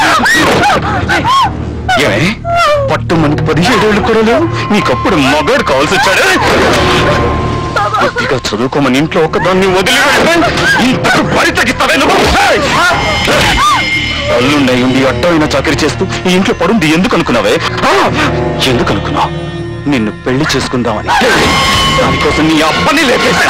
ఏమే పట్టు మనకి పదిహేడేళ్ళు కూడా లేవు నీకప్పుడు మగాడు కావాల్సి వచ్చాడు బుద్ధిగా చదువుకోమని ఇంట్లో ఒకదాన్ని వదిలి వెళ్ళి ఇంతకు బరి తగ్గిస్తావే నువ్వు ఏయ్! అల్లుండై ఉండి అడ్డమైన చాకరీ చేస్తూ ఈ ఇంట్లో పడుంది ఎందుకు అనుకున్నావే ఆ! ఎందుకు అనుకున్నావు నిన్ను పెళ్లి చేసుకుందామని దానికోసం నీ అప్పని లేపేశా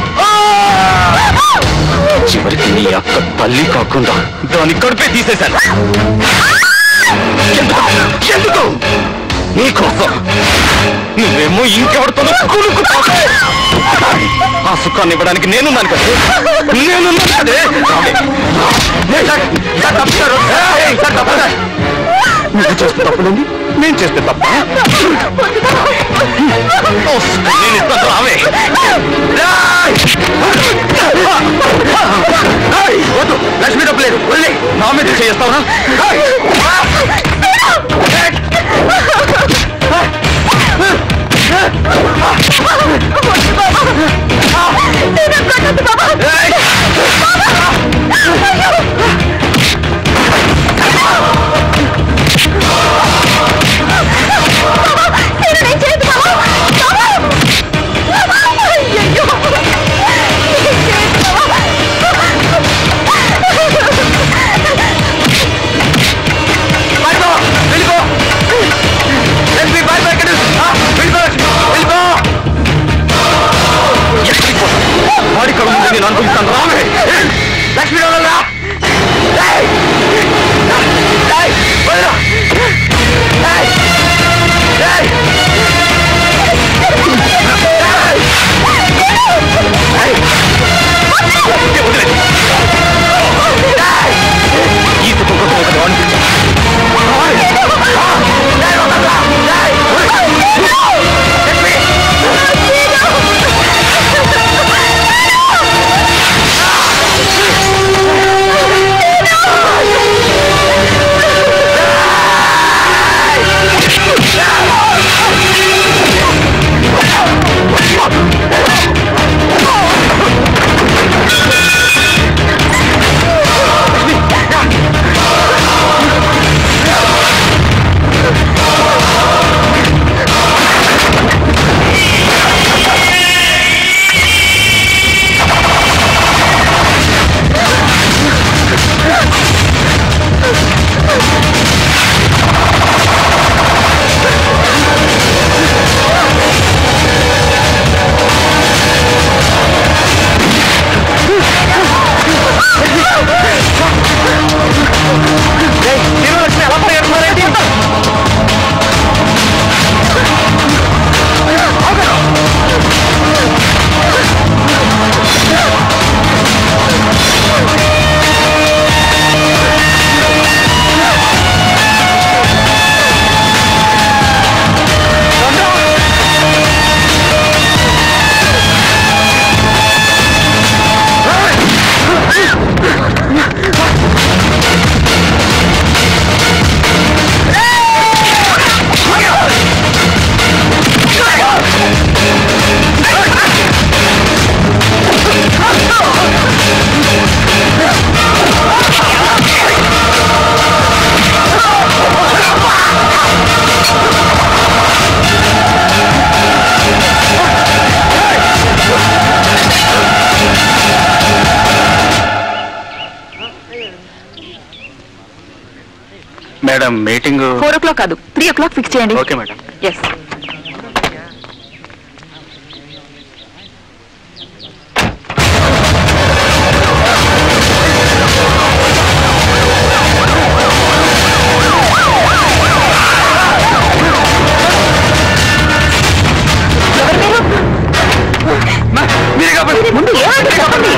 చివరికి నీ అక్క తల్లి కాకుండా దాని కడుపే తీసేశాను ఎందుకు? ఎందుకు నీకోసం నువ్వేమో ఇంకెవరితోనో కొనుక్కుతావే ఆ సుఖాన్ని ఇవ్వడానికి నేనున్నాను కదా నేనున్నాను కదే ఏయ్, సార్, సార్, తప్పుతారు. ఏయ్, సార్, తప్పుతారు. నువ్వు చేస్తే తప్పులేండి నేను చేస్తే తప్ప నేను ఇస్తాను రావే ఏయ్, వద్దు లక్ష్మి డబ్బు లేదు వదిలే నా మీద చేస్తావునా వాడి కళ్ళు ముందు నేను అనుభవిస్తాను రావే లక్ష్మీ రావాలా ఈ కుటుంబం కోసం అనిపించాను madam meeting four o'clock కాదు త్రీ ఓ క్లాక్ ఫిక్స్ చేయండి ఓకే మేడం ఎస్ మీరే కాపాడండి ముందు ఏమంటే చెప్పండి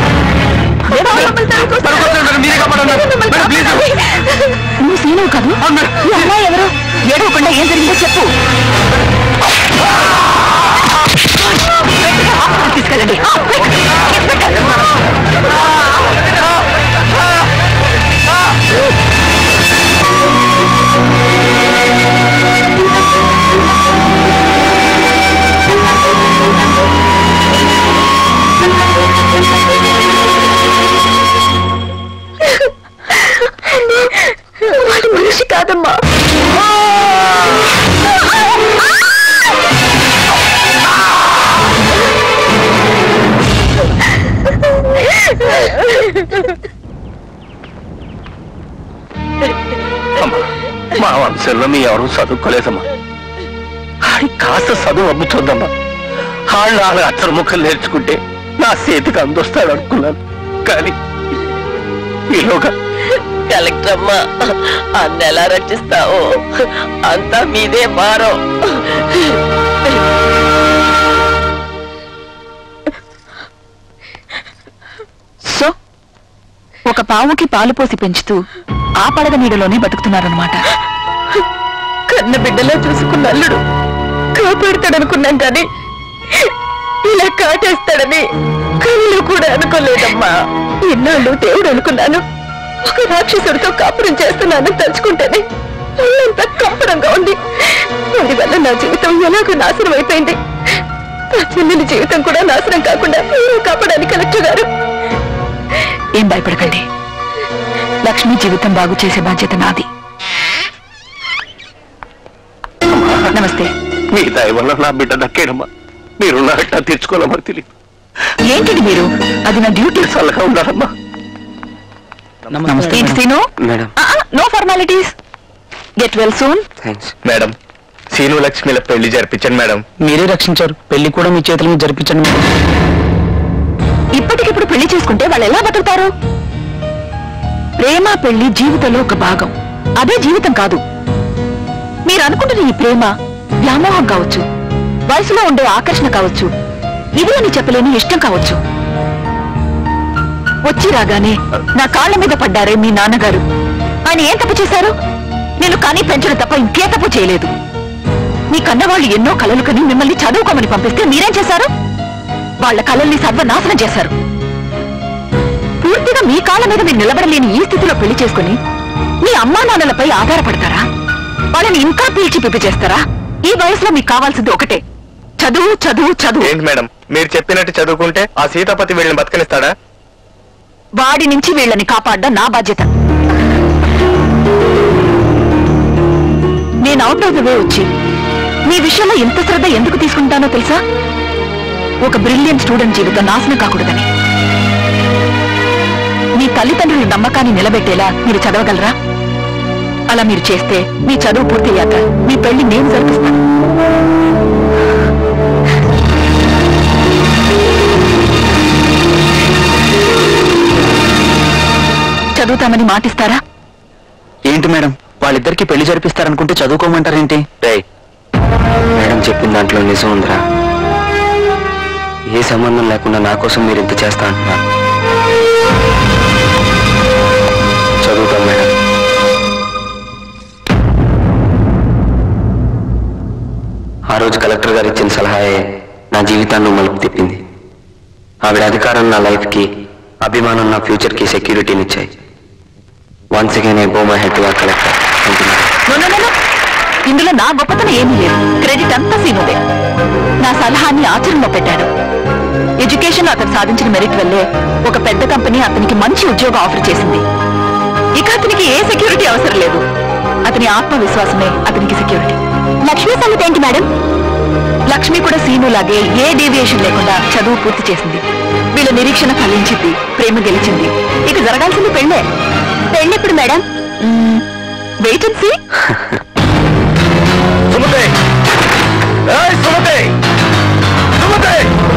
నువ్వు సీను కాదు ఈ అమ్మాయి ఎవరు ఏడవకుండా ఏం జరిగిందో చెప్పు తీసుకెళ్ళండి ఆ వంశంలో మీ ఎవరు చదువుకోలేదమ్మా ఆడి కాస్త చదువు అమ్ముతుందమ్మా వాళ్ళు వాళ్ళ అక్షర ముఖం నేర్చుకుంటే నా చేతికి అందొస్తాడు అనుకున్నాను కానీ ఈలోగా కలెక్టర్ అమ్మా అన్న ఎలా రక్షిస్తావో అంతా మీదే భారం సో ఒక పావుకి పాలు పోసి పెంచుతూ ఆ పడగ నీడలోనే బతుకుతున్నారనమాట కన్న బిడ్డలా చూసుకున్న అల్లుడు కాపాడుతాడనుకున్నాం కానీ ఇలా కాటేస్తాడని కళ్ళు కూడా అనుకోలేదమ్మా ఎన్నాళ్ళు దేవుడు అనుకున్నాను ఒక రాక్షసుడితో కాపురం చేస్తున్నాను తలుచుకుంటేనే ఒళ్ళంతా కంపరంగా ఉంది వాడి వల్ల నా జీవితం ఎలాగో నాశనం అయిపోయింది నా చెల్లెలి జీవితం కూడా నాశనం కాకుండా మీరు కాపాడాలి కలెక్టర్ గారు ఏం భయపడకండి లక్ష్మి జీవితం బాగు చేసే బాధ్యత నాది నమస్తే మీ దయ వల్ల నా బిడ్డ దక్కేనమ్మా మీరు నా అట్టా తెచ్చుకోవాలమ్మా తెలియదు ఏంటిది మీరు అది నా డ్యూటీ చల్లగా ఉండాలమ్మా ఏంటి Seenu madam no formalities get well soon thanks madam Seenu లక్ష్మిల పెళ్లి జరిపించండి మేడం మీరే రక్షించారు పెళ్లి కూడా మీ చేతుల మీద జరిపించండి మేడం. ఇప్పటికిప్పుడు పెళ్లి చేసుకుంటే వాళ్ళు ఎలా బతుకుతారు ప్రేమ పెళ్లి జీవితంలో ఒక భాగం అదే జీవితం కాదు మీరు అనుకుంటున్న ఈ ప్రేమ వ్యామోహం కావచ్చు వయసులో ఉండే ఆకర్షణ కావచ్చు ఇది అని చెప్పలేని ఇష్టం కావచ్చు వచ్చి రాగానే నా కాళ్ళ మీద పడ్డారే మీ నాన్నగారు ఆయన ఏం తప్పు చేశారు నేను కానీ పెంచడం తప్ప ఇంకే తప్పు చేయలేదు మీ కన్నవాళ్ళు ఎన్నో కలలు కని మిమ్మల్ని చదువుకోమని పంపిస్తే మీరేం చేశారు వాళ్ళ కళల్ని సర్వనాశనం చేశారు పూర్తిగా మీ కాళ్ళ మీద మీరు నిలబడలేని ఈ స్థితిలో పెళ్లి చేసుకుని మీ అమ్మా నాన్నలపై ఆధారపడతారా వాళ్ళని ఇంకా పీల్చి పిప్పి చేస్తారా ఈ వయసులో మీకు కావాల్సింది ఒకటే చదువు చదువు చదువు ఏంటి మేడం మీరు చెప్పినట్టు చదువుకుంటే ఆ సీతాపతి వీళ్ళని బతకనిస్తాడా వాడి నుంచి వీళ్ళని కాపాడడం నా బాధ్యత నేను అవుట్ ఆఫ్ ద వే వచ్చి మీ విషయంలో ఎంత శ్రద్ధ ఎందుకు తీసుకుంటానో తెలుసా ఒక బ్రిలియంట్ స్టూడెంట్ జీవితం నాశనం కాకూడదని మీ తల్లిదండ్రుల నమ్మకాన్ని నిలబెట్టేలా మీరు చదవగలరా అలా మీరు చేస్తే మీ చదువు పూర్తయ్యాక మీ పెళ్లి నేను జరిపిస్తాను చదువుతామని మాటిస్తారా ఏంటి మేడం వాళ్ళిద్దరికి పెళ్లి జరిపిస్తారనుకుంటే చదువుకోమంటారేంటి రేయ్ మేడం చెప్పిన దాంట్లో నిజం ఉందిరా ఏ సంబంధం లేకుండా నా కోసం మీరు ఇంత చేస్తా అంటున్నారు చదువుతాం మేడం ఆ రోజు కలెక్టర్ గారు ఇచ్చిన సలహాయే నా జీవితాన్ని మలుపు తిప్పింది ఆవిడ అధికారం నా లైఫ్కి అభిమానం నా ఫ్యూచర్కి సెక్యూరిటీని ఇచ్చాయి once again I go my head to collector అంటున్నారు No, no, no, no. ఇందులో నా గొప్పతనం ఏమీ లేదు క్రెడిట్ అంతా సీనుదే నా సలహాన్ని ఆచరణలో పెట్టాడు ఎడ్యుకేషన్ అతను సాధించిన మెరిట్ వల్లే ఒక పెద్ద కంపెనీ అతనికి మంచి ఉద్యోగం ఆఫర్ చేసింది ఇక అతనికి ఏ సెక్యూరిటీ అవసరం లేదు అతని ఆత్మవిశ్వాసమే అతనికి సెక్యూరిటీ లక్ష్మీ సంగతి ఏంటి మేడం లక్ష్మి కూడా సీను లాగే ఏ డీవియేషన్ లేకుండా చదువు పూర్తి చేసింది వీళ్ళ నిరీక్షణ ఫలించింది ప్రేమ గెలిచింది ఇక జరగాల్సింది పెళ్ళే పెళ్ళెప్పుడు madam wait and see Sumathi ఏయ్ సుమతి సుమతి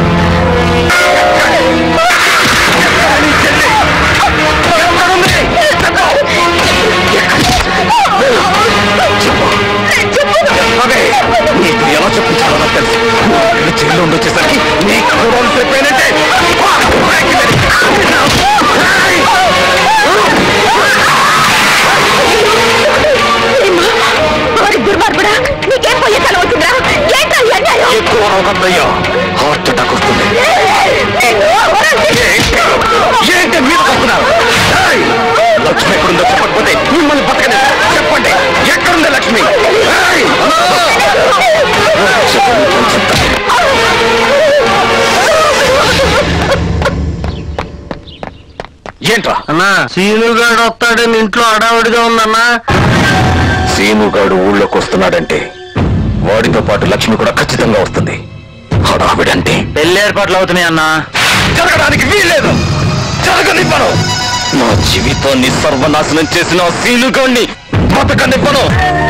నీకు ఎలా చెప్పించాలో నాకు తెలుసు నువ్వు జైల్లో ఉండొచ్చేసరికి నీ కౌరవాలు చెప్పానంటే వాడి దుర్మార్గుడా నీకేం పోయే తల వచ్చిందా ఏంటా ఈ అన్యాయం ఎక్కువ రోగందయ్యా హార్ట్ అటాక్ వస్తుంది ఏంటి మీరు వస్తున్నారు ఏయ్! లక్ష్మి ఎక్కడుందో చెప్పకపోతే మిమ్మల్ని బతకని చెప్పండి ఎక్కడుంది లక్ష్మి ఏయ్! ఏంట్రా అన్నా సీనుగాడు వస్తాడని ఇంట్లో అడావిడిగా ఉందన్నా సీనుగాడు ఊళ్ళోకి వస్తున్నాడంటే వాడితో పాటు లక్ష్మి కూడా ఖచ్చితంగా వస్తుంది హడావిడంటే పెళ్లి ఏర్పాట్లు అవుతున్నాయి అన్నా జరగడానికి వీల్లేదు జరగనివ్వను నా జీవితాన్ని సర్వనాశనం చేసిన ఆ సీనుగాడిని బతకనివ్వను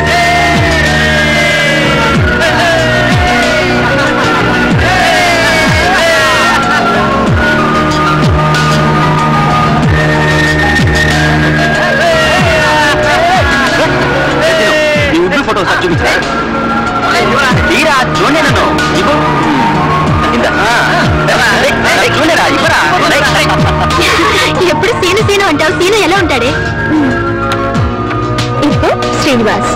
నీ ఉడ్డు ఫోటో సార్ చూపించా తీరా చూడండి నన్ను ఇవ్వు ఇందా. ఆ, ఎలా? రేయ్, రేయ్, చూడరా ఇవ్వరా రేయ్, రేయ్. ఎప్పుడు సీను సీను అంటావు సీను ఎలా ఉంటాడే ఇప్పుడు శ్రీనివాస్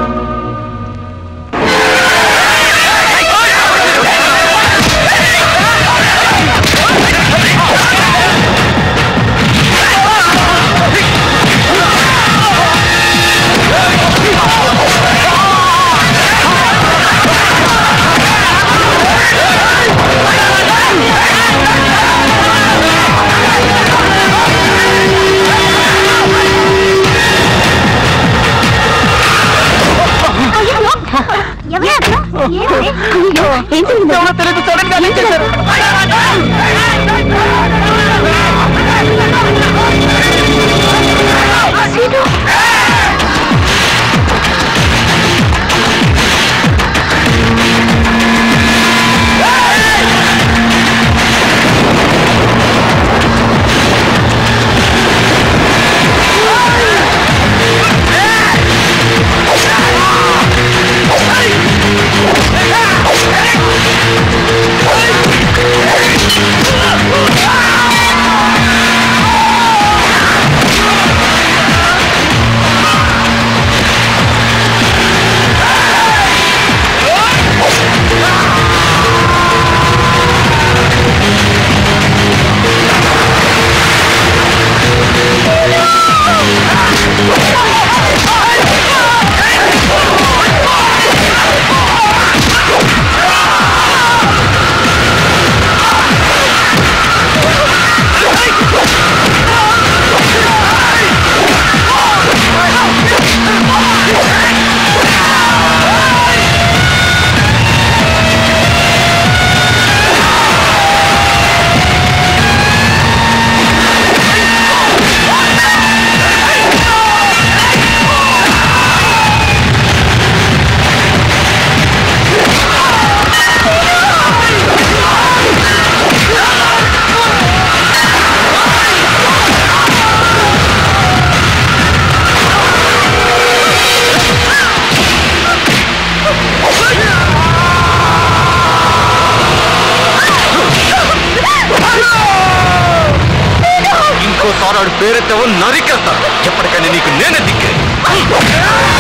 తెలుగు సడన్ గా చేశారు ఇంకోసారి ఆడు పేరెత్తావు నరికేస్తా ఎప్పటికైనా నీకు నేనే దిక్కే